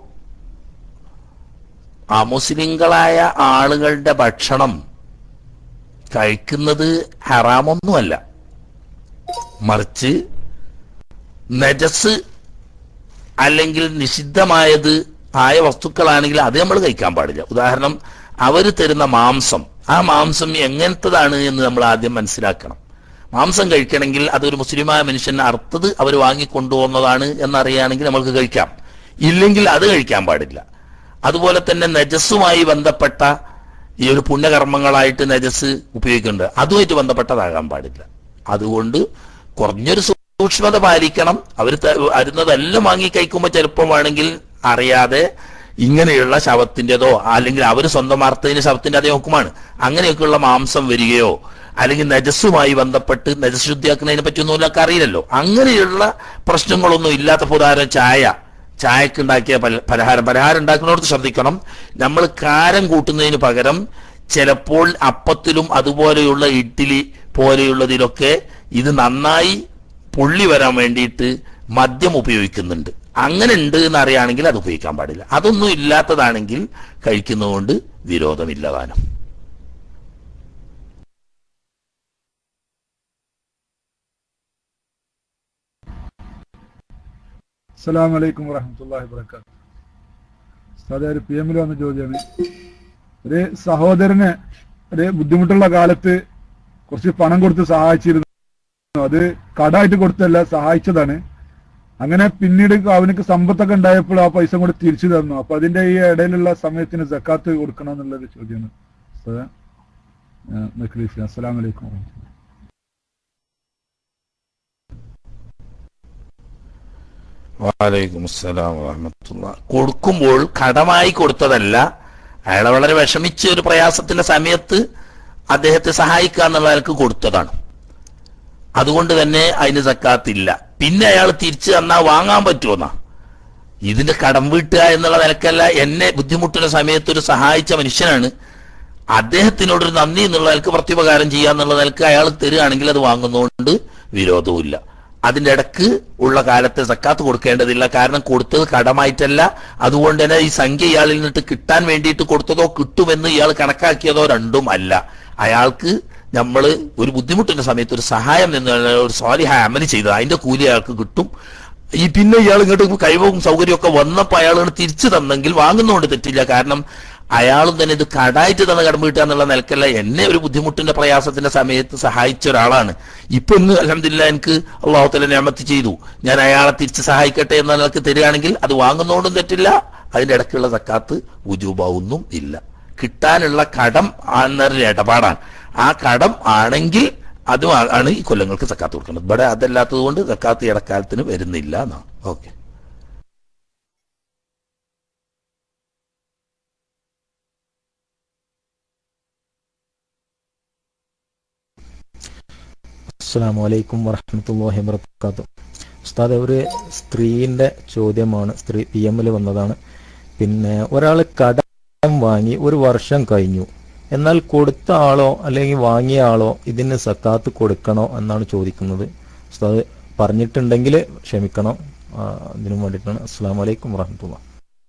അമുസ്ലിങ്ങളായ ആളുകളുടെ ഭക്ഷണം കഴിക്കുന്നത് ഹറാമൊന്നുമല്ല മറിച്ച് നജസ് അല്ലെങ്കിൽ നിഷിദ്ധമായത് ആയ വസ്തുക്കളാണെങ്കിൽ അത് നമ്മൾ കഴിക്കാൻ പാടില്ല ഉദാഹരണം അവർ തരുന്ന മാംസം ആ മാംസം എങ്ങനത്തതാണ് എന്ന് നമ്മൾ ആദ്യം മനസ്സിലാക്കണം മാംസം കഴിക്കണമെങ്കിൽ അതൊരു മുസ്ലിമായ മനുഷ്യൻ അർത്ഥത് അവർ വാങ്ങിക്കൊണ്ടുപോകുന്നതാണ് എന്നറിയുകയാണെങ്കിൽ നമ്മൾക്ക് കഴിക്കാം ഇല്ലെങ്കിൽ അത് കഴിക്കാൻ പാടില്ല അതുപോലെ തന്നെ നജസ്സുമായി ബന്ധപ്പെട്ട ഈ ഒരു പുണ്യകർമ്മങ്ങളായിട്ട് നജസ് ഉപയോഗിക്കുന്നുണ്ട് അതുമായിട്ട് ബന്ധപ്പെട്ടതാകാൻ പാടില്ല അതുകൊണ്ട് കുറഞ്ഞൊരു സൂക്ഷ്മത പാലിക്കണം അവർ അരുന്നതെല്ലാം വാങ്ങി കഴിക്കുമ്പോൾ ചിലപ്പം വേണമെങ്കിൽ അറിയാതെ ഇങ്ങനെയുള്ള ശവത്തിൻ്റെതോ അല്ലെങ്കിൽ അവർ സ്വന്തം അർത്ഥത്തിന് ശവത്തിന്റെ അതേ നോക്കുമാണ് അങ്ങനെയൊക്കെയുള്ള മാംസം വരികയോ അല്ലെങ്കിൽ നജസ്സുമായി ബന്ധപ്പെട്ട് നജസ് ശുദ്ധിയാക്കുന്നതിനെ പറ്റിയൊന്നും ഒക്കെ അറിയില്ലല്ലോ അങ്ങനെയുള്ള പ്രശ്നങ്ങളൊന്നും ഇല്ലാത്ത ഉദാഹരണം ചായ ചായക്ക് ഉണ്ടാക്കിയ പല- പലഹാരം പലഹാരം ഉണ്ടാക്കുന്നിടത്ത് ശ്രദ്ധിക്കണം നമ്മൾ കാരം കൂട്ടുന്നതിന് പകരം ചിലപ്പോൾ അപ്പത്തിലും അതുപോലെയുള്ള ഇഡ്ഡലി പോലെയുള്ളതിലൊക്കെ ഇത് നന്നായി പൊള്ളി വരാൻ വേണ്ടിയിട്ട് മദ്യം ഉപയോഗിക്കുന്നുണ്ട് അങ്ങനെ ഉണ്ട് എന്ന് അറിയുകയാണെങ്കിൽ അത് ഉപയോഗിക്കാൻ പാടില്ല അതൊന്നും ഇല്ലാത്തതാണെങ്കിൽ കഴിക്കുന്നതുകൊണ്ട് വിരോധമില്ല താനും അസ്സലാം വലൈക്കും വറഹമത്തല്ലാഹി വബർക്കാത്തു ഉസ്താദെ ഒരു പി എമ്മിൽ വന്ന ചോദ്യമാണ് ഒരു സഹോദരന് ഒരു ബുദ്ധിമുട്ടുള്ള കാലത്ത് കുറച്ച് പണം കൊടുത്ത് സഹായിച്ചിരുന്നു അത് കടായിട്ട് കൊടുത്തല്ല സഹായിച്ചതാണ് അങ്ങനെ പിന്നീട് അവനക്ക് സമ്പത്തൊക്കെ ഉണ്ടായപ്പോൾ ആ പൈസ കൂടെ തിരിച്ചു തന്നു അപ്പൊ അതിന്റെ ഈ ഇടയിലുള്ള സമയത്തിന് ജക്കാത്ത് കൊടുക്കണം എന്നുള്ളൊരു ചോദ്യമാണ് ഉസ്താദേ. ഏഹ് നഖ്ലീസ്. അസ്സലാമു അലൈക്കും വറഹ്മത്തുള്ളാഹി. വാലൈക്കും അസ്സലാം വറഹമത്തുള്ള കൊടുക്കുമ്പോൾ കടമായി കൊടുത്തതല്ല അയാളെ വളരെ വിഷമിച്ച ഒരു പ്രയാസത്തിന്റെ സമയത്ത് അദ്ദേഹത്തെ സഹായിക്കുക എന്നുള്ള അയാൾക്ക് കൊടുത്തതാണ് അതുകൊണ്ട് തന്നെ അതിന് സക്കാത്തില്ല പിന്നെ അയാൾ തിരിച്ചു തന്നാൽ വാങ്ങാൻ പറ്റുമെന്നാ ഇതിന്റെ കടം വീട്ടുക എന്നുള്ള നിലക്കല്ല എന്നെ ബുദ്ധിമുട്ടുന്ന സമയത്ത് ഒരു സഹായിച്ച മനുഷ്യനാണ് അദ്ദേഹത്തിനോടൊരു നന്ദി എന്നുള്ള നിലക്ക് പ്രത്യുപകാരം ചെയ്യുക എന്നുള്ള നിലക്ക് അയാൾ തരികയാണെങ്കിൽ അത് വാങ്ങുന്നതുകൊണ്ട് വിരോധവുമില്ല അതിന്റെ ഇടക്ക് ഉള്ള കാലത്തെ സക്കാത്ത് കൊടുക്കേണ്ടതില്ല കാരണം കൊടുത്തത് കടമായിട്ടല്ല അതുകൊണ്ട് തന്നെ ഈ സംഖ്യ ഇയാളിൽ നിന്നിട്ട് കിട്ടാൻ വേണ്ടിയിട്ട് കൊടുത്തതോ കിട്ടുമെന്ന് ഇയാൾ കണക്കാക്കിയതോ രണ്ടും അല്ല അയാൾക്ക് നമ്മൾ ഒരു ബുദ്ധിമുട്ടിന്റെ സമയത്ത് ഒരു സഹായം എന്നുള്ള ഒരു സ്വാലിഹ അമല് ചെയ്തത് അതിന്റെ കൂലി അയാൾക്ക് കിട്ടും ഈ പിന്നെ ഇയാൾ ഇങ്ങോട്ട് കഴിവും സൗകര്യമൊക്കെ വന്നപ്പോൾ അയാൾ ഇങ്ങോട്ട് തിരിച്ചു തന്നെങ്കിൽ വാങ്ങുന്നതുകൊണ്ട് തെറ്റില്ല കാരണം അയാളും തന്നെ ഇത് കടായിട്ട് തന്നെ കടം വീട്ടുക എന്നുള്ള നിലക്കല്ല എന്നെ ഒരു ബുദ്ധിമുട്ടിന്റെ പ്രയാസത്തിന്റെ സമയത്ത് സഹായിച്ച ഒരാളാണ് ഇപ്പൊ ഇന്ന് അലഹമില്ല എനിക്ക് അള്ളാഹുത്തല ഞാമത്ത് ചെയ്തു ഞാൻ അയാളെ തിരിച്ച് സഹായിക്കട്ടെ എന്ന നിലക്ക് തരികയാണെങ്കിൽ അത് വാങ്ങുന്നതുകൊണ്ടും തെറ്റില്ല അതിന്റെ ഇടയ്ക്കുള്ള സക്കാത്ത് ഉജൂബാവുന്നും ഇല്ല കിട്ടാനുള്ള കടം എന്നൊരു ഇടപാടാണ് ആ കടം ആണെങ്കിൽ അതും ആ- ആണ് ഈ കൊല്ലങ്ങൾക്ക് സക്കാത്ത് കൊടുക്കുന്നത് ഇവിടെ അതല്ലാത്തത് കൊണ്ട് സക്കാത്ത് ഇടക്കാലത്തിന് വരുന്നില്ല എന്നാണ് ഓക്കെ അസ്സാം വലൈക്കും വറഹമത്തല്ലാഹി വർക്കാത്തു ഉസ്താദ് ഒരു സ്ത്രീന്റെ ചോദ്യമാണ് സ്ത്രീ പി എമ്മിൽ വന്നതാണ് പിന്നെ ഒരാൾ കടം വാങ്ങി ഒരു വർഷം കഴിഞ്ഞു എന്നാൽ കൊടുത്ത ആളോ അല്ലെങ്കിൽ വാങ്ങിയ ആളോ ഇതിന് സക്കാത്ത് കൊടുക്കണോ എന്നാണ് ചോദിക്കുന്നത് ഉസ്താദ് പറഞ്ഞിട്ടുണ്ടെങ്കിൽ ക്ഷമിക്കണം ആ, ഇതിനു വേണ്ടിയിട്ടാണ് അസ്സാം വലൈക്കും വറഹമത്തുള്ള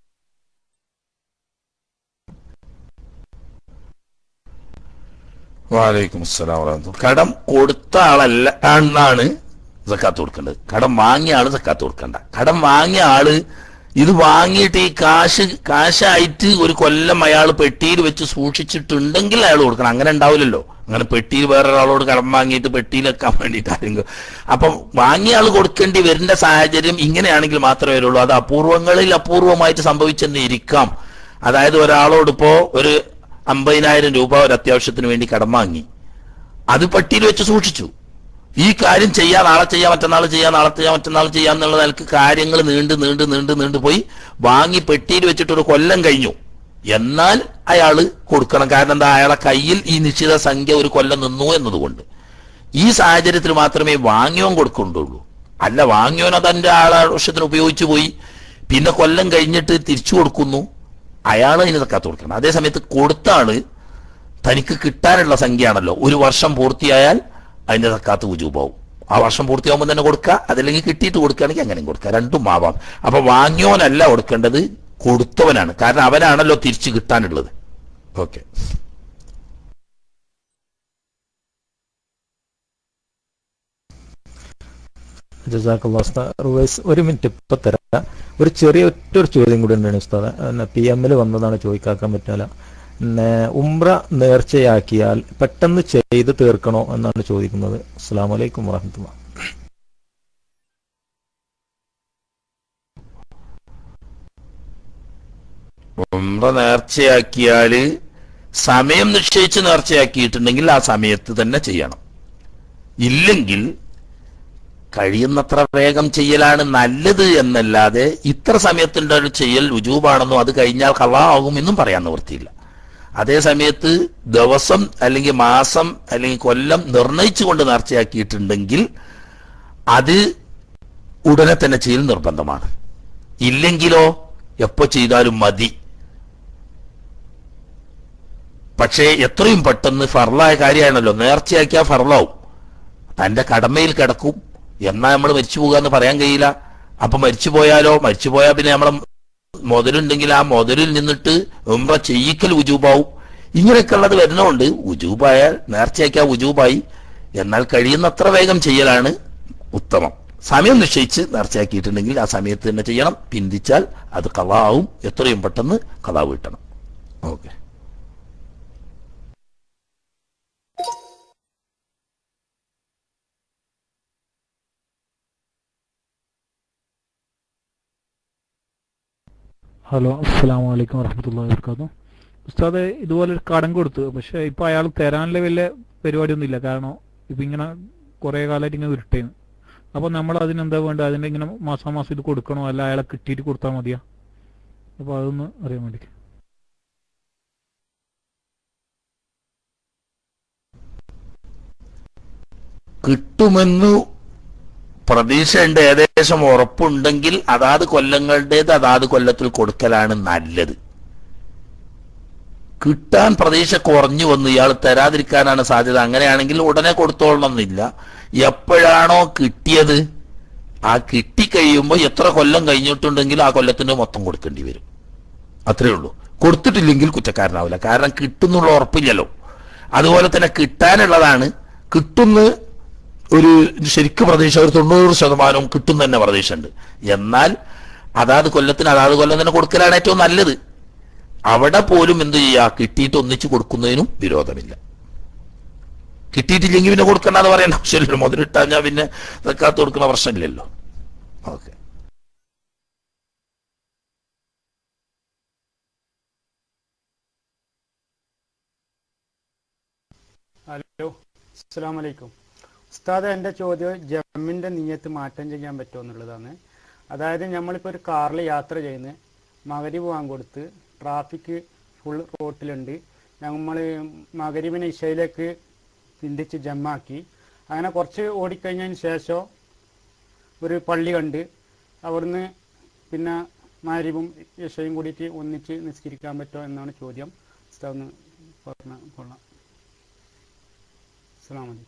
വാലൈക്കും അസ്സലാം വറഹ്മത്തുള്ളാഹി. കടം കൊടുത്ത ആളല്ല എന്നാണ് സക്കാത്ത് കൊടുക്കേണ്ടത് കടം വാങ്ങിയ ആള് സക്കാത്ത് കൊടുക്കണ്ട കടം വാങ്ങിയ ആള് ഇത് വാങ്ങിയിട്ട് ഈ കാശ് കാശായിട്ട് ഒരു കൊല്ലം അയാൾ പെട്ടിയിൽ വെച്ച് സൂക്ഷിച്ചിട്ടുണ്ടെങ്കിൽ അയാൾ കൊടുക്കണം അങ്ങനെ ഉണ്ടാവില്ലല്ലോ അങ്ങനെ പെട്ടിയിൽ വേറൊരാളോട് കടം വാങ്ങിയിട്ട് പെട്ടിയിൽ വെക്കാൻ വേണ്ടിയിട്ട് ആരെങ്കിലും അപ്പം വാങ്ങിയ ആൾ കൊടുക്കേണ്ടി വരുന്ന സാഹചര്യം ഇങ്ങനെയാണെങ്കിൽ മാത്രമേ വരുള്ളൂ അത് അപൂർവങ്ങളിൽ അപൂർവമായിട്ട് സംഭവിച്ചെന്ന് ഇരിക്കാം അതായത് ഒരാളോട് ഇപ്പോ ഒരു അമ്പതിനായിരം രൂപ ഒരു അത്യാവശ്യത്തിന് വേണ്ടി കടം വാങ്ങി അത് പെട്ടിയിൽ വെച്ച് സൂക്ഷിച്ചു ഈ കാര്യം ചെയ്യാൻ നാളെ ചെയ്യാം മറ്റന്നാൾ ചെയ്യാം നാളെ ചെയ്യാം മറ്റന്നാൾ ചെയ്യാം എന്നുള്ള നിലക്ക് കാര്യങ്ങൾ നീണ്ട് നീണ്ട് നീണ്ട് നീണ്ടു പോയി വാങ്ങി പെട്ടിയിൽ വെച്ചിട്ട് ഒരു കൊല്ലം കഴിഞ്ഞു എന്നാൽ അയാള് കൊടുക്കണം കാരണം എന്താ അയാളെ കയ്യിൽ ഈ നിശ്ചിത സംഖ്യ ഒരു കൊല്ലം നിന്നു എന്നതുകൊണ്ട് ഈ സാഹചര്യത്തിൽ മാത്രമേ വാങ്ങിയോൻ കൊടുക്കുന്നുള്ളൂ അല്ല വാങ്ങിയോൻ അതെന്റെ ആളാവശ്യത്തിന് ഉപയോഗിച്ചു പോയി പിന്നെ കൊല്ലം കഴിഞ്ഞിട്ട് തിരിച്ചു കൊടുക്കുന്നു അയാൾ അതിന് തക്കാത്ത കൊടുക്കണം അതേ സമയത്ത് കൊടുത്ത ആള് തനിക്ക് കിട്ടാനുള്ള സംഖ്യയാണല്ലോ ഒരു വർഷം പൂർത്തിയായാൽ അതിന്റെ തക്കാത്ത് ഉജൂബാവും ആ വർഷം പൂർത്തിയാകുമ്പോൾ തന്നെ കൊടുക്കുക അതല്ലെങ്കിൽ കിട്ടിയിട്ട് കൊടുക്കുകയാണെങ്കിൽ അങ്ങനെയും കൊടുക്കുക രണ്ടും ആവാം അപ്പൊ വാങ്ങിയോനല്ല കൊടുക്കേണ്ടത് കൊടുത്തവനാണ് കാരണം അവനാണല്ലോ തിരിച്ചു കിട്ടാനുള്ളത് ഓക്കെ ജസാഖുല്ലാ ഉസ്താദ് റുവൈസ് ഒരു മിനിറ്റ് ഇപ്പൊ തരാം ഒരു ചെറിയ ഒറ്റ ഒരു ചോദ്യം കൂടി ഉണ്ടാണ് ഉസ്താദ് പി എമ്മിൽ വന്നതാണ് ചോദിക്കാക്കാൻ പറ്റില്ല പിന്നെ ഉംറ നേർച്ചയാക്കിയാൽ പെട്ടെന്ന് ചെയ്ത് തീർക്കണോ എന്നാണ് ചോദിക്കുന്നത് അസ്സാം വലൈക്കും വറഹമത്തുള്ള ഉംറ നേർച്ചയാക്കിയാല് സമയം നിശ്ചയിച്ച് നേർച്ചയാക്കിയിട്ടുണ്ടെങ്കിൽ ആ സമയത്ത് തന്നെ ചെയ്യണം ഇല്ലെങ്കിൽ കഴിയുന്നത്ര വേഗം ചെയ്യലാണ് നല്ലത് എന്നല്ലാതെ ഇത്ര സമയത്തിന്റെ ഒരു ചെയ്യൽ രുജൂബാണെന്നോ അത് കഴിഞ്ഞാൽ കളാ ആകുമെന്നും പറയാൻ നിവൃത്തിയില്ല അതേ സമയത്ത് ദിവസം അല്ലെങ്കിൽ മാസം അല്ലെങ്കിൽ കൊല്ലം നിർണയിച്ചുകൊണ്ട് നേർച്ചയാക്കിയിട്ടുണ്ടെങ്കിൽ അത് ഉടനെ തന്നെ ചെയ്യൽ നിർബന്ധമാണ് ഇല്ലെങ്കിലോ എപ്പോ ചെയ്താലും മതി പക്ഷേ എത്രയും പെട്ടെന്ന് ഫർലായ കാര്യമാണല്ലോ നേർച്ചയാക്കിയാൽ ഫർലാവും തന്റെ കടമയിൽ കിടക്കും എന്നാ നമ്മൾ മരിച്ചു പോകുക എന്ന് പറയാൻ കഴിയില്ല അപ്പൊ മരിച്ചു പോയാലോ മരിച്ചു പോയാൽ പിന്നെ നമ്മളെ മുതലുണ്ടെങ്കിൽ ആ മുതലിൽ നിന്നിട്ട് ഉംറ ചെയ്യിക്കൽ ഉജൂബാവും ഇങ്ങനെയൊക്കെ ഉള്ളത് വരുന്നതുകൊണ്ട് ഉജൂബായാൽ നേർച്ചയാക്കിയാൽ ഉജൂബായി എന്നാൽ കഴിയുന്നത്ര വേഗം ചെയ്യലാണ് ഉത്തമം സമയം നിശ്ചയിച്ച് നേർച്ചയാക്കിയിട്ടുണ്ടെങ്കിൽ ആ സമയത്ത് തന്നെ ചെയ്യണം പിന്തിച്ചാൽ അത് കലാവും എത്രയും പെട്ടെന്ന് കലാവ് കിട്ടണം ഓക്കെ ഹലോ അസ്സാം വലൈക്കും വറഹമത്തല്ലാ വർക്കാത്തു ഉസ്താദ് ഇതുപോലെ ഒരു കടം കൊടുത്തു പക്ഷെ ഇപ്പൊ അയാൾ തരാനുള്ള വലിയ പരിപാടിയൊന്നും ഇല്ല കാരണം ഇപ്പൊ ഇങ്ങനെ കുറെ കാലമായിട്ട് ഇങ്ങനെ ഉരുട്ടേന്ന് അപ്പൊ നമ്മൾ അതിനെന്താ വേണ്ടത് അതിന്റെ ഇങ്ങനെ മാസം മാസം ഇത് കൊടുക്കണോ അല്ല അയാളെ കിട്ടിയിട്ട് കൊടുത്താൽ മതിയാ അപ്പൊ അതൊന്ന് അറിയാൻ വേണ്ടി കിട്ടുമെന്ന് പ്രതീക്ഷയുണ്ട് ഏകദേശം ഉറപ്പുണ്ടെങ്കിൽ അതാത് കൊല്ലങ്ങളുടേത് അതാത് കൊല്ലത്തിൽ കൊടുക്കലാണ് നല്ലത് കിട്ടാൻ പ്രതീക്ഷ കുറഞ്ഞു വന്നു ഇയാൾ തരാതിരിക്കാനാണ് സാധ്യത അങ്ങനെയാണെങ്കിൽ ഉടനെ കൊടുത്തോളണമെന്നില്ല എപ്പോഴാണോ കിട്ടിയത് ആ കിട്ടിക്കഴിയുമ്പോൾ എത്ര കൊല്ലം കഴിഞ്ഞിട്ടുണ്ടെങ്കിലും ആ കൊല്ലത്തിന്റെ മൊത്തം കൊടുക്കേണ്ടി വരും അത്രേ ഉള്ളൂ കൊടുത്തിട്ടില്ലെങ്കിൽ കുറ്റക്കാരനാവില്ല കാരണം കിട്ടുന്നുള്ള ഉറപ്പില്ലല്ലോ അതുപോലെ തന്നെ കിട്ടാനുള്ളതാണ് കിട്ടുന്ന ഒരു ശരിക്കും പ്രതീക്ഷ ഒരു തൊണ്ണൂറ് ശതമാനവും കിട്ടും തന്നെ പ്രതീക്ഷ ഉണ്ട് എന്നാൽ അതാത് കൊല്ലത്തിന് അതാത് കൊല്ലം തന്നെ കൊടുക്കലാണ് ഏറ്റവും നല്ലത് അവിടെ പോലും എന്ത് ചെയ്യാ കിട്ടിയിട്ട് ഒന്നിച്ച് കൊടുക്കുന്നതിനും വിരോധമില്ല കിട്ടിയിട്ടില്ലെങ്കിൽ പിന്നെ കൊടുക്കണ്ടെന്ന് പറയേണ്ട ആവശ്യമില്ലല്ലോ മുതലിട്ടാൽ ഞാൻ പിന്നെ സക്കാത്ത് കൊടുക്കുന്ന പ്രശ്നമില്ലല്ലോ ഓക്കെ ഹലോ അസ്സാം വലൈക്കും ഉസ്താദ് എൻ്റെ ചോദ്യം ജമ്മിൻ്റെ നീയത്ത് മാറ്റം ചെയ്യാൻ പറ്റുമോ എന്നുള്ളതാണ് അതായത് നമ്മളിപ്പോൾ ഒരു കാറിൽ യാത്ര ചെയ്യുന്നത് മകരി പോകാൻ കൊടുത്ത് ട്രാഫിക് ഫുൾ റോട്ടിലുണ്ട് നമ്മൾ മകരിവിനെ ഇഷയിലേക്ക് പിന്തിച്ച് ജമ്മാക്കി അങ്ങനെ കുറച്ച് ഓടിക്കഴിഞ്ഞതിന് ശേഷം ഒരു പള്ളി കണ്ട് അവിടുന്ന് പിന്നെ മാരിവും ഇഷയും കൂടിയിട്ട് ഒന്നിച്ച് നിസ്കരിക്കാൻ പറ്റുമോ എന്നാണ് ചോദ്യം ഉസ്താദ് ഒന്ന് പറഞ്ഞാൽ കൊള്ളാം അസ്സാം വലൈക്കും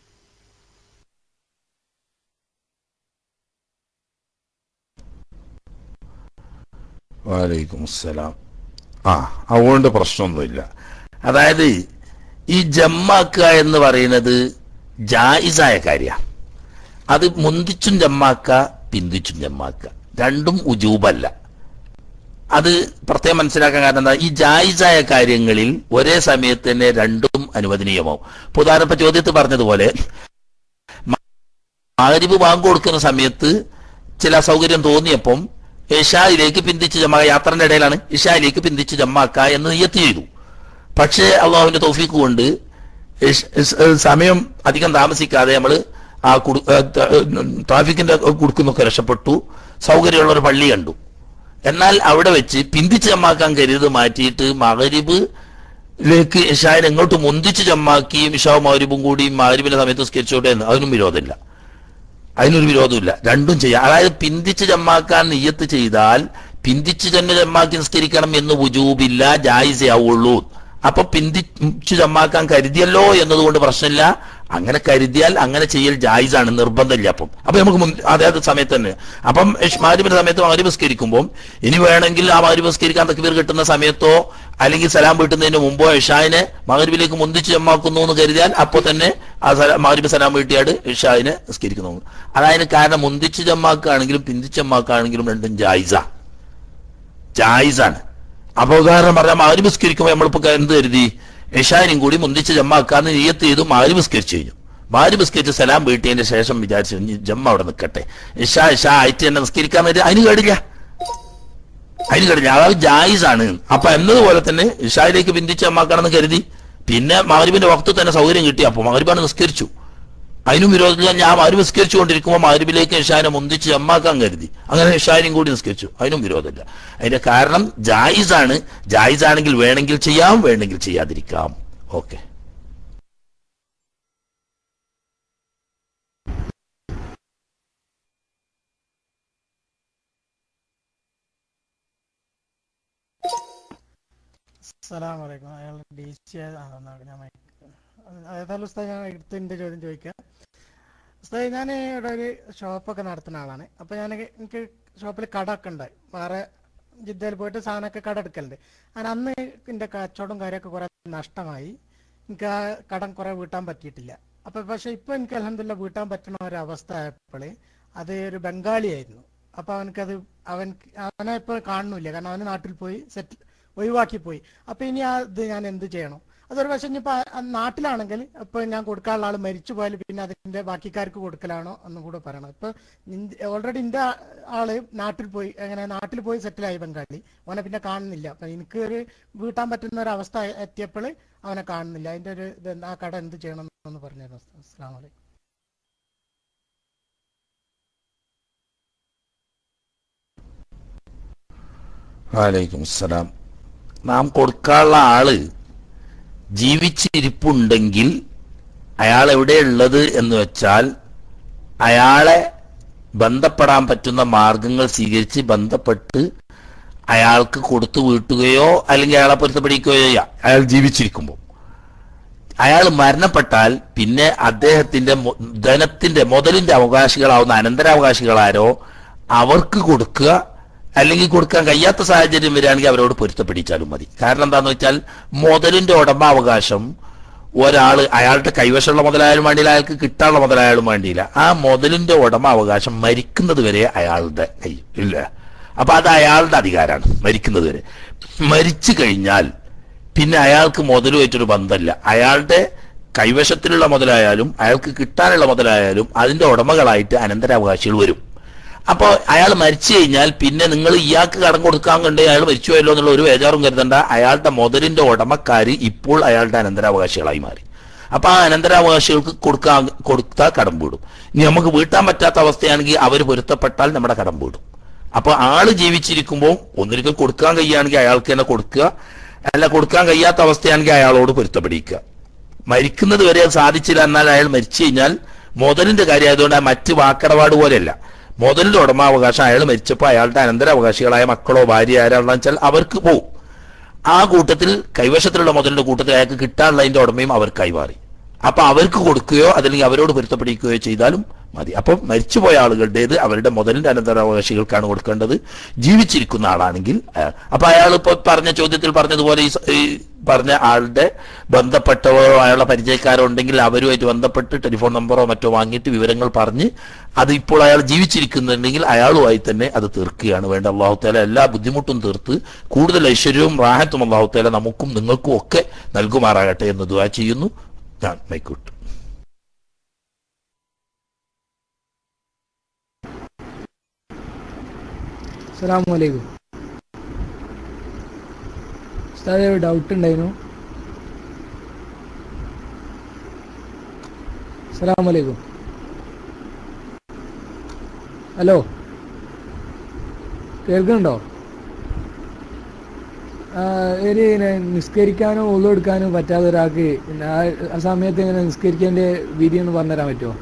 വാലൈക്കും അസ്സലാം ആ അതുകൊണ്ട് പ്രശ്നമൊന്നുമില്ല അതായത് ഈ ജമ്മാക്കുക എന്ന് പറയുന്നത് ജായിസായ കാര്യമാണ് അത് മുന്തിച്ചും ജമ്മാക്ക പിന്തിച്ചും ജമ്മാക്ക രണ്ടും ഉജൂബല്ല അത് പ്രത്യേകം മനസ്സിലാക്കാൻ കാരണം എന്താ ഈ ജായിസായ കാര്യങ്ങളിൽ ഒരേ സമയത്ത് തന്നെ രണ്ടും അനുവദനീയമാവും ഇപ്പൊ ഉദാഹരണ ചോദ്യത്തിൽ പറഞ്ഞതുപോലെ ആരിവ് ബാങ്ക് കൊടുക്കുന്ന സമയത്ത് ചില സൗകര്യം തോന്നിയപ്പം ഇഷായിലേക്ക് പിന്തിച്ച് ജമാ യാത്രന്റെ ഇടയിലാണ് ഇഷായിലേക്ക് പിന്തിച്ച് ജമ്മാക്ക എന്ന് നിയത്ത് ചെയ്തു പക്ഷേ അള്ളാഹുവിന്റെ തൗഫീക്ക് കൊണ്ട് ഇഷ്- ഇസ്- ഏഹ് സമയം അധികം താമസിക്കാതെ നമ്മൾ ആ കുടു- ഏഹ് ത- ഏഹ് ട്രാഫിക്കിന്റെ കുടുക്കുന്നൊക്കെ രക്ഷപ്പെട്ടു സൗകര്യമുള്ള ഒരു പള്ളി കണ്ടു എന്നാൽ അവിടെ വെച്ച് പിന്തിച്ച് ജമ്മാക്കാൻ കരുത് മാറ്റിയിട്ട് മകരിബ് ലേക്ക് ഇഷാൻ എങ്ങോട്ട് മുന്തിച്ച് ജമ്മാക്കിയും ഇഷാവും മകരിബും കൂടി മകരിബിന്റെ സമയത്ത് സ്കെച്ചോട്ടെ എന്ന് അതിനും വിരോധമില്ല അതിനൊരു വിരോധമില്ല രണ്ടും ചെയ്യാം അതായത് പിന്തിച്ച് ജമ്മാക്കാൻ നിയ്യത്ത് ചെയ്താൽ പിന്തിച്ച് തന്നെ ജമ്മാക്കി നിസ്കരിക്കണം എന്ന് വുജൂബില്ല ജായിസേ ആവുള്ളൂ അപ്പൊ പിന്തിച്ച് ജമ്മാക്കാൻ കരുതിയല്ലോ എന്നതുകൊണ്ട് പ്രശ്നമില്ല അങ്ങനെ കരുതിയാൽ അങ്ങനെ ചെയ്യൽ ജായിസാണ് നിർബന്ധമില്ല അപ്പം അപ്പൊ നമുക്ക് മുൻ- അതായത് സമയത്ത് തന്നെ അപ്പം മാരിബിന്റെ സമയത്ത് മാരി നിസ്കരിക്കുമ്പോൾ ഇനി വേണമെങ്കിൽ ആ മാരി നിസ്കരിക്കാൻ തക്ബീർ കിട്ടുന്ന സമയത്തോ അല്ലെങ്കിൽ സലാം വീട്ടുന്നതിന് മുമ്പോ ഇഷായിനെ മകരിബിലേക്ക് മുന്തിച്ച് ജമ്മാക്കുന്നു എന്ന് കരുതിയാൽ അപ്പോൾ തന്നെ ആ മാരിബ് സലാം വീട്ടിയാട് ഇഷായിനെ നിസ്കരിക്കുന്നു അതായത് കാരണം മുന്തിച്ച് ജമ്മാക്കാണെങ്കിലും പിന്തിച്ച് ജമ്മാക്കാണെങ്കിലും രണ്ടും ജായിസ ജായിസാണ് അപ്പൊ ഉദാഹരണം പറഞ്ഞാൽ മാരി നിസ്കരിക്കുമ്പോൾ നമ്മളിപ്പോ എന്ത് കരുതി ഇഷാനും കൂടി മുന്തിച്ച് ജമ്മാക്കാന്ന് നിയത്ത് ചെയ്തു മാരി നിസ്കരിച്ചു കഴിഞ്ഞു മാരി നിസ്കരിച്ച് സലാം വീട്ടിയതിന്റെ ശേഷം വിചാരിച്ചു ഇനി ജമ്മ അവിടെ നിൽക്കട്ടെ ഇഷാ ഇഷാ ആയിട്ട് തന്നെ നിസ്കരിക്കാൻ നേരം അതിന് കേടില്ല അതിന് കേടില്ല അതായത് ജായിസാണ് അപ്പൊ എന്നതുപോലെ തന്നെ ഇഷായിലേക്ക് പിന്തിച്ച് ജമ്മാക്കണമെന്ന് കരുതി പിന്നെ മാരിബിന്റെ വക്ത് തന്നെ സൗകര്യം കിട്ടി അപ്പൊ മാരിബാണ് നിസ്കരിച്ചു അതിനും വിരോധമില്ല ഞാൻ മാരി നിസ്കരിച്ചു കൊണ്ടിരിക്കുമ്പോൾ മാരിബിലേക്ക് ഇഷാനെ മുന്തിച്ച് ജമ്മാക്കാൻ കരുതി അങ്ങനെ ഇഷാനും കൂടി നിസ്കരിച്ചു അതിനും വിരോധമില്ല അതിന്റെ കാരണം ജായിസാണ് ജായിസ് ആണെങ്കിൽ വേണമെങ്കിൽ ചെയ്യാം വേണമെങ്കിൽ ചെയ്യാതിരിക്കാം ഓക്കെ അസ്സലാമലൈക്കും അയാൾ ഡി സി ആണെന്നാണ് ഞാൻ ഏതായാലും ഉസ്താദ് ഞാൻ എടുത്ത് എൻ്റെ ചോദ്യം ചോദിക്കാം ഉസ്താദ് ഞാൻ ഇവിടെ ഒരു ഷോപ്പൊക്കെ നടത്തുന്ന ആളാണ് അപ്പോൾ ഞാൻ എനിക്ക് ഷോപ്പിൽ കടമൊക്കെ ഉണ്ടായി വേറെ ജിദ്ദയിൽ പോയിട്ട് സാധനമൊക്കെ കട എടുക്കലുണ്ട് ഞാൻ അന്ന് എൻ്റെ കച്ചവടം കാര്യമൊക്കെ കുറേ നഷ്ടമായി എനിക്ക് ആ കടം കുറേ വീട്ടാൻ പറ്റിയിട്ടില്ല അപ്പോൾ പക്ഷേ ഇപ്പോൾ എനിക്ക് അലഹമില്ല വീട്ടാൻ പറ്റുന്ന ഒരു അവസ്ഥ ആയപ്പോൾ അത് ഒരു ബംഗാളിയായിരുന്നു അപ്പോൾ അവനക്കത് അവൻ അവനെ ഇപ്പോൾ കാണുന്നില്ല കാരണം അവന് നാട്ടിൽ പോയി സെറ്റിൽ ഒഴിവാക്കി പോയി അപ്പൊ ഇനി ആ ഇത് ഞാൻ എന്ത് ചെയ്യണം അതൊരു പക്ഷെ ഇനിയിപ്പോ ആ- ആ നാട്ടിലാണെങ്കിൽ ഇപ്പൊ ഞാൻ കൊടുക്കാനുള്ള ആൾ മരിച്ചു പോയാൽ പിന്നെ അതിന്റെ ബാക്കിക്കാർക്ക് കൊടുക്കലാണോ എന്നും കൂടെ പറയണം ഇപ്പൊ ഓൾറെഡി എന്റെ ആ- ആള് നാട്ടിൽ പോയി അങ്ങനെ നാട്ടിൽ പോയി സെറ്റിലായി ബംഗാളി അവനെ പിന്നെ കാണുന്നില്ല അപ്പൊ എനിക്ക് ഒരു വീട്ടാൻ പറ്റുന്ന ഒരു അവസ്ഥ എത്തിയപ്പോൾ അവനെ കാണുന്നില്ല അതിന്റെ ഒരു ഇത് ആ കട എന്ത് ചെയ്യണം എന്ന് പറഞ്ഞായിരുന്നു അസ്സാം വലൈക്കും വാലൈക്കും അസ്സലാം നാം കൊടുക്കാനുള്ള ആള് ജീവിച്ചിരിപ്പുണ്ടെങ്കിൽ അയാൾ എവിടെയുള്ളത് എന്ന് വെച്ചാൽ അയാളെ ബന്ധപ്പെടാൻ പറ്റുന്ന മാർഗങ്ങൾ സ്വീകരിച്ച് ബന്ധപ്പെട്ട് അയാൾക്ക് കൊടുത്തു വീട്ടുകയോ അല്ലെങ്കിൽ അയാളെ പൊരുത്തപ്പെടിക്കുകയോ ചെയ്യാം അയാൾ ജീവിച്ചിരിക്കുമ്പോൾ അയാൾ മരണപ്പെട്ടാൽ പിന്നെ അദ്ദേഹത്തിന്റെ മു- ധനത്തിന്റെ മുതലിന്റെ അവകാശികളാവുന്ന അനന്തരാവകാശികളാരോ അവർക്ക് കൊടുക്കുക അല്ലെങ്കിൽ കൊടുക്കാൻ കഴിയാത്ത സാഹചര്യം വരികയാണെങ്കിൽ അവരോട് പൊരുത്തപ്പെടിച്ചാലും മതി കാരണം എന്താന്ന് വെച്ചാൽ മുതലിന്റെ ഉടമ അവകാശം ഒരാള് അയാളുടെ കൈവശമുള്ള മുതലായാലും വേണ്ടിയില്ല അയാൾക്ക് കിട്ടാനുള്ള മുതലായാലും വേണ്ടിയില്ല ആ മുതലിന്റെ ഉടമ അവകാശം മരിക്കുന്നത് വരെ അയാളുടെ കൈ ഇല്ല അപ്പൊ അത് അയാളുടെ അധികാരമാണ് മരിക്കുന്നത് വരെ മരിച്ചു കഴിഞ്ഞാൽ പിന്നെ അയാൾക്ക് മുതലുമായിട്ടൊരു ബന്ധമില്ല അയാളുടെ കൈവശത്തിലുള്ള മുതലായാലും അയാൾക്ക് കിട്ടാനുള്ള മുതലായാലും അതിന്റെ ഉടമകളായിട്ട് അനന്തരാവകാശികൾ വരും അപ്പോൾ അയാൾ മരിച്ചു കഴിഞ്ഞാൽ പിന്നെ നിങ്ങൾ ഇയാൾക്ക് കടം കൊടുക്കാൻ കണ്ട് അയാൾ മരിച്ചുപോയല്ലോ എന്നുള്ള ഒരു ബേജാറും കരുതണ്ട അയാളുടെ മുതലിന്റെ ഉടമക്കാര് ഇപ്പോൾ അയാളുടെ അനന്തരാവകാശികളായി മാറി അപ്പൊ ആ അനന്തരാവകാശികൾക്ക് കൊടുക്കാൻ കൊടുത്താൽ കടം വീടും ഇനി നമുക്ക് വീട്ടാൻ പറ്റാത്ത അവസ്ഥയാണെങ്കിൽ അവർ പൊരുത്തപ്പെട്ടാൽ നമ്മുടെ കടം വീടും അപ്പൊ ആള് ജീവിച്ചിരിക്കുമ്പോൾ ഒന്നിരിക്കൽ കൊടുക്കാൻ കഴിയുകയാണെങ്കിൽ അയാൾക്ക് തന്നെ കൊടുക്കുക അല്ല കൊടുക്കാൻ കഴിയാത്ത അവസ്ഥയാണെങ്കിൽ അയാളോട് പൊരുത്തപ്പെടിക്കുക മരിക്കുന്നത് വരെ അത് സാധിച്ചില്ല എന്നാൽ അയാൾ മരിച്ചു കഴിഞ്ഞാൽ മുതലിന്റെ കാര്യം ആയതുകൊണ്ട് ആ മറ്റ് വാക്കടപാട് പോലെയല്ല മുതലിന്റെ ഉടമാവകാശം അയാൾ മരിച്ചപ്പോൾ അയാളുടെ അനന്തരാവകാശികളായ മക്കളോ ഭാര്യ ആരാണെന്ന് വെച്ചാൽ അവർക്ക് പോകും ആ കൂട്ടത്തിൽ കൈവശത്തിലുള്ള മുതലിന്റെ കൂട്ടത്തിൽ അയാൾക്ക് കിട്ടാനുള്ളതിന്റെ ഉടമയും അവർ കൈമാറി അപ്പൊ അവർക്ക് കൊടുക്കുകയോ അതല്ലെങ്കിൽ അവരോട് പൊരുത്തപ്പെടിക്കുകയോ ചെയ്താലും മതി അപ്പം മരിച്ചുപോയ ആളുകളുടേത് അവരുടെ മുതലിന്റെ അനന്തരാവകാശികൾക്കാണ് കൊടുക്കേണ്ടത് ജീവിച്ചിരിക്കുന്ന ആളാണെങ്കിൽ അയാൾ- അപ്പൊ അയാൾ ഇപ്പൊ പറഞ്ഞ ചോദ്യത്തിൽ പറഞ്ഞതുപോലെ ഈ സ- ഈ പറഞ്ഞ ആളുടെ ബന്ധപ്പെട്ടവരോ അയാളുടെ പരിചയക്കാരോ ഉണ്ടെങ്കിൽ അവരുമായിട്ട് ബന്ധപ്പെട്ട് ടെലിഫോൺ നമ്പറോ മറ്റോ വാങ്ങിയിട്ട് വിവരങ്ങൾ പറഞ്ഞ് അത് ഇപ്പോൾ അയാൾ ജീവിച്ചിരിക്കുന്നുണ്ടെങ്കിൽ അയാളുമായി തന്നെ അത് തീർക്കുകയാണ് വേണ്ട അള്ളാഹുത്തേല എല്ലാ ബുദ്ധിമുട്ടും തീർത്ത് കൂടുതൽ ഐശ്വര്യവും റാഹത്തും അള്ളാഹുത്തേല നമുക്കും നിങ്ങൾക്കും ഒക്കെ നൽകുമാറാകട്ടെ എന്ന് ദുവാ ചെയ്യുന്നു ഞാൻ മൈക്കൂട്ട് അസ്സലാമലൈക്കും ഉസ്താദെ ഒരു ഡൗട്ട് ഉണ്ടായിരുന്നു അസ്സലാമലൈക്കും ഹലോ കേൾക്കുന്നുണ്ടോ ആ, ഒരു ഇങ്ങനെ നിസ്കരിക്കാനോ ഒന്നും എടുക്കാനോ പറ്റാത്ത ഒരാൾക്ക് പിന്നെ ആ ആ സമയത്ത് ഇങ്ങനെ നിസ്കരിക്കേണ്ട വിധി ഒന്ന് പറഞ്ഞുതരാൻ പറ്റുമോ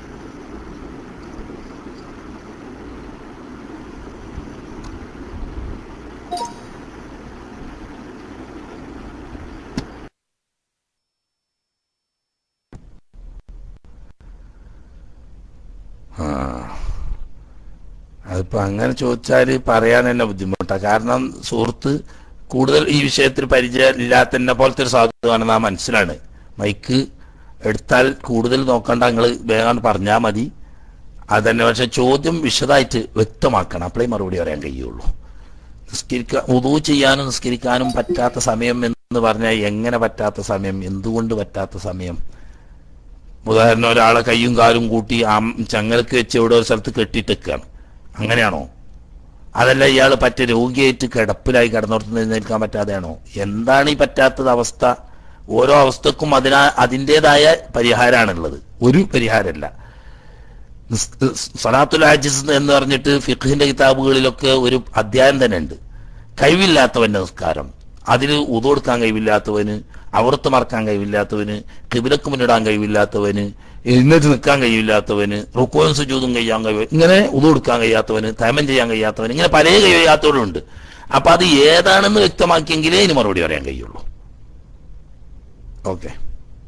ആ അതിപ്പോ അങ്ങനെ ചോദിച്ചാൽ പറയാൻ തന്നെ ബുദ്ധിമുട്ടാണ് കാരണം സുഹൃത്ത് കൂടുതൽ ഈ വിഷയത്തിൽ പരിചയം ഇല്ലാത്തന്നെ പോലത്തെ ഒരു സാധുവാണെന്ന് ആ മനസ്സിലാണ് മൈക്ക് എടുത്താൽ കൂടുതൽ നോക്കണ്ട നിങ്ങൾ വേഗം പറഞ്ഞാൽ മതി അതന്നെ പക്ഷെ ചോദ്യം വിശദമായിട്ട് വ്യക്തമാക്കണം അപ്പോഴേ മറുപടി പറയാൻ കഴിയുള്ളൂ നിസ്കരിക്കാൻ ഉദു ചെയ്യാനും നിസ്കരിക്കാനും പറ്റാത്ത സമയം എന്ന് പറഞ്ഞാൽ എങ്ങനെ പറ്റാത്ത സമയം എന്തുകൊണ്ട് പറ്റാത്ത സമയം ഉദാഹരണം ഒരാളെ കൈയും കാലും കൂട്ടി ആ ചങ്ങലക്ക് വെച്ച് എവിടെ ഒരു സ്ഥലത്ത് കെട്ടിയിട്ടേക്കാണ് അങ്ങനെയാണോ അതല്ല ഇയാൾ പറ്റ രോഗിയായിട്ട് കിടപ്പിലായി കിടന്നോർത്ത് എഴുന്നേൽക്കാൻ പറ്റാതെയാണോ എന്താണ് ഈ പറ്റാത്തത് അവസ്ഥ ഓരോ അവസ്ഥക്കും അതിനാ അതിൻ്റെതായ പരിഹാരമാണുള്ളത് ഒരു പരിഹാരമല്ല നിസ്- സലാത്തുൽ ആജിസ് എന്ന് പറഞ്ഞിട്ട് ഫിഖിന്റെ കിതാബുകളിലൊക്കെ ഒരു അധ്യായം തന്നെ ഉണ്ട് കഴിവില്ലാത്തവന്റെ നിസ്കാരം അതിൽ ഉതോടുക്കാൻ കഴിവില്ലാത്തവന് അവർത്ത് മറക്കാൻ കഴിവില്ലാത്തവന് കിബിലക്ക് മുന്നിടാൻ കഴിവില്ലാത്തവന് എഴുന്നേറ്റ് നിൽക്കാൻ കഴിവില്ലാത്തവന് റുക്കോയും സുജൂതും കഴിയാൻ കഴിവ് ഇങ്ങനെ ഉതോടുക്കാൻ കഴിയാത്തവന് തയമം ചെയ്യാൻ കഴിയാത്തവന് ഇങ്ങനെ പല കഴിയാത്തവരുണ്ട് അപ്പൊ അത് ഏതാണെന്ന് വ്യക്തമാക്കിയെങ്കിലേ ഇനി മറുപടി പറയാൻ കഴിയുള്ളൂ ഓക്കെ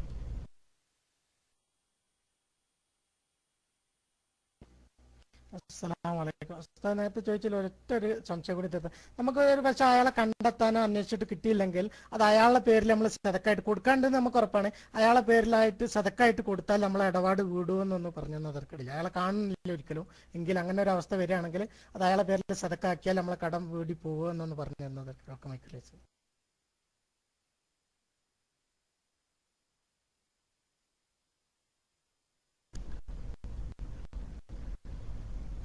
അസ്സലാമലൈക്കും ഉസ്താദ് നേരത്തെ ചോദിച്ചാൽ ഒരൊറ്റ ഒരു സംശയം കൂടി തീർത്ത് നമുക്ക് ഒരു പക്ഷെ അയാളെ കണ്ടെത്താനോ അന്വേഷിച്ചിട്ട് കിട്ടിയില്ലെങ്കിൽ അത് അയാളുടെ പേരിൽ നമ്മൾ സതക്കായിട്ട് കൊടുക്കാണ്ടെന്ന് നമുക്ക് ഉറപ്പാണ് അയാളെ പേരിലായിട്ട് സതക്കായിട്ട് കൊടുത്താൽ നമ്മളെ ഇടപാട് വീടുമെന്നൊന്ന് പറഞ്ഞു തർക്കമില്ല അയാളെ കാണുന്നില്ല ഒരിക്കലും എങ്കിൽ അങ്ങനെ ഒരു അവസ്ഥ വരികയാണെങ്കിൽ അത് അയാളെ പേരിൽ സതക്കാക്കിയാൽ നമ്മളെ കടം വീടി പോകുമെന്നൊന്ന് പറഞ്ഞു തന്നത് ഒക്കെ മൈക്കിലേക്ക്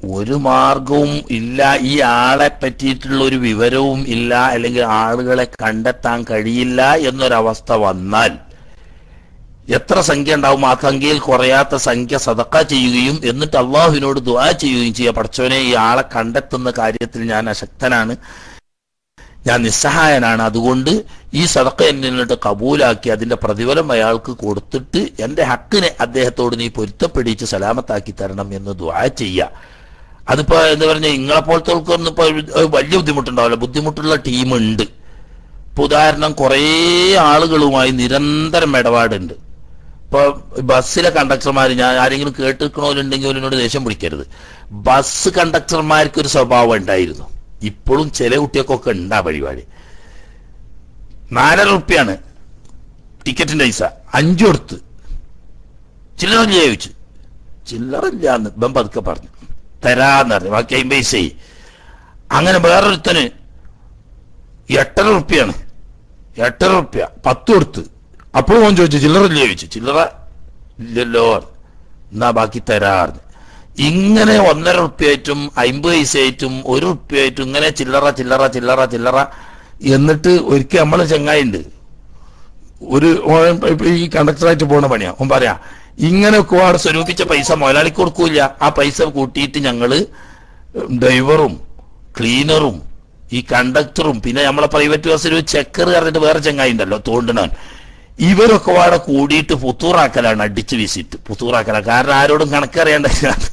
ഒരു മാർഗവും ഇല്ല ഈ ആളെ പറ്റിയിട്ടുള്ള ഒരു വിവരവും ഇല്ല അല്ലെങ്കിൽ ആളുകളെ കണ്ടെത്താൻ കഴിയില്ല എന്നൊരവസ്ഥ വന്നാൽ എത്ര സംഖ്യ ഉണ്ടാവും ആ സംഖ്യയിൽ കുറയാത്ത സംഖ്യ സതക്ക ചെയ്യുകയും എന്നിട്ട് അള്ളാഹുവിനോട് ദുആ ചെയ്യുകയും ചെയ്യുക പഠിച്ചവനെ ഈ ആളെ കണ്ടെത്തുന്ന കാര്യത്തിൽ ഞാൻ അശക്തനാണ് ഞാൻ നിസ്സഹായനാണ് അതുകൊണ്ട് ഈ സദക്ക എന്നിട്ട് കബൂലാക്കി അതിന്റെ പ്രതിഫലം അയാൾക്ക് കൊടുത്തിട്ട് എന്റെ ഹക്കിനെ അദ്ദേഹത്തോട് നീ പൊരുത്തപ്പെടിച്ച് സലാമത്താക്കി തരണം എന്ന് ദുആ ചെയ്യുക അതിപ്പോ എന്താ പറഞ്ഞ നിങ്ങളെ പോലത്തെ ഇപ്പൊ വലിയ ബുദ്ധിമുട്ടുണ്ടാവില്ല ബുദ്ധിമുട്ടുള്ള ടീമുണ്ട് ഇപ്പൊ ഉദാഹരണം കുറേ ആളുകളുമായി നിരന്തരം ഇടപാടുണ്ട് ഇപ്പൊ ബസ്സിലെ കണ്ടക്ടർമാർ ഞാൻ ആരെങ്കിലും കേട്ടിരിക്കണോലുണ്ടെങ്കിൽ അവരോട് ദേഷ്യം പിടിക്കരുത് ബസ് കണ്ടക്ടർമാർക്ക് ഒരു സ്വഭാവം ഉണ്ടായിരുന്നു ഇപ്പോഴും ചില കുട്ടികൾക്കൊക്കെ ഉണ്ടാ പരിപാടി നാലര റുപ്യാണ് ടിക്കറ്റിന്റെ പൈസ അഞ്ചു കൊടുത്ത് ചില്ലറ ചോദിച്ചു ചില്ലറ ഇല്ലാന്ന് ഇപ്പം പതുക്കെ പറഞ്ഞു തരാന്ന് പറഞ്ഞു ബാക്കി അമ്പത് പൈസയായി അങ്ങനെ വേറൊരുത്തന് എട്ടര റുപ്യാണ് എട്ടര റുപ്യ പത്ത് കൊടുത്ത് അപ്പോഴും ഓൻ ചോദിച്ചു ചില്ലറ ഇല്ലേ ചോദിച്ചു ചില്ലറ ഇല്ലല്ലോ എന്നാ ബാക്കി തരാറിന് ഇങ്ങനെ ഒന്നര റുപ്യായിട്ടും അമ്പത് പൈസയായിട്ടും ഒരു റുപ്യായിട്ടും ഇങ്ങനെ ചില്ലറ ചില്ലറ ചില്ലറ ചില്ലറ എന്നിട്ട് ഒരിക്കൽ നമ്മള് ചങ്ങായിണ്ട് ഒരു ഓൻ ഇപ്പൊ ഈ കണ്ടക്ടറായിട്ട് പോണ പണിയാ ഓൻ പറയാ ഇങ്ങനെ ഒരുപാട് സ്വരൂപിച്ച പൈസ മുതലാളിക്ക് കൊടുക്കൂല ആ പൈസ കൂട്ടിയിട്ട് ഞങ്ങള് ഡ്രൈവറും ക്ലീനറും ഈ കണ്ടക്ടറും പിന്നെ നമ്മളെ പ്രൈവറ്റ് ബസ്സിൽ ചെക്കർ പറഞ്ഞിട്ട് വേറെ ചങ്ങായി ഉണ്ടല്ലോ തോണ്ടണവൻ ഇവരൊക്കെ പാടെ കൂടിയിട്ട് പുത്തൂറാക്കലാണ് അടിച്ചു വീശിട്ട് പുത്തൂറാക്കല കാരണം ആരോടും കണക്കറിയണ്ട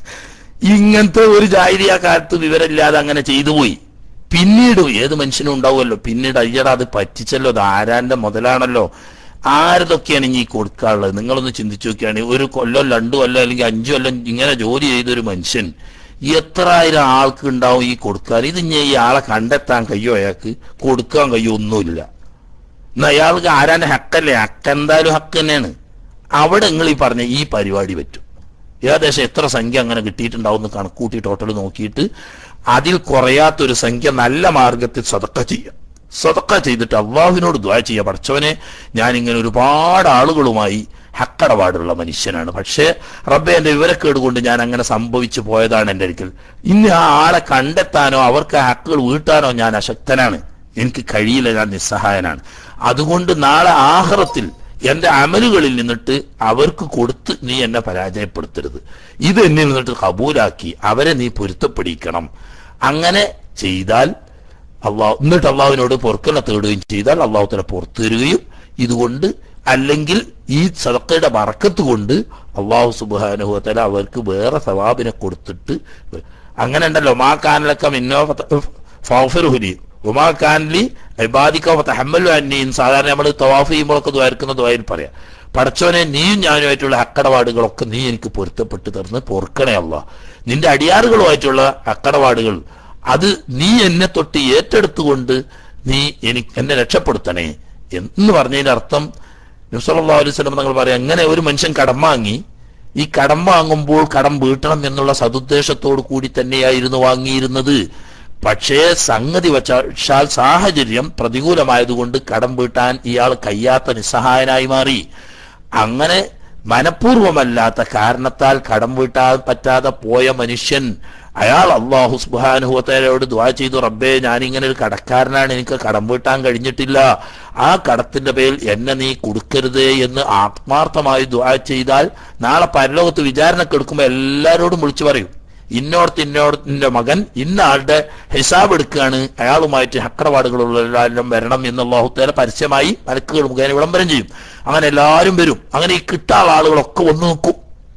ഇങ്ങനത്തെ ഒരു ജാതി ആ കാലത്ത് വിവരമില്ലാതെ അങ്ങനെ ചെയ്തു പോയി പിന്നീട് ഏത് മനുഷ്യനും ഉണ്ടാവുമല്ലോ പിന്നീട് അയ്യടാ അത് പറ്റിച്ചല്ലോ അത് ആരാന്റെ മുതലാണല്ലോ ആരതൊക്കെയാണ് ഇനി കൊടുക്കാനുള്ളത് നിങ്ങളൊന്ന് ചിന്തിച്ചു നോക്കിയാണ് ഒരു കൊല്ലം രണ്ടു കൊല്ലം അല്ലെങ്കിൽ അഞ്ചു കൊല്ലം ഇങ്ങനെ ജോലി ചെയ്തൊരു മനുഷ്യൻ എത്ര ആയിരം ആൾക്ക് ഉണ്ടാവും ഈ കൊടുക്കാൻ ഇത് ഇനി ഈ ആളെ കണ്ടെത്താൻ കഴിയോ അയാൾക്ക് കൊടുക്കാൻ കഴിയോ ഒന്നുമില്ല എന്നാ അയാൾക്ക് ആരാന്റെ ഹക്കല്ലേ ഹക്ക് എന്തായാലും ഹക്ക് തന്നെയാണ് അവിടെ നിങ്ങൾ ഈ പറഞ്ഞ ഈ പരിപാടി പറ്റും ഏകദേശം എത്ര സംഖ്യ അങ്ങനെ കിട്ടിയിട്ടുണ്ടാവും എന്ന് കണക്കൂട്ടി ടോട്ടൽ നോക്കിയിട്ട് അതിൽ കുറയാത്തൊരു സംഖ്യ നല്ല മാർഗത്തിൽ സതക്ക ചെയ്യുക സതക്ക ചെയ്തിട്ട് അള്ളാഹുവിനോട് ദ്വാ ചെയ്യുക പഠിച്ചവനെ ഞാൻ ഇങ്ങനെ ഒരുപാട് ആളുകളുമായി ഹക്കടപാടുള്ള മനുഷ്യനാണ് പക്ഷേ റബ്ബെ എന്റെ വിവരക്കേട് കൊണ്ട് ഞാൻ അങ്ങനെ സംഭവിച്ചു പോയതാണ് എൻ്റെ ഒരിക്കൽ ഇനി ആ ആളെ കണ്ടെത്താനോ അവർക്ക് ആ ഹക്കുകൾ വീട്ടാനോ ഞാൻ അശക്തനാണ് എനിക്ക് കഴിയില്ല ഞാൻ നിസ്സഹായനാണ് അതുകൊണ്ട് നാളെ ആഹ്റത്തിൽ എന്റെ അമലുകളിൽ നിന്നിട്ട് അവർക്ക് കൊടുത്ത് നീ എന്നെ പരാജയപ്പെടുത്തരുത് ഇത് എന്നിൽ നിന്നിട്ട് കബൂലാക്കി അവരെ നീ പൊരുത്തപ്പെടിക്കണം അങ്ങനെ ചെയ്താൽ അള്ളാഹു എന്നിട്ട് അള്ളാഹുവിനോട് പൊറുക്കല തേടുകയും ചെയ്താൽ അള്ളാഹു തല പുറത്തു തരികയും ഇതുകൊണ്ട് അല്ലെങ്കിൽ ഈ സദക്കയുടെ വറക്കത്ത് കൊണ്ട് അള്ളാഹു സുബാനുഭവത്തല അവർക്ക് വേറെ സവാബിനെ കൊടുത്തിട്ട് അങ്ങനെ ഉണ്ടല്ലോ മാ കാനലക്ക മിന്നോ ഫൗഫറുഹുലി ഉമാ കാൻലി ഇബാദിക്കോ തഹമ്മലു അന്നീൻ സാധാരണ നമ്മൾ തവാഫ് ചെയ്യുമ്പോഴൊക്കെ ദ്വാരിക്കുന്ന ദ്വായിൽ പറയാം പടച്ചോനെ നീയും ഞാനുമായിട്ടുള്ള അക്കടപാടുകളൊക്കെ നീ എനിക്ക് പൊരുത്തപ്പെട്ട് തരുന്ന പൊറുക്കണേ അല്ല നിന്റെ അടിയാറുകളുമായിട്ടുള്ള അക്കടപാടുകൾ അത് നീ എന്നെ തൊട്ട് ഏറ്റെടുത്തുകൊണ്ട് നീ എനിക്ക് എന്നെ രക്ഷപ്പെടുത്തണേ എന്ന് പറഞ്ഞതിന്റെ അർത്ഥം നുസല്ലാ അലൈഹി സ്വലം നിങ്ങൾ പറയാം അങ്ങനെ ഒരു മനുഷ്യൻ കടം വാങ്ങി ഈ കടം വാങ്ങുമ്പോൾ കടം വീട്ടണം എന്നുള്ള സതുദ്ദേശത്തോടു കൂടി തന്നെയായിരുന്നു വാങ്ങിയിരുന്നത് പക്ഷേ സംഗതി വച്ചാൽ സാഹചര്യം പ്രതികൂലമായതുകൊണ്ട് കടം വീട്ടാൻ ഇയാൾ കയ്യാത്ത നിസ്സഹായനായി മാറി അങ്ങനെ മനഃപൂർവമല്ലാത്ത കാരണത്താൽ കടം വീട്ടാൻ പറ്റാതെ പോയ മനുഷ്യൻ അയാൾ അള്ളാഹു സുബാനുഹുവത്തയോട് ദ്വാ ചെയ്തു റബ്ബേ ഞാനിങ്ങനെ ഒരു കടക്കാരനാണ് എനിക്ക് കടം വീട്ടാൻ കഴിഞ്ഞിട്ടില്ല ആ കടത്തിന്റെ പേരിൽ എന്നെ നീ കൊടുക്കരുതേ എന്ന് ആത്മാർത്ഥമായി ദ്വാ ചെയ്താൽ നാളെ പരലോകത്ത് വിചാരണക്ക് എടുക്കുമ്പോൾ എല്ലാവരോടും വിളിച്ചു പറയും ഇന്നോടത്ത് ഇന്നോടത്തിന്റെ മകൻ ഇന്ന ആളുടെ ഹിസാബ് എടുക്കുകയാണ് അയാളുമായിട്ട് ഹക്കടപാടുകളുള്ള വരണം എന്ന് അള്ളാഹുത്തേല പരസ്യമായി മലക്കുകൾ മുഖേന വിളംബരം ചെയ്യും അങ്ങനെ എല്ലാവരും വരും അങ്ങനെ ഈ കിട്ടാനുള്ള ആളുകളൊക്കെ വന്നു നോക്കും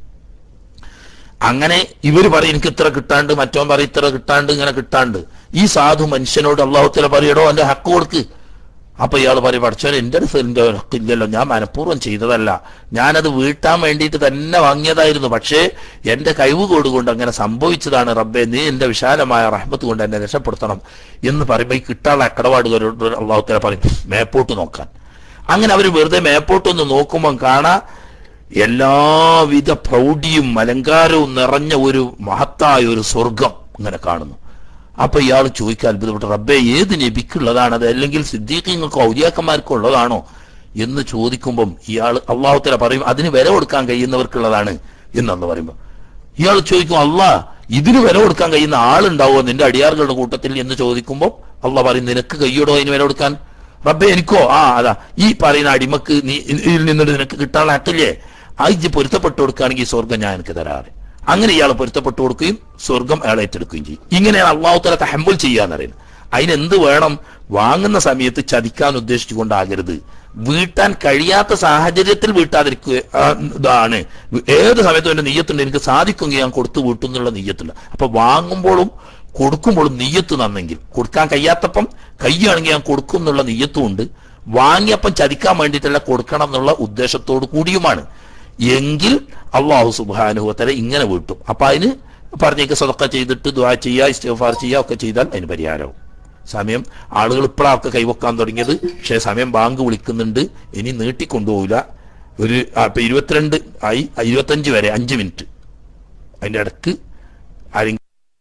അങ്ങനെ ഇവർ പറയും എനിക്ക് ഇത്ര കിട്ടാണ്ട് മറ്റോൻ പറയും ഇത്ര കിട്ടാണ്ട് ഇങ്ങനെ കിട്ടാണ്ട് ഈ സാധു മനുഷ്യനോട് അള്ളാഹുത്തേല പറയടോ എന്റെ ഹക്ക് കൊടുക്ക് അപ്പൊ ഇയാൾ പറയും പഠിച്ചോൻ എന്റെ അടുത്ത് എന്റെ ഇല്ലല്ലോ ഞാൻ മനഃപൂർവ്വം ചെയ്തതല്ല ഞാനത് വീട്ടാൻ വേണ്ടിയിട്ട് തന്നെ വാങ്ങിയതായിരുന്നു പക്ഷേ എന്റെ കഴിവുകോട് കൊണ്ട് അങ്ങനെ സംഭവിച്ചതാണ് റബ്ബെ നീ എന്റെ വിശാലമായ റഹ്മത്ത് കൊണ്ട് എന്നെ രക്ഷപ്പെടുത്തണം എന്ന് പറയുമ്പോൾ ഈ കിട്ടാനുള്ള അക്കടപാടുകാരോട് അള്ളാഹുത്തല പറയും മേപ്പോട്ട് നോക്കാൻ അങ്ങനെ അവർ വെറുതെ മേപ്പോട്ടൊന്ന് നോക്കുമ്പോൾ കാണാ എല്ലാവിധ പ്രൗഢിയും അലങ്കാരവും നിറഞ്ഞ ഒരു മഹത്തായ ഒരു സ്വർഗം ഇങ്ങനെ കാണുന്നു അപ്പൊ ഇയാൾ ചോദിക്കാൻ അത്ഭുതപ്പെട്ടു റബ്ബെ ഏത് നബിക്കുള്ളതാണ് അത് അല്ലെങ്കിൽ സിദ്ദീഖിങ്ങൾക്കോ ഔലിയാക്കന്മാർക്കോ ഉള്ളതാണോ എന്ന് ചോദിക്കുമ്പം ഇയാൾ അള്ളാഹുത്തല പറയും അതിന് വില കൊടുക്കാൻ കഴിയുന്നവർക്കുള്ളതാണ് എന്നന്ന് പറയുമ്പോൾ ഇയാൾ ചോദിക്കും അല്ല ഇതിന് വില കൊടുക്കാൻ കഴിയുന്ന ആളുണ്ടാവുമോ നിന്റെ അടിയാറുകളുടെ കൂട്ടത്തിൽ എന്ന് ചോദിക്കുമ്പോൾ അല്ല പറയും നിനക്ക് കയ്യോടോ അതിന് വില കൊടുക്കാൻ റബ്ബെ എനിക്കോ ആ അതാ ഈ പറയുന്ന അടിമക്ക് നീ ഇതിൽ നിന്നിട്ട് നിനക്ക് കിട്ടാനുള്ള ഹക്കില്ലേ ആ ഇജ്ജ് പൊരുത്തപ്പെട്ടു കൊടുക്കുകയാണെങ്കിൽ ഈ സ്വർഗം ഞാൻ എനിക്ക് തരാറ് അങ്ങനെ ഇയാൾ പൊരുത്തപ്പെട്ടു കൊടുക്കുകയും സ്വർഗം അയാൾ ഏറ്റെടുക്കുകയും ചെയ്യും ഇങ്ങനെയാണ് അള്ളാഹു തല തഹമ്പുൽ ചെയ്യാന്ന് പറയുന്നത് അതിനെന്ത് വേണം വാങ്ങുന്ന സമയത്ത് ചതിക്കാൻ ഉദ്ദേശിച്ചുകൊണ്ടാകരുത് വീട്ടാൻ കഴിയാത്ത സാഹചര്യത്തിൽ വീട്ടാതിരിക്കുക ആ, ഇതാണ് ഏത് സമയത്തും എന്റെ നെയ്യത്തുണ്ട് എനിക്ക് സാധിക്കുമെങ്കിൽ ഞാൻ കൊടുത്തു വീട്ടും എന്നുള്ള നെയ്യത്തില്ല അപ്പൊ വാങ്ങുമ്പോഴും കൊടുക്കുമ്പോഴും നെയ്യത്ത് നന്നെങ്കിൽ കൊടുക്കാൻ കഴിയാത്തപ്പം കയ്യാണെങ്കിൽ ഞാൻ കൊടുക്കും എന്നുള്ള നെയ്യത്തും ഉണ്ട് വാങ്ങിയപ്പം ചതിക്കാൻ വേണ്ടിയിട്ടല്ല കൊടുക്കണം എന്നുള്ള ഉദ്ദേശത്തോടു കൂടിയുമാണ് എങ്കിൽ അള്ളാഹു സുബാനുഭവത്തല ഇങ്ങനെ വീട്ടും അപ്പൊ അതിന് പറഞ്ഞേക്ക് സ്വതക്ക ചെയ്തിട്ട് ദ്വാ ചെയ്യുക ഇസ്തിഫാർ ചെയ്യുക ഒക്കെ ചെയ്താൽ അതിന് പരിഹാരവും സമയം ആളുകൾ ഇപ്പോഴൊക്കെ കൈവക്കാൻ തുടങ്ങിയത് പക്ഷേ സമയം ബാങ്ക് വിളിക്കുന്നുണ്ട് ഇനി നീട്ടിക്കൊണ്ടുപോകില്ല ഒരു ആ, ഇപ്പൊ ഇരുപത്തിരണ്ട് ആയി ഇരുപത്തഞ്ച് വരെ അഞ്ച് മിനിറ്റ് അതിന്റെ ഇടക്ക് ആരെങ്കിലും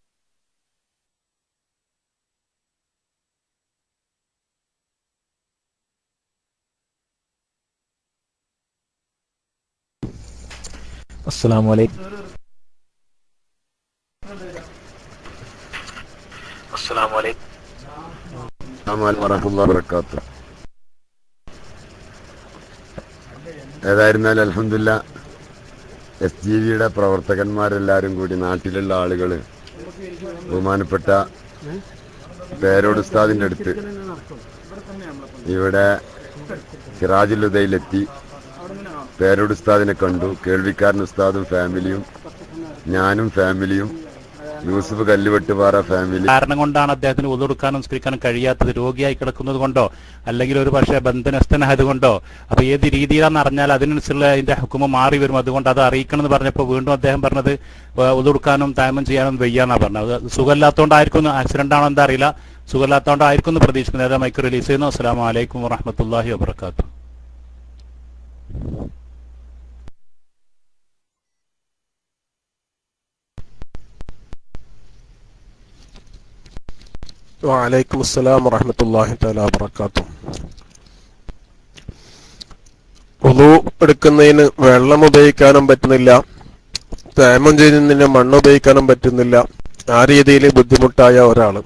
അസ്സലാമു അലൈക്കും അസ്സലാമു അലൈക്കും വറഹമുല്ലാ വബർക്കാത്തു ഏതായിരുന്നാലും അലഹമില്ല എസ് ജി വിയുടെ പ്രവർത്തകന്മാരെല്ലാവരും കൂടി നാട്ടിലുള്ള ആളുകൾ ബഹുമാനപ്പെട്ട പേരോട് ഉസ്താദിൻ്റെ അടുത്ത് ഇവിടെ സിറാജുൽ ഉദയിലെത്തി പേരോട് ഉസ്താദിനെ കണ്ടു കേൾവിക്കാരൻ ഉസ്താദും ഫാമിലിയും ഞാനും ഫാമിലിയും യൂസുഫ് കല്ലുവെട്ടുപാറ ഫാമിലി കാരണം കൊണ്ടാണ് അദ്ദേഹത്തിന് ഒതുകൊടുക്കാനും സംസ്കരിക്കാനും കഴിയാത്തത് രോഗിയായി കിടക്കുന്നത് കൊണ്ടോ അല്ലെങ്കിൽ ഒരു പക്ഷേ ബന്ധനസ്ഥനായത് കൊണ്ടോ അപ്പൊ ഏത് രീതിയിലാണെന്ന് അറിഞ്ഞാൽ അതിനനുസരിച്ചുള്ള അതിന്റെ ഹുക്കുമ മാറി വരും അതുകൊണ്ട് അത് അറിയിക്കണം എന്ന് പറഞ്ഞപ്പോൾ വീണ്ടും അദ്ദേഹം പറഞ്ഞത് ഒതുകൊടുക്കാനും താമം ചെയ്യാനും വയ്യാന്നാ പറഞ്ഞത് അത് സുഖമില്ലാത്തതുകൊണ്ടായിരിക്കും ആക്സിഡന്റ് ആണോ എന്താ അറിയില്ല സുഖമില്ലാത്തതുകൊണ്ടായിരിക്കും എന്ന് പ്രതീക്ഷിക്കുന്നത് ഏതാ മൈക്ക് റിലീസ് ചെയ്യുന്നു അസ്സാം വലൈക്കും വറഹമത്തല്ലാഹി വാബർക്കാത്തു വലൈക്കും അസ്സലാം വറഹമത്തല്ലാഹി തആല വബറകാതുഹു ഉളു എടുക്കുന്നതിന് വെള്ളം ഉപയോഗിക്കാനും പറ്റുന്നില്ല തേമം ചെയ്യുന്നതിന് മണ്ണ് ഉപയോഗിക്കാനും പറ്റുന്നില്ല ആ രീതിയിൽ ബുദ്ധിമുട്ടായ ഒരാൾ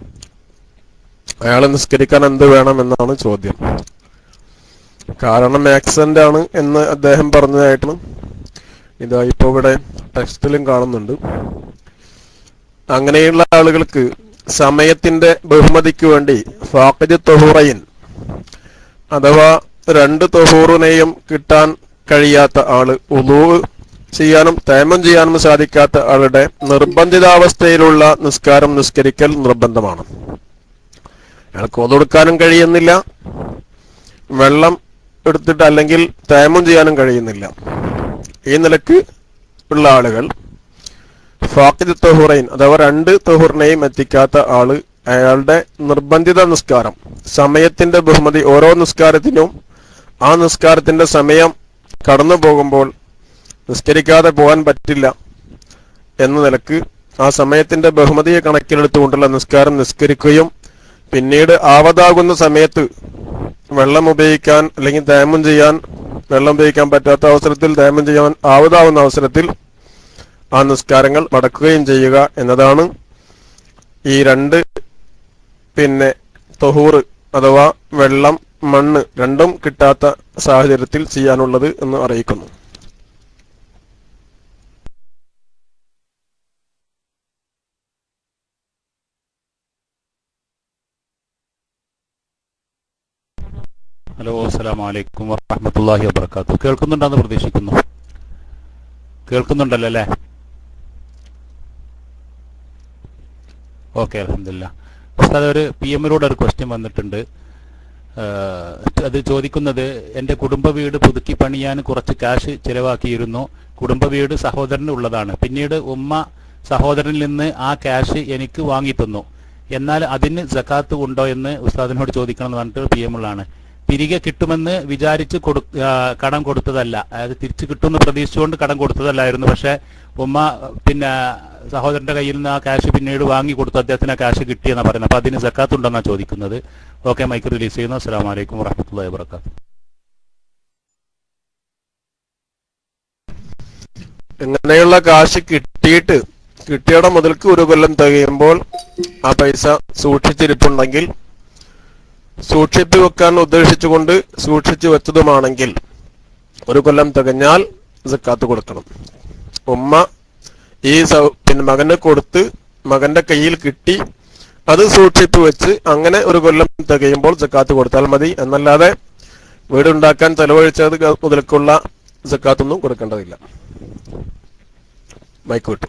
അയാൾ നിസ്കരിക്കാൻ എന്ത് വേണം എന്നാണ് ചോദ്യം കാരണം ആക്സിഡന്റ് ആണ് എന്ന് അദ്ദേഹം പറഞ്ഞതായിട്ട് ഇതാ ഇപ്പോൾ ഇവിടെ ടെക്സ്റ്റിലും കാണുന്നുണ്ട് അങ്ങനെയുള്ള ആളുകൾക്ക് സമയത്തിന്റെ ബഹുമതിക്ക് വേണ്ടി ഫാഖിദ് തൊഹൂറയിൻ അഥവാ രണ്ട് തൊഹൂറിനെയും കിട്ടാൻ കഴിയാത്ത ആള് ഉളൂ ചെയ്യാനും തേമം ചെയ്യാനും സാധിക്കാത്ത ആളുടെ നിർബന്ധിതാവസ്ഥയിലുള്ള നിസ്കാരം നിസ്കരിക്കൽ നിർബന്ധമാണ് അയാൾക്ക് ഒതുകൊടുക്കാനും കഴിയുന്നില്ല വെള്ളം എടുത്തിട്ട് അല്ലെങ്കിൽ തേമം ചെയ്യാനും കഴിയുന്നില്ല ഈ നിലക്ക് ഉള്ള ആളുകൾ ഫാഖിദ് തൊഹുറൈൻ അഥവാ രണ്ട് തൊഹുറിനെയും എത്തിക്കാത്ത ആള് അയാളുടെ നിർബന്ധിത നിസ്കാരം സമയത്തിന്റെ ബഹുമതി ഓരോ നിസ്കാരത്തിനും ആ നിസ്കാരത്തിന്റെ സമയം കടന്നു പോകുമ്പോൾ നിസ്കരിക്കാതെ പോകാൻ പറ്റില്ല എന്ന നിലക്ക് ആ സമയത്തിന്റെ ബഹുമതിയെ കണക്കിലെടുത്തുകൊണ്ടുള്ള നിസ്കാരം നിസ്കരിക്കുകയും പിന്നീട് ആവതാകുന്ന സമയത്ത് വെള്ളം ഉപയോഗിക്കാൻ അല്ലെങ്കിൽ തേമം ചെയ്യാൻ വെള്ളം ഉപയോഗിക്കാൻ പറ്റാത്ത അവസരത്തിൽ തേമം ചെയ്യാൻ ആവതാവുന്ന അവസരത്തിൽ ആ നിസ്കാരങ്ങൾ മടക്കുകയും ചെയ്യുക എന്നതാണ് ഈ രണ്ട് പിന്നെ തൊഹൂർ അഥവാ വെള്ളം മണ്ണ് രണ്ടും കിട്ടാത്ത സാഹചര്യത്തിൽ ചെയ്യാനുള്ളത് എന്ന് അറിയിക്കുന്നു ഹലോ അസ്സലാം വലൈക്കും വറഹമത്തല്ലാഹി വബർക്കാത്തു കേൾക്കുന്നുണ്ടെന്ന് പ്രതീക്ഷിക്കുന്നു കേൾക്കുന്നുണ്ടല്ലോ അല്ലേ ഓക്കെ അലഹമില്ല ഉസ്താദ് ഒരു പി എമ്മിലൂടെ ഒരു ക്വസ്റ്റ്യൻ വന്നിട്ടുണ്ട് ആഹ് അത് ചോദിക്കുന്നത് എൻ്റെ കുടുംബ വീട് പുതുക്കി പണിയാൻ കുറച്ച് ക്യാഷ് ചിലവാക്കിയിരുന്നു കുടുംബ വീട് സഹോദരന് ഉള്ളതാണ് പിന്നീട് ഉമ്മ സഹോദരനിൽ നിന്ന് ആ ക്യാഷ് എനിക്ക് വാങ്ങി തന്നു എന്നാൽ അതിന് സക്കാത്ത് ഉണ്ടോ എന്ന് ഉസ്താദിനോട് ചോദിക്കണം എന്ന് പറഞ്ഞിട്ട് പി എമ്മിലാണ് തിരികെ കിട്ടുമെന്ന് വിചാരിച്ച് കൊടു ആ, കടം കൊടുത്തതല്ല അതായത് തിരിച്ചു കിട്ടുമെന്ന് പ്രതീക്ഷിച്ചുകൊണ്ട് കടം കൊടുത്തതല്ലായിരുന്നു പക്ഷെ ഉമ്മ പിന്നെ സഹോദരന്റെ കയ്യിൽ നിന്ന് ആ ക്യാഷ് പിന്നീട് വാങ്ങി കൊടുത്തു അദ്ദേഹത്തിന് ആ ക്യാഷ് കിട്ടിയെന്നാണ് പറയുന്നത് അപ്പൊ അതിന് സക്കാത്ത് ഉണ്ടെന്നാണ് ചോദിക്കുന്നത് ഓക്കെ മൈക്ക് റിലീസ് ചെയ്യുന്നു അസ്സാം വലൈക്കും വറഹമത്തല്ലാ വാബർക്കാത്തു ഇങ്ങനെയുള്ള കാശ് കിട്ടി കിട്ടിയിട്ട് കിട്ടിയുടെ മുതൽക്ക് ഒരു കൊല്ലം തികയുമ്പോൾ ആ പൈസ സൂക്ഷിച്ചിരിപ്പുണ്ടെങ്കിൽ സൂക്ഷിച്ചു വെക്കാൻ ഉദ്ദേശിച്ചുകൊണ്ട് സൂക്ഷിച്ചു വെച്ചതുമാണെങ്കിൽ ഒരു കൊല്ലം തികഞ്ഞാൽ സക്കാത്ത് കൊടുക്കണം ഉമ്മ ഈ സൗ- പിന്നെ മകന് കൊടുത്ത് മകന്റെ കയ്യിൽ കിട്ടി അത് സൂക്ഷിച്ചു വെച്ച് അങ്ങനെ ഒരു കൊല്ലം തികയുമ്പോൾ സക്കാത്ത് കൊടുത്താൽ മതി എന്നല്ലാതെ വീടുണ്ടാക്കാൻ ചെലവഴിച്ചത് ക- മുതൽക്കുള്ള സക്കാത്തൊന്നും കൊടുക്കേണ്ടതില്ല മൈക്ക് വിട്ടു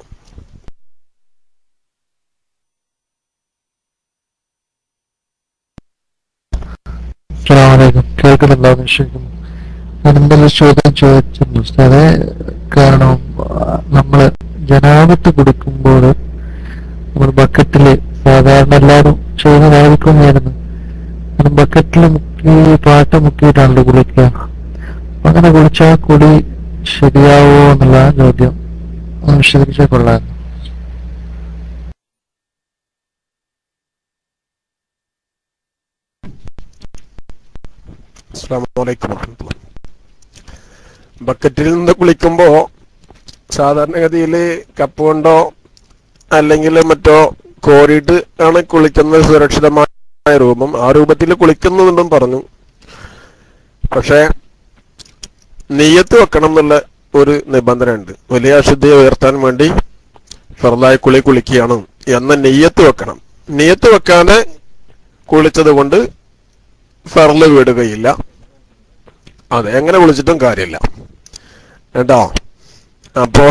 അസ്സലാമലൈക്കും കേൾക്കുന്നുണ്ടോ എന്ന് വിശ്വസിക്കുന്നു ഞാൻ ഇന്നലെ ചോദ്യം ചോദിച്ചിരുന്നു ഉസ്താദെ കാരണം നമ്മൾ ജനാപത്ത് കുടിക്കുമ്പോൾ നമ്മൾ ബക്കറ്റില് സാധാരണ എല്ലാവരും ചെയ്യുന്നതായിരിക്കുമായിരുന്നു കാരണം ബക്കറ്റിൽ മുക്കി പാട്ട മുക്കിയിട്ടാണല്ലോ കുളിക്കുക അപ്പൊ അങ്ങനെ കുളിച്ചാൽ കുളി ശരിയാവോ എന്നുള്ള ചോദ്യം ഒന്ന് വിശദീകരിച്ചാൽ കൊള്ളാം അസ്സാം വലൈക്കും വറഹമത്തുള്ള ബക്കറ്റിൽ നിന്ന് കുളിക്കുമ്പോ സാധാരണഗതിയിൽ കപ്പ് കൊണ്ടോ അല്ലെങ്കിൽ മറ്റോ കോരിയിട്ട് ആണ് കുളിക്കുന്നത് സുരക്ഷിതമായ രൂപം ആ രൂപത്തിൽ കുളിക്കുന്നുണ്ടെന്നും പറഞ്ഞു പക്ഷേ നെയ്യത്ത് വെക്കണം എന്നുള്ള ഒരു നിബന്ധന ഉണ്ട് വലിയ അശുദ്ധിയെ ഉയർത്താൻ വേണ്ടി ഫർദായ കുളി കുളിക്കുകയാണ് എന്ന നെയ്യത്ത് വെക്കണം നെയ്യത്ത് വെക്കാതെ കുളിച്ചത് കൊണ്ട് ഫർള് വിടുകയില്ല അതെ എങ്ങനെ വിളിച്ചിട്ടും കാര്യമില്ല കേട്ടോ അപ്പോ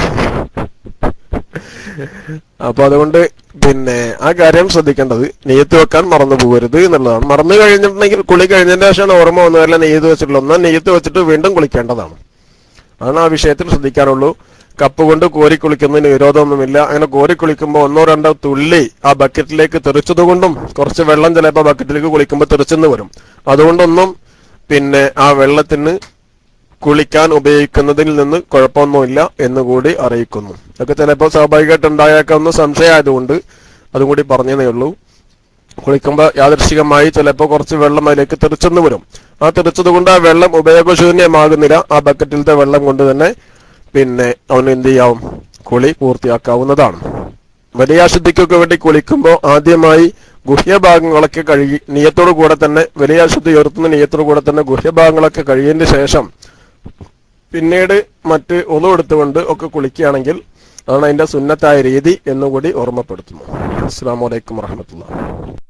അപ്പൊ അതുകൊണ്ട് പിന്നെ ആ കാര്യം ശ്രദ്ധിക്കേണ്ടത് നെയ്യത്ത് വെക്കാൻ മറന്നു പോകരുത് എന്നുള്ളതാണ് മറന്നു കഴിഞ്ഞിട്ടുണ്ടെങ്കിൽ കുളി കഴിഞ്ഞതിന് ശേഷമാണ് ഓർമ്മ വന്നതല്ല നെയ്യത്ത് വെച്ചിട്ടുള്ളൂ എന്നാൽ നെയ്യത്ത് വെച്ചിട്ട് വീണ്ടും കുളിക്കേണ്ടതാണ് അതാണ് ആ വിഷയത്തിൽ ശ്രദ്ധിക്കാറുള്ളൂ കപ്പ് കൊണ്ട് കോരി കുളിക്കുന്നതിന് വിരോധമൊന്നുമില്ല അങ്ങനെ കോരി കുളിക്കുമ്പോൾ ഒന്നോ രണ്ടോ തുള്ളി ആ ബക്കറ്റിലേക്ക് തെറിച്ചതുകൊണ്ടും കുറച്ച് വെള്ളം ചിലപ്പോൾ ബക്കറ്റിലേക്ക് കുളിക്കുമ്പോൾ തെറിച്ചെന്ന് വരും അതുകൊണ്ടൊന്നും പിന്നെ ആ വെള്ളത്തിന് കുളിക്കാൻ ഉപയോഗിക്കുന്നതിൽ നിന്ന് കുഴപ്പമൊന്നുമില്ല എന്ന് കൂടി അറിയിക്കുന്നു ഇതൊക്കെ ചിലപ്പോൾ സ്വാഭാവികമായിട്ട് ഉണ്ടായേക്കാവുന്ന സംശയമായതുകൊണ്ട് അതും കൂടി പറഞ്ഞതേ ഉള്ളൂ കുളിക്കുമ്പോൾ യാദൃശികമായി ചിലപ്പോൾ കുറച്ച് വെള്ളം അതിലേക്ക് തെറിച്ചെന്ന് വരും ആ തെറിച്ചത് കൊണ്ട് ആ വെള്ളം ഉപയോഗശൂന്യമാകുന്നില്ല ആ ബക്കറ്റിലത്തെ വെള്ളം കൊണ്ട് തന്നെ പിന്നെ അവന് എന്ത് ചെയ്യാവും കുളി പൂർത്തിയാക്കാവുന്നതാണ് വലിയ അശുദ്ധിക്കൊക്കെ വേണ്ടി കുളിക്കുമ്പോൾ ആദ്യമായി ഗുഹ്യഭാഗങ്ങളൊക്കെ കഴുകി നീയത്തോടു കൂടെ തന്നെ വലിയ അശുദ്ധി ഉയർത്തുന്ന നീയത്തോടു കൂടെ തന്നെ ഗുഹ്യഭാഗങ്ങളൊക്കെ കഴിയതിന് ശേഷം പിന്നീട് മറ്റ് ഒന്നു എടുത്തുകൊണ്ട് ഒക്കെ കുളിക്കുകയാണെങ്കിൽ അതാണ് അതിന്റെ സുന്നത്തായ രീതി എന്നുകൂടി ഓർമ്മപ്പെടുത്തുന്നു അസ്സാം വലൈക്കും വാഹമത്തുള്ള